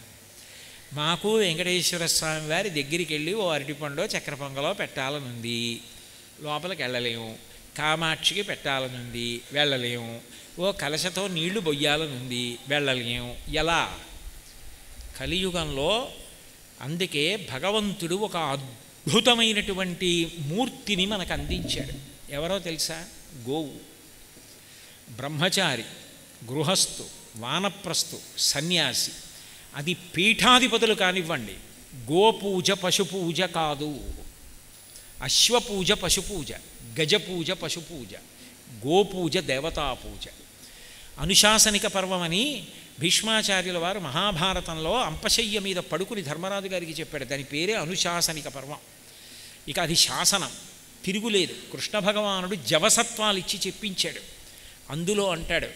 మాకు వెంకటేశ్వర స్వామి వారి దగ్గరికి వెళ్ళి ఓ అరటిపండో చక్కెర పొంగలో పెట్టాలనుంది లోపలికి వెళ్ళలేము కామాక్షికి పెట్టాలనుంది వెళ్ళలేము ఓ కలశతో నీళ్లు బొయ్యాలనుంది వెళ్ళలేము ఎలా కలియుగంలో అందుకే భగవంతుడు ఒక అద్భుతమైనటువంటి మూర్తిని మనకు అందించాడు ఎవరో తెలుసా గోవు బ్రహ్మచారి గృహస్థు వానప్రస్థు సన్యాసి అది పీఠాధిపతులు కానివ్వండి గోపూజ పశుపూజ కాదు అశ్వపూజ పశుపూజ గజపూజ పశుపూజ గోపూజ దేవతా పూజ అనుశాసనిక పర్వమని భీష్మాచార్యుల వారు మహాభారతంలో అంపశయ్య మీద పడుకుని ధర్మరాజు గారికి చెప్పాడు దాని పేరే అనుశాసనిక పర్వం ఇక అది శాసనం తిరుగులేదు కృష్ణ భగవానుడు జవసత్వాలు ఇచ్చి చెప్పించాడు అందులో అంటాడు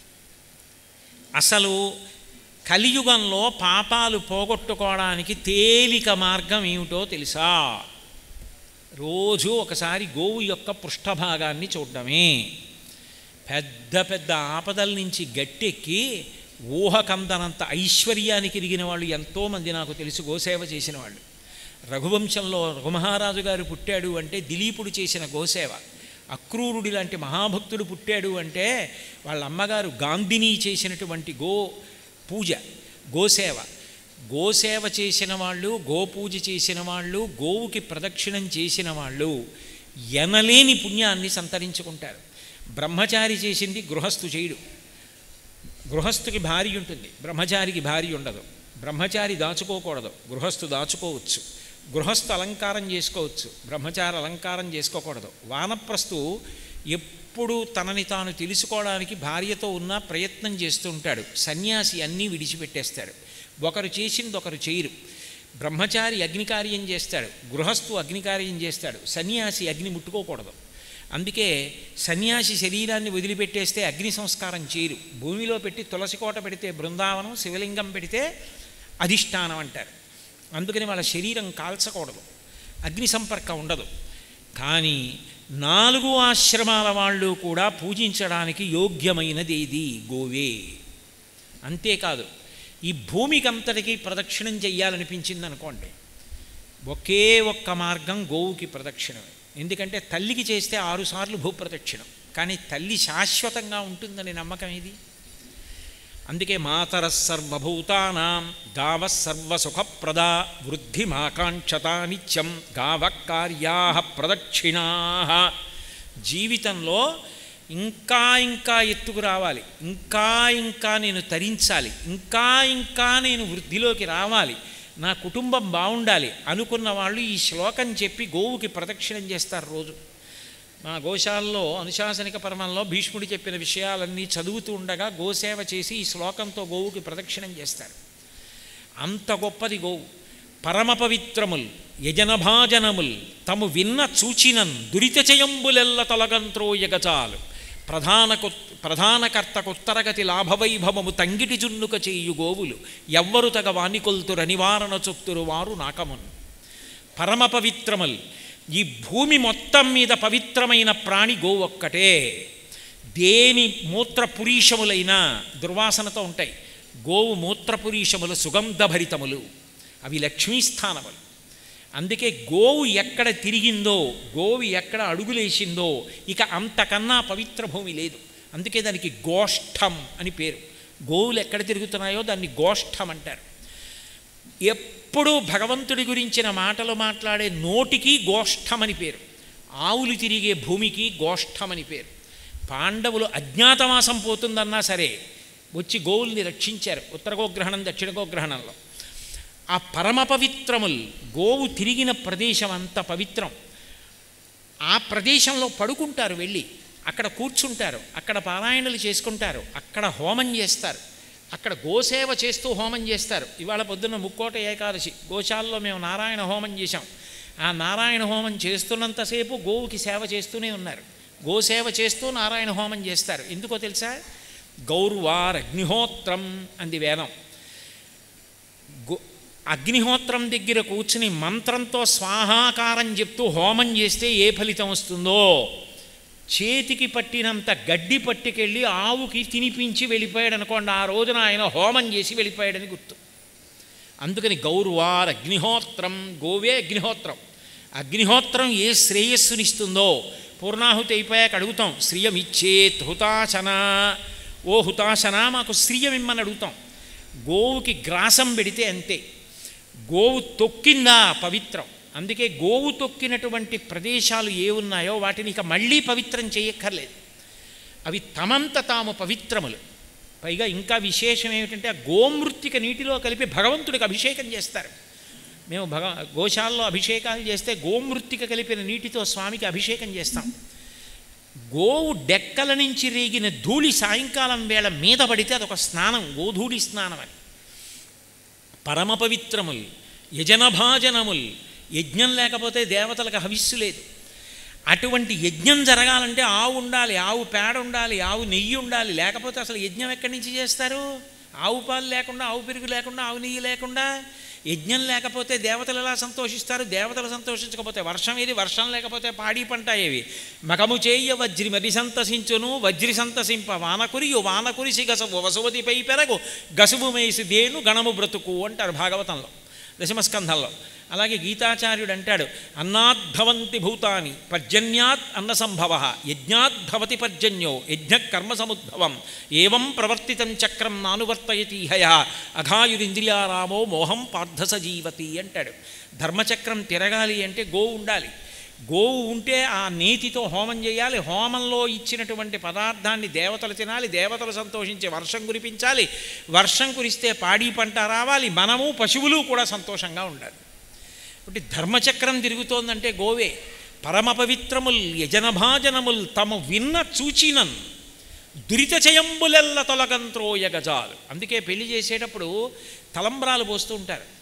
అసలు కలియుగంలో పాపాలు పోగొట్టుకోవడానికి తేలిక మార్గం ఏమిటో తెలుసా రోజు ఒకసారి గోవు యొక్క పృష్ఠభాగాన్ని చూడడమే పెద్ద పెద్ద ఆపదల నుంచి గట్టెక్కి ఊహకందనంత ఐశ్వర్యానికి ఎదిగిన వాళ్ళు ఎంతోమంది నాకు తెలుసు గోసేవ చేసిన వాళ్ళు రఘువంశంలో రఘుమహారాజు గారు పుట్టాడు అంటే దిలీపుడు చేసిన గోసేవ అక్రూరుడి లాంటి మహాభక్తుడు పుట్టాడు అంటే వాళ్ళ అమ్మగారు గాంధిని చేసినటువంటి గో పూజ గోసేవ గోసేవ చేసిన వాళ్ళు గోపూజ చేసిన వాళ్ళు గోవుకి ప్రదక్షిణం చేసిన వాళ్ళు ఎనలేని పుణ్యాన్ని సంతరించుకుంటారు బ్రహ్మచారి చేసింది గృహస్థు చేయడు గృహస్థుకి భార్య ఉంటుంది బ్రహ్మచారికి భార్య ఉండదు బ్రహ్మచారి దాచుకోకూడదు గృహస్థు దాచుకోవచ్చు గృహస్థు అలంకారం చేసుకోవచ్చు బ్రహ్మచారి అలంకారం చేసుకోకూడదు వానప్రస్థు ఎప్పుడు తనని తాను తెలుసుకోవడానికి భార్యతో ఉన్న ప్రయత్నం చేస్తూ ఉంటాడు సన్యాసి అన్నీ విడిచిపెట్టేస్తాడు ఒకరు చేసింది ఒకరు చేయరు బ్రహ్మచారి అగ్నికార్యం చేస్తాడు గృహస్థు అగ్నికార్యం చేస్తాడు సన్యాసి అగ్ని ముట్టుకోకూడదు అందుకే సన్యాసి శరీరాన్ని వదిలిపెట్టేస్తే అగ్ని సంస్కారం చేయరు భూమిలో పెట్టి తులసి కోట పెడితే బృందావనం శివలింగం పెడితే అధిష్టానం అంటారు అందుకని వాళ్ళ శరీరం కాల్చకూడదు అగ్ని సంపర్కం ఉండదు కానీ నాలుగు ఆశ్రమాల వాళ్ళు కూడా పూజించడానికి యోగ్యమైనది ఇది గోవే అంతేకాదు ఈ భూమికంతటికి ప్రదక్షిణం చెయ్యాలనిపించింది అనుకోండి ఒకే ఒక్క మార్గం గోవుకి ప్రదక్షిణమే ఎందుకంటే తల్లికి చేస్తే ఆరుసార్లు భూప్రదక్షిణం కానీ తల్లి శాశ్వతంగా ఉంటుందని నమ్మకం ఇది అందుకే మాతర సర్వభూతానాం గావ సర్వసుఖప్రద వృద్ధిమాకాంక్షత నిత్యం గావ కార్యా ప్రదక్షిణా జీవితంలో ఇంకా ఇంకా ఎత్తుకు రావాలి ఇంకా ఇంకా నేను తరించాలి ఇంకా ఇంకా నేను వృద్ధిలోకి రావాలి నా కుటుంబం బాగుండాలి అనుకున్న వాళ్ళు ఈ శ్లోకం చెప్పి గోవుకి ప్రదక్షిణం చేస్తారు రోజు మా గోశాలలో అనుశాసనిక పర్వంలో భీష్ముడు చెప్పిన విషయాలన్నీ చదువుతూ ఉండగా గోసేవ చేసి ఈ శ్లోకంతో గోవుకి ప్రదక్షిణం చేస్తారు అంత గొప్పది గోవు పరమ పవిత్రముల్ యజనభాజనముల్ తము విన్న చూచినన్ దురితచయంబులెల్ల తొలగంత్రో యగచాలు ప్రధాన ప్రధానకర్తకుత్తరగతి లాభవైభవము తంగిటి జున్నుక చేయు గోవులు ఎవ్వరు తగ వానికొల్తుర నివారణ చొత్తురు వారు నాకమున్ పరమ పవిత్రముల్ ఈ భూమి మొత్తం మీద పవిత్రమైన ప్రాణి గోవు ఒక్కటే దేని మూత్రపురీషములైనా దుర్వాసనతో ఉంటాయి గోవు మూత్రపురీషములు సుగంధభరితములు అవి లక్ష్మీస్థానములు అందుకే గోవు ఎక్కడ తిరిగిందో గోవు ఎక్కడ అడుగులేసిందో ఇక అంతకన్నా పవిత్ర భూమి లేదు అందుకే దానికి గోష్ఠం అని పేరు గోవులు ఎక్కడ తిరుగుతున్నాయో దాన్ని గోష్ఠం అంటారు ఎప్పుడూ భగవంతుడి గురించిన మాటలు మాట్లాడే నోటికి గోష్ఠమని పేరు ఆవులు తిరిగే భూమికి గోష్ఠమని పేరు పాండవులు అజ్ఞాతవాసం పోతుందన్నా సరే వచ్చి గోవుల్ని రక్షించారు ఉత్తర గోగ్రహణం దక్షిణ గోగ్రహణంలో ఆ పరమ పవిత్రముల్ గోవు తిరిగిన ప్రదేశం అంత పవిత్రం ఆ ప్రదేశంలో పడుకుంటారు వెళ్ళి అక్కడ కూర్చుంటారు అక్కడ పారాయణలు చేసుకుంటారు అక్కడ హోమం చేస్తారు అక్కడ గోసేవ చేస్తూ హోమం చేస్తారు ఇవాళ పొద్దున్న ముక్కోట ఏకాదశి గోశాలలో మేము నారాయణ హోమం చేశాం ఆ నారాయణ హోమం చేస్తున్నంతసేపు గోవుకి సేవ చేస్తూనే ఉన్నారు గోసేవ చేస్తూ నారాయణ హోమం చేస్తారు ఎందుకో తెలుసా గౌర్వార్ అగ్నిహోత్రం అంది వేదం గో అగ్నిహోత్రం దగ్గర కూర్చుని మంత్రంతో స్వాహాకారం చెప్తూ హోమం చేస్తే ఏ ఫలితం వస్తుందో చేతికి పట్టినంత గడ్డి పట్టుకెళ్ళి ఆవుకి తినిపించి వెళ్ళిపోయాడు అనుకోండి ఆ రోజున ఆయన హోమం చేసి వెళ్ళిపోయాడని గుర్తు అందుకని గౌరవార్ అగ్నిహోత్రం గోవే అగ్నిహోత్రం అగ్నిహోత్రం ఏ శ్రేయస్సునిస్తుందో పూర్ణాహుతి అయిపోయాక అడుగుతాం శ్రియమిచ్చేత్ హుతాశన ఓ హుతాశన మాకు శ్రియమిమ్మని అడుగుతాం గోవుకి గ్రాసం పెడితే అంతే గోవు తొక్కిందా పవిత్రం అందుకే గోవు తొక్కినటువంటి ప్రదేశాలు ఏ ఉన్నాయో వాటిని ఇక మళ్ళీ పవిత్రం చేయక్కర్లేదు అవి తమంత తాము పవిత్రములు పైగా ఇంకా విశేషం ఏమిటంటే ఆ గోమృత్తిక నీటిలో కలిపి భగవంతుడికి అభిషేకం చేస్తారు మేము భగ గోశాలలో అభిషేకాలు చేస్తే గోమృత్తిక కలిపిన నీటితో స్వామికి అభిషేకం చేస్తాం గోవు డెక్కల నుంచి రేగిన ధూళి సాయంకాలం వేళ మీద పడితే అదొక స్నానం గోధూళి స్నానం అని పరమ పవిత్రముల్ యజనభాజనముల్ యజ్ఞం లేకపోతే దేవతలకు హవిస్సు లేదు అటువంటి యజ్ఞం జరగాలంటే ఆవు ఉండాలి ఆవు పేడ ఉండాలి ఆవు నెయ్యి ఉండాలి లేకపోతే అసలు యజ్ఞం ఎక్కడి నుంచి చేస్తారు ఆవు పాలు లేకుండా ఆవు పెరుగు లేకుండా ఆవు నెయ్యి లేకుండా యజ్ఞం లేకపోతే దేవతలు ఎలా సంతోషిస్తారు దేవతలు సంతోషించకపోతే వర్షం ఏది వర్షం లేకపోతే పాడి పంట ఏవి మగము చేయ వజ్రి మరి సంతసించును వజ్రి సంతసింప వానకురియు వానకురిసి గసవు వసువతిపై పెరగు గసువు మేసి దేను గణము బ్రతుకు అంటారు భాగవతంలో దశమస్కంధంలో అలాగే గీతాచార్యుడు అంటాడు అన్నాద్భవంతి భూతాని పర్జన్యాత్ అన్న సంభవ యజ్ఞాద్భవతి పర్జన్యో యజ్ఞ కర్మ సముద్భవం ఏవం ప్రవర్తితం చక్రం నానువర్తయతి హయ అఘాయురింద్రియారామో మోహం పార్థస జీవతి అంటాడు ధర్మచక్రం తిరగాలి అంటే గోవు ఉండాలి గోవు ఉంటే ఆ నీతితో హోమం చేయాలి హోమంలో ఇచ్చినటువంటి పదార్థాన్ని దేవతలు తినాలి దేవతలు సంతోషించి వర్షం కురిపించాలి వర్షం కురిస్తే పాడి పంట రావాలి మనము పశువులు కూడా సంతోషంగా ఉండాలి కాబట్టి ధర్మచక్రం తిరుగుతోందంటే గోవే పరమ పవిత్రముల్ యజనభాజనముల్ తమ విన్న చూచినన్ దురితచయంబులెల్ల తొలగంత్రోయ గజాలు అందుకే పెళ్లి చేసేటప్పుడు తలంబ్రాలు పోస్తూ ఉంటారు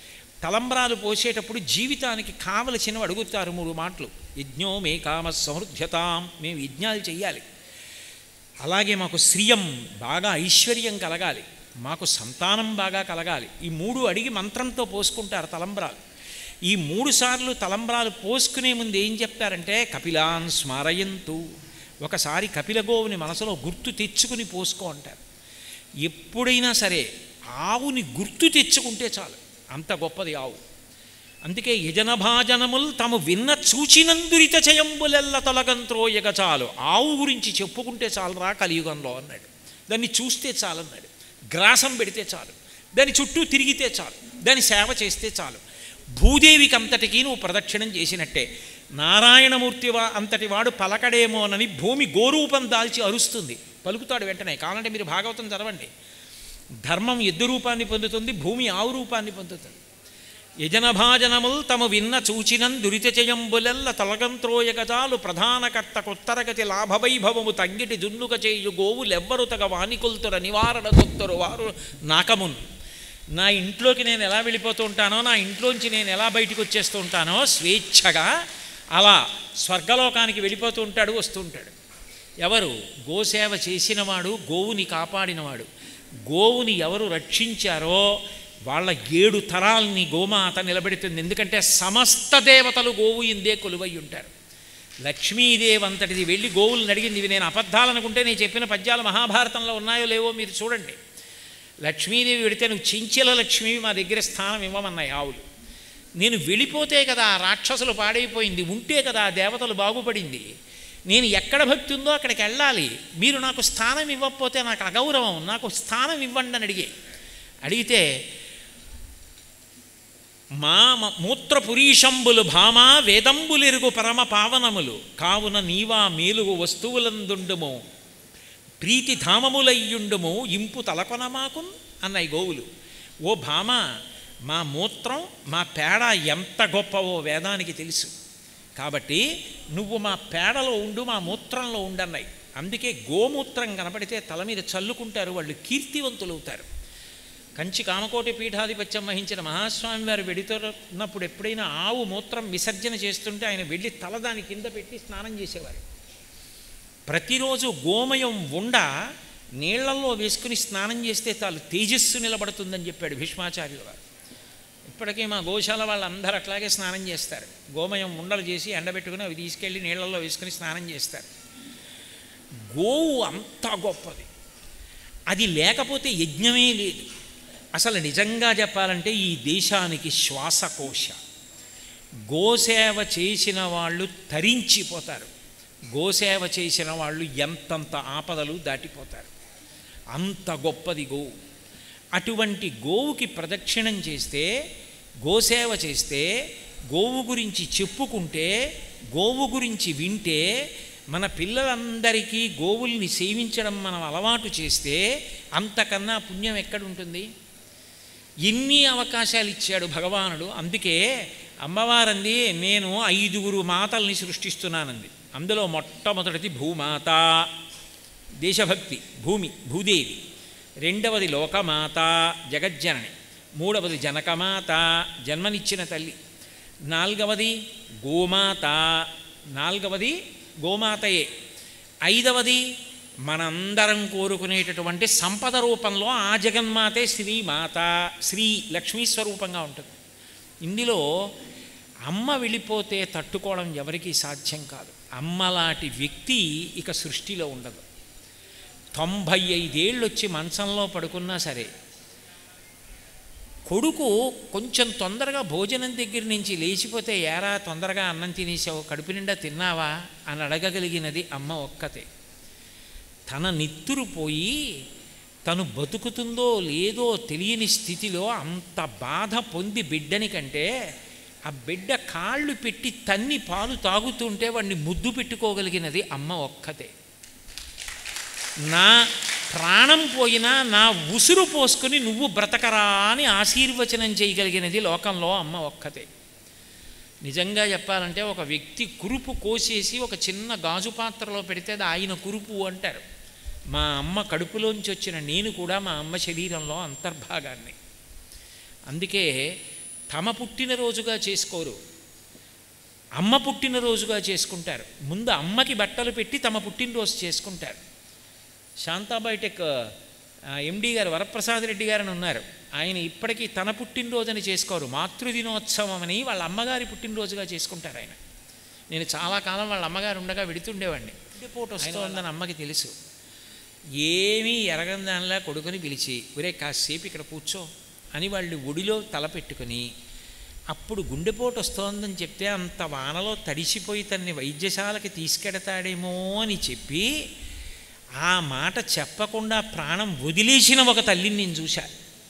తలంబ్రాలు పోసేటప్పుడు జీవితానికి కావలసినవి అడుగుతారు మూడు మాటలు యజ్ఞో మే కామ సమృద్ధ్యతాం మేము యజ్ఞాలు చెయ్యాలి అలాగే మాకు శ్రియం బాగా ఐశ్వర్యం కలగాలి మాకు సంతానం బాగా కలగాలి ఈ మూడు అడిగి మంత్రంతో పోసుకుంటారు తలంబ్రాలు ఈ మూడు సార్లు తలంబ్రాలు పోసుకునే ముందు ఏం చెప్తారంటే కపిలాన్ స్మారయంతు ఒకసారి కపిల గోవుని మనసులో గుర్తు తెచ్చుకుని పోసుకో అంటారు ఎప్పుడైనా సరే ఆవుని గుర్తు తెచ్చుకుంటే చాలు అంత గొప్పది ఆవు అందుకే యజనభాజనముల్ తాము విన్న చూచినందురిత చయంబులెల్ల తొలగంత్రోయగ చాలు ఆవు గురించి చెప్పుకుంటే చాలు రా కలియుగంలో అన్నాడు దాన్ని చూస్తే చాలన్నాడు గ్రాసం పెడితే చాలు దాని చుట్టూ తిరిగితే చాలు దాని సేవ చేస్తే చాలు భూదేవికి అంతటికీ నువ్వు ప్రదక్షిణం చేసినట్టే నారాయణమూర్తి వా అంతటి వాడు పలకడేమోనని భూమి గోరూపం దాల్చి అరుస్తుంది పలుకుతాడు వెంటనే కావాలంటే మీరు భాగవతం చదవండి ధర్మం ఎద్దు రూపాన్ని పొందుతుంది భూమి ఆవు రూపాన్ని పొందుతుంది యజనభాజనముల్ తమ విన్న చూచినం దురితచయంబులెల్ల తలగంత్రోయగజాలు ప్రధానకర్త కొత్తరగతి లాభవైభవము తంగిటి జున్నుక చేయు గోవులెవ్వరు తగ వానికొల్తుర నివారణ దొత్తరు వారు నాకమున్ నా ఇంట్లోకి నేను ఎలా వెళ్ళిపోతూ ఉంటానో నా ఇంట్లోంచి నేను ఎలా బయటికి వచ్చేస్తూ ఉంటానో స్వేచ్ఛగా అలా స్వర్గలోకానికి వెళ్ళిపోతూ ఉంటాడు వస్తూ ఉంటాడు ఎవరు గోసేవ చేసినవాడు గోవుని కాపాడినవాడు గోవుని ఎవరు రక్షించారో వాళ్ళ ఏడు తరాల్ని గోమాత నిలబెడుతుంది ఎందుకంటే సమస్త దేవతలు గోవు ఇందే కొలువై ఉంటారు లక్ష్మీదేవి అంతటిది వెళ్ళి గోవులను అడిగింది ఇవి నేను అబద్ధాలనుకుంటే నేను చెప్పిన పద్యాలు మహాభారతంలో ఉన్నాయో లేవో మీరు చూడండి లక్ష్మీదేవి వెడితే నువ్వు చించెల లక్ష్మి మా దగ్గర స్థానం ఇవ్వమన్నాయి ఆవులు నేను వెళ్ళిపోతే కదా ఆ రాక్షసులు పాడైపోయింది ఉంటే కదా ఆ దేవతలు బాగుపడింది నేను ఎక్కడ భక్తి ఉందో అక్కడికి వెళ్ళాలి మీరు నాకు స్థానం ఇవ్వకపోతే నాకు అగౌరవం నాకు స్థానం ఇవ్వండి అని అడిగే అడిగితే మా మ- మూత్రపురీషంబులు భామా వేదంబులెరుగు పరమ పావనములు కావున నీవా మేలుగు వస్తువులందుండుము ప్రీతి ధామములయ్యుండుము ఇంపు తలకొన మాకున్ అన్నాయి గోవులు ఓ భామ మా మూత్రం మా పేడ ఎంత గొప్పవో వేదానికి తెలుసు కాబట్టి నువ్వు మా పేడలో ఉండు మా మూత్రంలో ఉండన్నాయి అందుకే గోమూత్రం కనపడితే తల మీద చల్లుకుంటారు వాళ్ళు కీర్తివంతులు అవుతారు కంచి కామకోటి పీఠాధిపత్యం వహించిన మహాస్వామి వారు వెడుతున్నప్పుడు ఎప్పుడైనా ఆవు మూత్రం విసర్జన చేస్తుంటే ఆయన వెళ్ళి తల దాని కింద పెట్టి స్నానం చేసేవారు ప్రతిరోజు గోమయం ఉండ నీళ్లలో వేసుకుని స్నానం చేస్తే చాలు తేజస్సు నిలబడుతుందని చెప్పాడు భీష్మాచార్యుల వారు ఇప్పటికీ మా గోశాల వాళ్ళందరూ అట్లాగే స్నానం చేస్తారు గోమయం ఉండలు చేసి ఎండబెట్టుకుని అవి తీసుకెళ్ళి నీళ్లలో వేసుకుని స్నానం చేస్తారు గోవు అంత గొప్పది అది లేకపోతే యజ్ఞమే లేదు అసలు నిజంగా చెప్పాలంటే ఈ దేశానికి శ్వాసకోశ గోసేవ చేసిన వాళ్ళు తరించిపోతారు గోసేవ చేసిన వాళ్ళు ఎంతంత ఆపదలు దాటిపోతారు అంత గొప్పది గోవు అటువంటి గోవుకి ప్రదక్షిణం చేస్తే గోసేవ చేస్తే గోవు గురించి చెప్పుకుంటే గోవు గురించి వింటే మన పిల్లలందరికీ గోవుల్ని సేవించడం మనం అలవాటు చేస్తే అంతకన్నా పుణ్యం ఎక్కడుంటుంది ఎన్ని అవకాశాలు ఇచ్చాడు భగవానుడు అందుకే అమ్మవారంది నేను ఐదుగురు మాతల్ని సృష్టిస్తున్నానంది అందులో మొట్టమొదటిది భూమాత దేశభక్తి భూమి భూదేవి రెండవది లోకమాత జగజ్జనని మూడవది జనకమాత జన్మనిచ్చిన తల్లి నాలుగవది గోమాత నాలుగవది గోమాతయే ఐదవది మనందరం కోరుకునేటటువంటి సంపద రూపంలో ఆ జగన్మాతే శ్రీమాత శ్రీ లక్ష్మీ స్వరూపంగా ఉంటుంది ఇందులో అమ్మ వెళ్ళిపోతే తట్టుకోవడం ఎవరికీ సాధ్యం కాదు అమ్మలాంటి వ్యక్తి ఇక సృష్టిలో ఉండదు తొంభై ఐదేళ్ళు వచ్చి మంచంలో పడుకున్నా సరే కొడుకు కొంచెం తొందరగా భోజనం దగ్గర నుంచి లేచిపోతే ఏరా తొందరగా అన్నం తినేసావు కడుపు నిండా తిన్నావా అని అడగగలిగినది అమ్మ ఒక్కతే తన నిత్తురు పోయి తను బతుకుతుందో లేదో తెలియని స్థితిలో అంత బాధ పొంది బిడ్డని కంటే ఆ బిడ్డ కాళ్ళు పెట్టి తన్ని పాలు తాగుతుంటే వాడిని ముద్దు పెట్టుకోగలిగినది అమ్మ ఒక్కతే నా ప్రాణం పోయినా నా ఉసురు పోసుకుని నువ్వు బ్రతకరా అని ఆశీర్వచనం చేయగలిగినది లోకంలో అమ్మ ఒక్కతే నిజంగా చెప్పాలంటే ఒక వ్యక్తి కురుపు కోసేసి ఒక చిన్న గాజు పాత్రలో పెడితే అది ఆయన కురుపు అంటారు మా అమ్మ కడుపులోంచి వచ్చిన నేను కూడా మా అమ్మ శరీరంలో అంతర్భాగాన్ని అందుకే తమ పుట్టినరోజుగా చేసుకోరు అమ్మ పుట్టినరోజుగా చేసుకుంటారు ముందు అమ్మకి బట్టలు పెట్టి తమ పుట్టినరోజు చేసుకుంటారు శాంతాబయోటెక్ ఎండి గారు వరప్రసాద్ రెడ్డి గారు అని ఉన్నారు ఆయన ఇప్పటికీ తన పుట్టినరోజుని చేసుకోరు మాతృదినోత్సవం అని వాళ్ళ అమ్మగారి పుట్టినరోజుగా చేసుకుంటారు ఆయన నేను చాలా కాలం వాళ్ళ అమ్మగారు ఉండగా వెడుతుండేవాడిని పూట వస్తుందని అమ్మకి తెలుసు ఏమీ ఎరగని దానిలా కొడుకుని పిలిచి ఒరే కాసేపు ఇక్కడ కూర్చో అని వాళ్ళు ఒడిలో తల పెట్టుకుని అప్పుడు గుండెపోటు వస్తోందని చెప్తే అంత వానలో తడిసిపోయి తన్ని వైద్యశాలకి తీసుకెడతాడేమో అని చెప్పి ఆ మాట చెప్పకుండా ప్రాణం వదిలేసిన ఒక తల్లిని నేను చూశా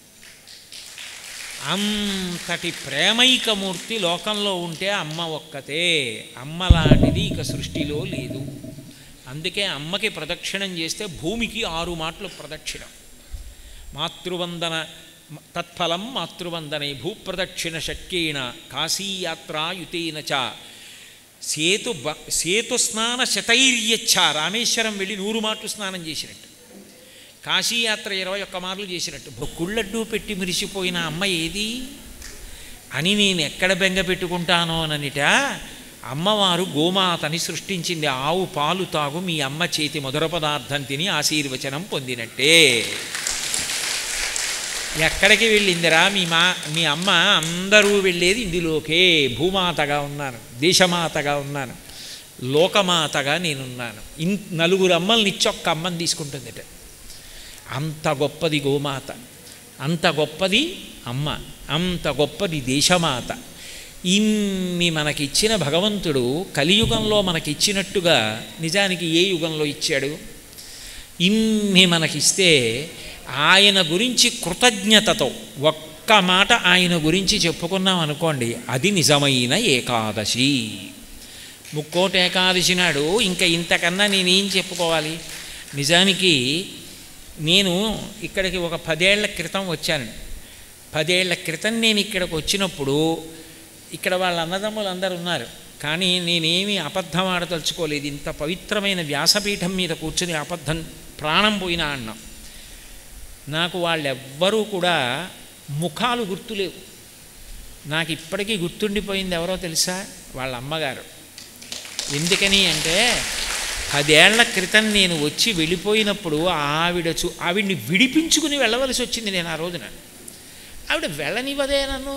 అంతటి ప్రేమైకమూర్తి లోకంలో ఉంటే అమ్మ ఒక్కతే అమ్మ లాంటిది ఇక సృష్టిలో లేదు అందుకే అమ్మకి ప్రదక్షిణం చేస్తే భూమికి ఆరు మాటలు ప్రదక్షిణం మాతృవందన తత్ఫలం మాతృవందనే భూప్రదక్షిణ శక్యేన కాశీయాత్రాయుతేన చ సేతు బ సేతు స్నాన శతైర్యచ్చ రామేశ్వరం వెళ్ళి నూరు మాటలు స్నానం చేసినట్టు కాశీయాత్ర ఇరవై ఒక్క మార్లు చేసినట్టు బొక్కుళ్ళడ్డు పెట్టి మిరిసిపోయిన అమ్మ ఏది అని నేను ఎక్కడ బెంగ పెట్టుకుంటానోననిట అమ్మవారు గోమాతని సృష్టించింది ఆవు పాలు తాగు మీ అమ్మ చేతి మధుర పదార్థం తిని ఆశీర్వచనం పొందినట్టే ఎక్కడికి వెళ్ళిందిరా మీ మా మీ అమ్మ అందరూ వెళ్ళేది ఇందులోకే భూమాతగా ఉన్నాను దేశమాతగా ఉన్నాను లోకమాతగా నేనున్నాను ఇన్ నలుగురు అమ్మల్ని ఇచ్చొక్క అమ్మని తీసుకుంటుందిట అంత గొప్పది గోమాత అంత గొప్పది అమ్మ అంత గొప్పది దేశమాత ఇన్ని మనకిచ్చిన భగవంతుడు కలియుగంలో మనకిచ్చినట్టుగా నిజానికి ఏ యుగంలో ఇచ్చాడు ఇన్ని మనకిస్తే ఆయన గురించి కృతజ్ఞతతో ఒక్క మాట ఆయన గురించి చెప్పుకున్నాం అనుకోండి అది నిజమైన ఏకాదశి ముక్కోటి ఏకాదశి నాడు ఇంకా ఇంతకన్నా నేనేం చెప్పుకోవాలి నిజానికి నేను ఇక్కడికి ఒక పదేళ్ల క్రితం వచ్చాను పదేళ్ల క్రితం నేను ఇక్కడికి వచ్చినప్పుడు ఇక్కడ వాళ్ళ అన్నదమ్ములు అందరు ఉన్నారు కానీ నేనేమీ అబద్ధం ఆడదలుచుకోలేదు ఇంత పవిత్రమైన వ్యాసపీఠం మీద కూర్చుని అబద్ధం ప్రాణం పోయినా అన్నాం నాకు వాళ్ళెవ్వరూ కూడా ముఖాలు గుర్తులేవు నాకు ఇప్పటికీ గుర్తుండిపోయింది ఎవరో తెలుసా వాళ్ళ అమ్మగారు ఎందుకని అంటే పదేళ్ల క్రితం నేను వచ్చి వెళ్ళిపోయినప్పుడు ఆవిడ చూ ఆవిడ్ని విడిపించుకుని వెళ్ళవలసి వచ్చింది నేను ఆ రోజున ఆవిడ వెళ్ళనివ్వదే నన్ను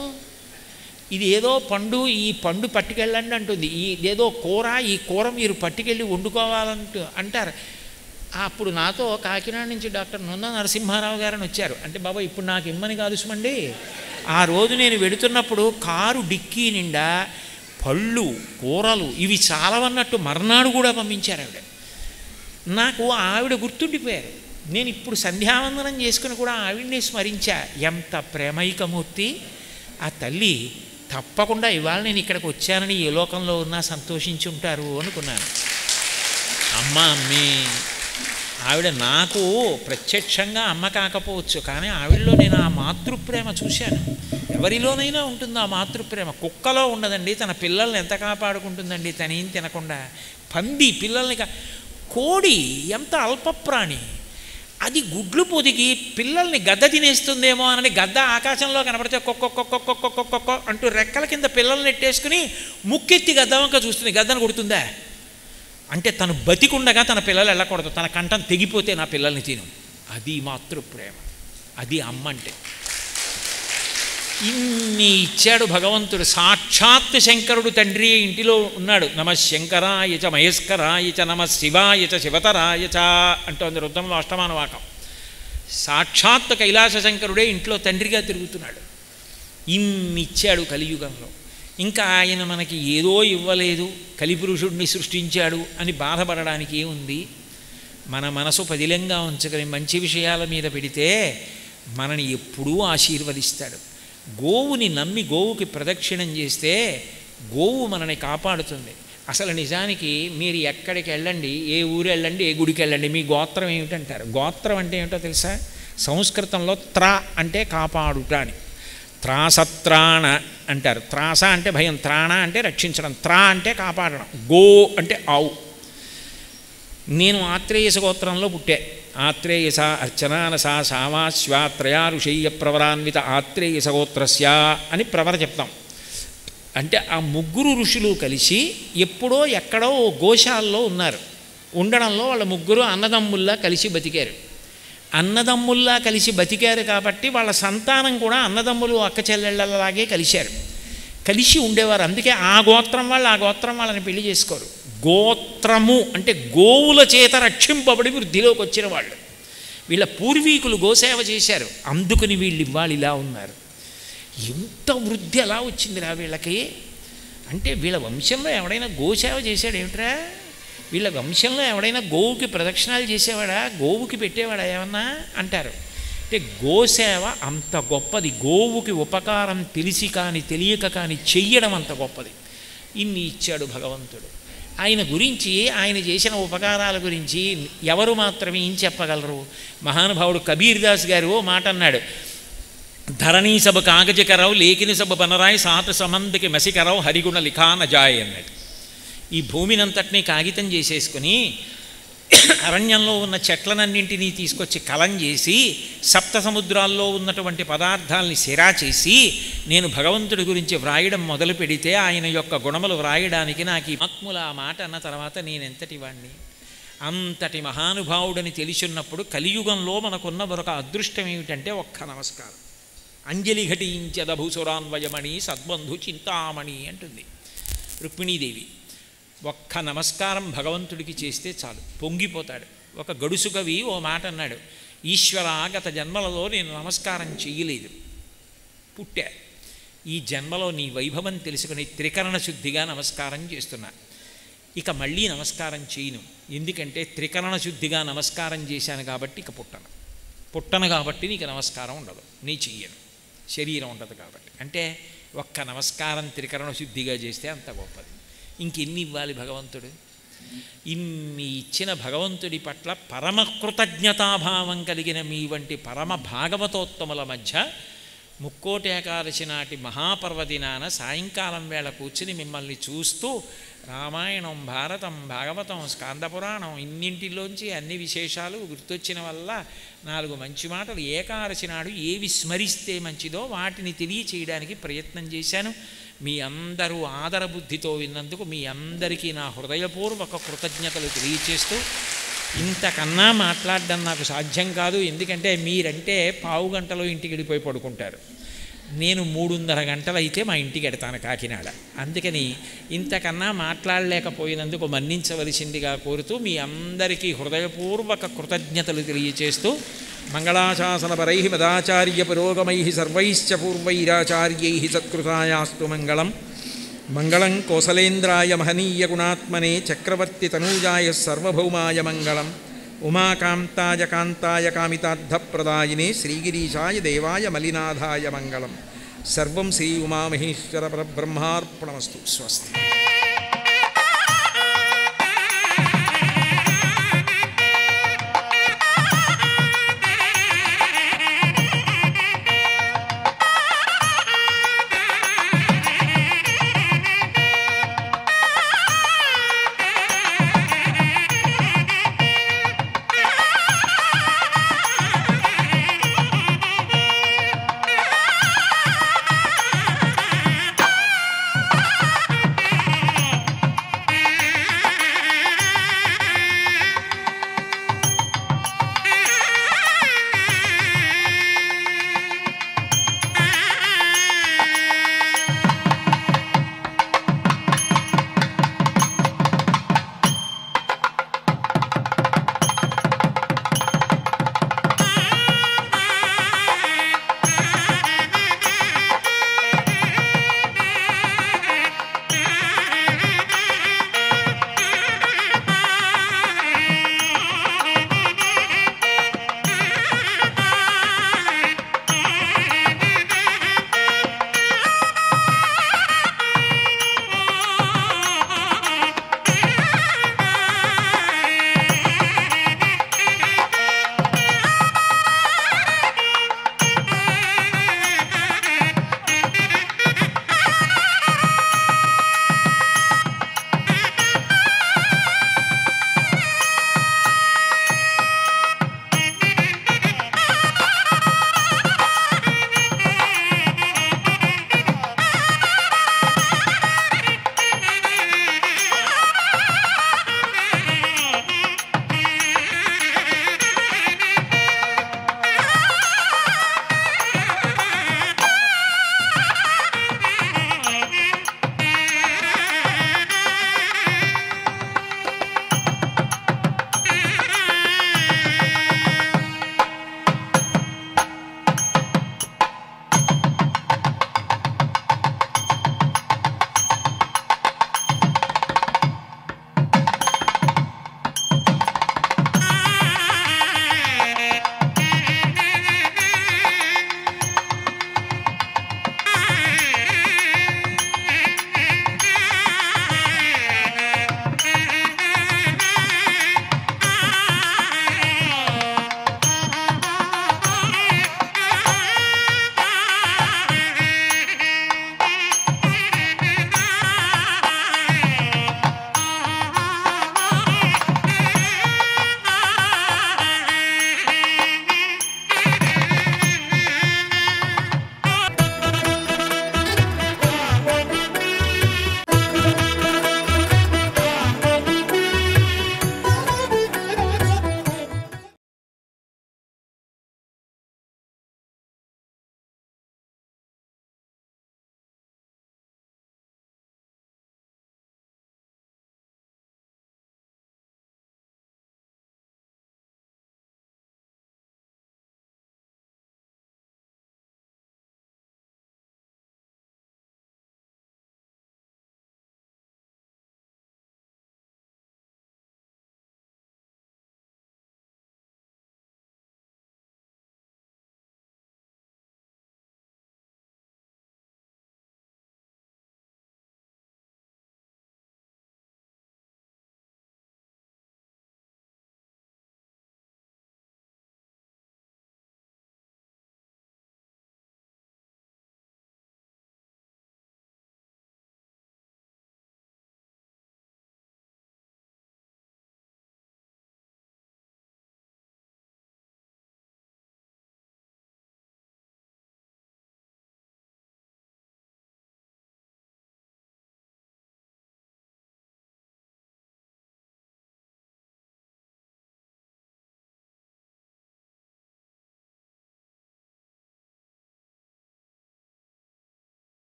ఇది ఏదో పండు ఈ పండు పట్టుకెళ్ళండి అంటుంది ఈ ఏదో కూర ఈ కూర మీరు పట్టుకెళ్ళి వండుకోవాలంటూ అంటారు అప్పుడు నాతో కాకినాడ నుంచి డాక్టర్ నొంద నరసింహారావు గారని వచ్చారు అంటే బాబా ఇప్పుడు నాకు ఇమ్మని కాదు సుమండి ఆ రోజు నేను వెడుతున్నప్పుడు కారు డిక్కీ నిండా పళ్ళు కూరలు ఇవి చాలవన్నట్టు మర్నాడు కూడా పంపించారు ఆవిడ నాకు ఆవిడ గుర్తుండిపోయారు నేను ఇప్పుడు సంధ్యావందనం చేసుకుని కూడా ఆవిడని స్మరించా ఎంత ప్రేమైకమూర్తి ఆ తల్లి తప్పకుండా ఇవాళ నేను ఇక్కడికి వచ్చానని ఏ లోకంలో ఉన్నా సంతోషించి ఉంటారు అనుకున్నాను అమ్మ అమ్మే ఆవిడ నాకు ప్రత్యక్షంగా అమ్మ కాకపోవచ్చు కానీ ఆవిడలో నేను ఆ మాతృప్రేమ చూశాను ఎవరిలోనైనా ఉంటుంది ఆ మాతృప్రేమ కుక్కలో ఉండదండి తన పిల్లల్ని ఎంత కాపాడుకుంటుందండి తనేం తినకుండా పంది పిల్లల్ని కా కోడి ఎంత అల్పప్రాణి అది గుడ్లు పొదిగి పిల్లల్ని గద్ద తినేస్తుందేమో అని గద్ద ఆకాశంలో కనబడితే కొక్కొక్కొక్కొక్కొక్కొక్కొక్కొ అంటూ రెక్కల కింద పిల్లల్ని నెట్టేసుకుని ముక్కెత్తి గద్ద వంక చూస్తుంది గద్దను కొడుతుందా అంటే తను బతికుండగా తన పిల్లలు వెళ్ళకూడదు తన కంఠం తెగిపోతే నా పిల్లల్ని తిను అది మాతృప్రేమ అది అమ్మ అంటే ఇన్ని ఇచ్చాడు భగవంతుడు సాక్షాత్ శంకరుడు తండ్రి ఇంటిలో ఉన్నాడు నమ శంకరాయ చ మహేశ్వరాయ చ నమ శివాయ చ శివతరాయ చ అంటోంది రుద్రంలో అష్టమాన వాకం సాక్షాత్ కైలాస శంకరుడే ఇంట్లో తండ్రిగా తిరుగుతున్నాడు ఇన్ని ఇచ్చాడు కలియుగంలో ఇంకా ఆయన మనకి ఏదో ఇవ్వలేదు కలిపురుషుడిని సృష్టించాడు అని బాధపడడానికి ఏముంది మన మనసు పదిలంగా ఉంచుకొని మంచి విషయాల మీద పెడితే మనని ఎప్పుడూ ఆశీర్వదిస్తాడు గోవుని నమ్మి గోవుకి ప్రదక్షిణం చేస్తే గోవు మనని కాపాడుతుంది అసలు నిజానికి మీరు ఎక్కడికి వెళ్ళండి ఏ ఊరు వెళ్ళండి ఏ గుడికి వెళ్ళండి మీ గోత్రం ఏమిటంటారు గోత్రం అంటే ఏమిటో తెలుసా సంస్కృతంలో త్ర అంటే కాపాడుట అని త్రాసత్రాణ అంటారు త్రాస అంటే భయం త్రాణ అంటే రక్షించడం త్రా అంటే కాపాడడం గో అంటే ఆవు నేను ఆత్రేయస గోత్రంలో పుట్టే ఆత్రేయస అర్చనానస సామాశ్వాత్రయా ఋషయ్య ప్రవరాన్విత ఆత్రేయస గోత్రస్య అని ప్రవర చెప్తాం అంటే ఆ ముగ్గురు ఋషులు కలిసి ఎప్పుడో ఎక్కడో ఓ గోశాలలో ఉన్నారు ఉండడంలో వాళ్ళ ముగ్గురు అన్నదమ్ముల్లా కలిసి బతికారు అన్నదమ్ముల్లా కలిసి బతికారు కాబట్టి వాళ్ళ సంతానం కూడా అన్నదమ్ములు అక్క చెల్లెళ్ళలాగే కలిశారు కలిసి ఉండేవారు అందుకే ఆ గోత్రం వాళ్ళు ఆ గోత్రం వాళ్ళని పెళ్లి చేసుకోరు గోత్రము అంటే గోవుల చేత రక్షింపబడి వృద్ధిలోకి వచ్చిన వాళ్ళు వీళ్ళ పూర్వీకులు గోసేవ చేశారు అందుకని వీళ్ళు ఇవాళ ఇలా ఉన్నారు ఎంత వృద్ధి ఎలా వచ్చిందిరా వీళ్ళకి అంటే వీళ్ళ వంశంలో ఎవడైనా గోసేవ చేశాడు ఏమిట్రా వీళ్ళ వంశంలో ఎవడైనా గోవుకి ప్రదక్షిణాలు చేసేవాడా గోవుకి పెట్టేవాడా ఏమన్నా అంటారు అంటే గోసేవ అంత గొప్పది గోవుకి ఉపకారం తెలిసి కానీ తెలియక కానీ చెయ్యడం అంత గొప్పది ఇన్ని ఇచ్చాడు భగవంతుడు ఆయన గురించి ఆయన చేసిన ఉపకారాల గురించి ఎవరు మాత్రమే ఏం చెప్పగలరు మహానుభావుడు కబీర్ దాస్ గారు ఓ మాట అన్నాడు ధరణీ సభ కాగజకరావు లేఖిని సభ బనరాయి సాత సమందికి మసికరావు హరిగుణ లిఖాన జాయ్ అన్నాడు ఈ భూమినంతటినీ కాగితం చేసేసుకుని అరణ్యంలో ఉన్న చెట్లనన్నింటినీ తీసుకొచ్చి కలం చేసి సప్త సముద్రాల్లో ఉన్నటువంటి పదార్థాలని సిరా చేసి నేను భగవంతుడి గురించి వ్రాయడం మొదలు పెడితే ఆయన యొక్క గుణములు వ్రాయడానికి నాకు ఈ ఆత్ముల ఆ మాట అన్న తర్వాత నేను ఎంతటి వాణ్ణి అంతటి మహానుభావుడని తెలిసిన్నప్పుడు కలియుగంలో మనకున్న మరొక అదృష్టం ఏమిటంటే ఒక్క నమస్కారం అంజలి ఘటించదభూసురాన్వయమణి సద్బంధు చింతామణి అంటుంది రుక్మిణీదేవి ఒక్క నమస్కారం భగవంతుడికి చేస్తే చాలు పొంగిపోతాడు ఒక గడుసు కవి ఓ మాట అన్నాడు ఈశ్వర గత జన్మలలో నేను నమస్కారం చెయ్యలేదు పుట్టా ఈ జన్మలో నీ వైభవం తెలుసుకుని త్రికరణ శుద్ధిగా నమస్కారం చేస్తున్నా ఇక మళ్ళీ నమస్కారం చేయను ఎందుకంటే త్రికరణ శుద్ధిగా నమస్కారం చేశాను కాబట్టి ఇక పుట్టను పుట్టను కాబట్టి నీకు నమస్కారం ఉండదు నీ చెయ్యను శరీరం ఉండదు కాబట్టి అంటే ఒక్క నమస్కారం త్రికరణ శుద్ధిగా చేస్తే అంత గొప్పది ఇంకెన్ని ఇవ్వాలి భగవంతుడు ఇన్ని ఇచ్చిన భగవంతుడి పట్ల పరమ కృతజ్ఞతాభావం కలిగిన మీ వంటి పరమ భాగవతోత్తముల మధ్య ముక్కోటి ఏకాదశి నాటి మహాపర్వదినాన సాయంకాలం వేళ కూర్చుని మిమ్మల్ని చూస్తూ రామాయణం భారతం భాగవతం స్కాందపురాణం ఇన్నింటిలోంచి అన్ని విశేషాలు గుర్తొచ్చిన వల్ల నాలుగు మంచి మాటలు ఏకాదశి నాడు ఏవి స్మరిస్తే మంచిదో వాటిని తెలియచేయడానికి ప్రయత్నం చేశాను మీ అందరూ ఆదరబుద్ధితో విన్నందుకు మీ అందరికీ నా హృదయపూర్వక కృతజ్ఞతలు తెలియచేస్తూ ఇంతకన్నా మాట్లాడడం నాకు సాధ్యం కాదు ఎందుకంటే మీరంటే పావు గంటలో ఇంటికి వెళ్ళిపోయి పడుకుంటారు నేను మూడున్నర గంటలు అయితే మా ఇంటికి వెడతాను కాకినాడ అందుకని ఇంతకన్నా మాట్లాడలేకపోయినందుకు మన్నించవలసిందిగా కోరుతూ మీ అందరికీ హృదయపూర్వక కృతజ్ఞతలు తెలియచేస్తూ మంగళాశాసనపరై మదాచార్య పురోగమై సర్వైశ్చ పూర్వైరాచార్యై సత్కృతాయాస్తు మంగళం మంగళం కోసలేంద్రాయ మహనీయ గుణాత్మనే చక్రవర్తి తనూజాయ సర్వభౌమాయ మంగళం ఉమాకాంతాయ కాంతాయ కామితార్థప్రదాయినే శ్రీగిరీశాయ దేవాయ మలినాథాయ మంగళం సర్వం శ్రీ ఉమామహేశ్వర పరబ్రహ్మార్పణమస్తు స్వస్తి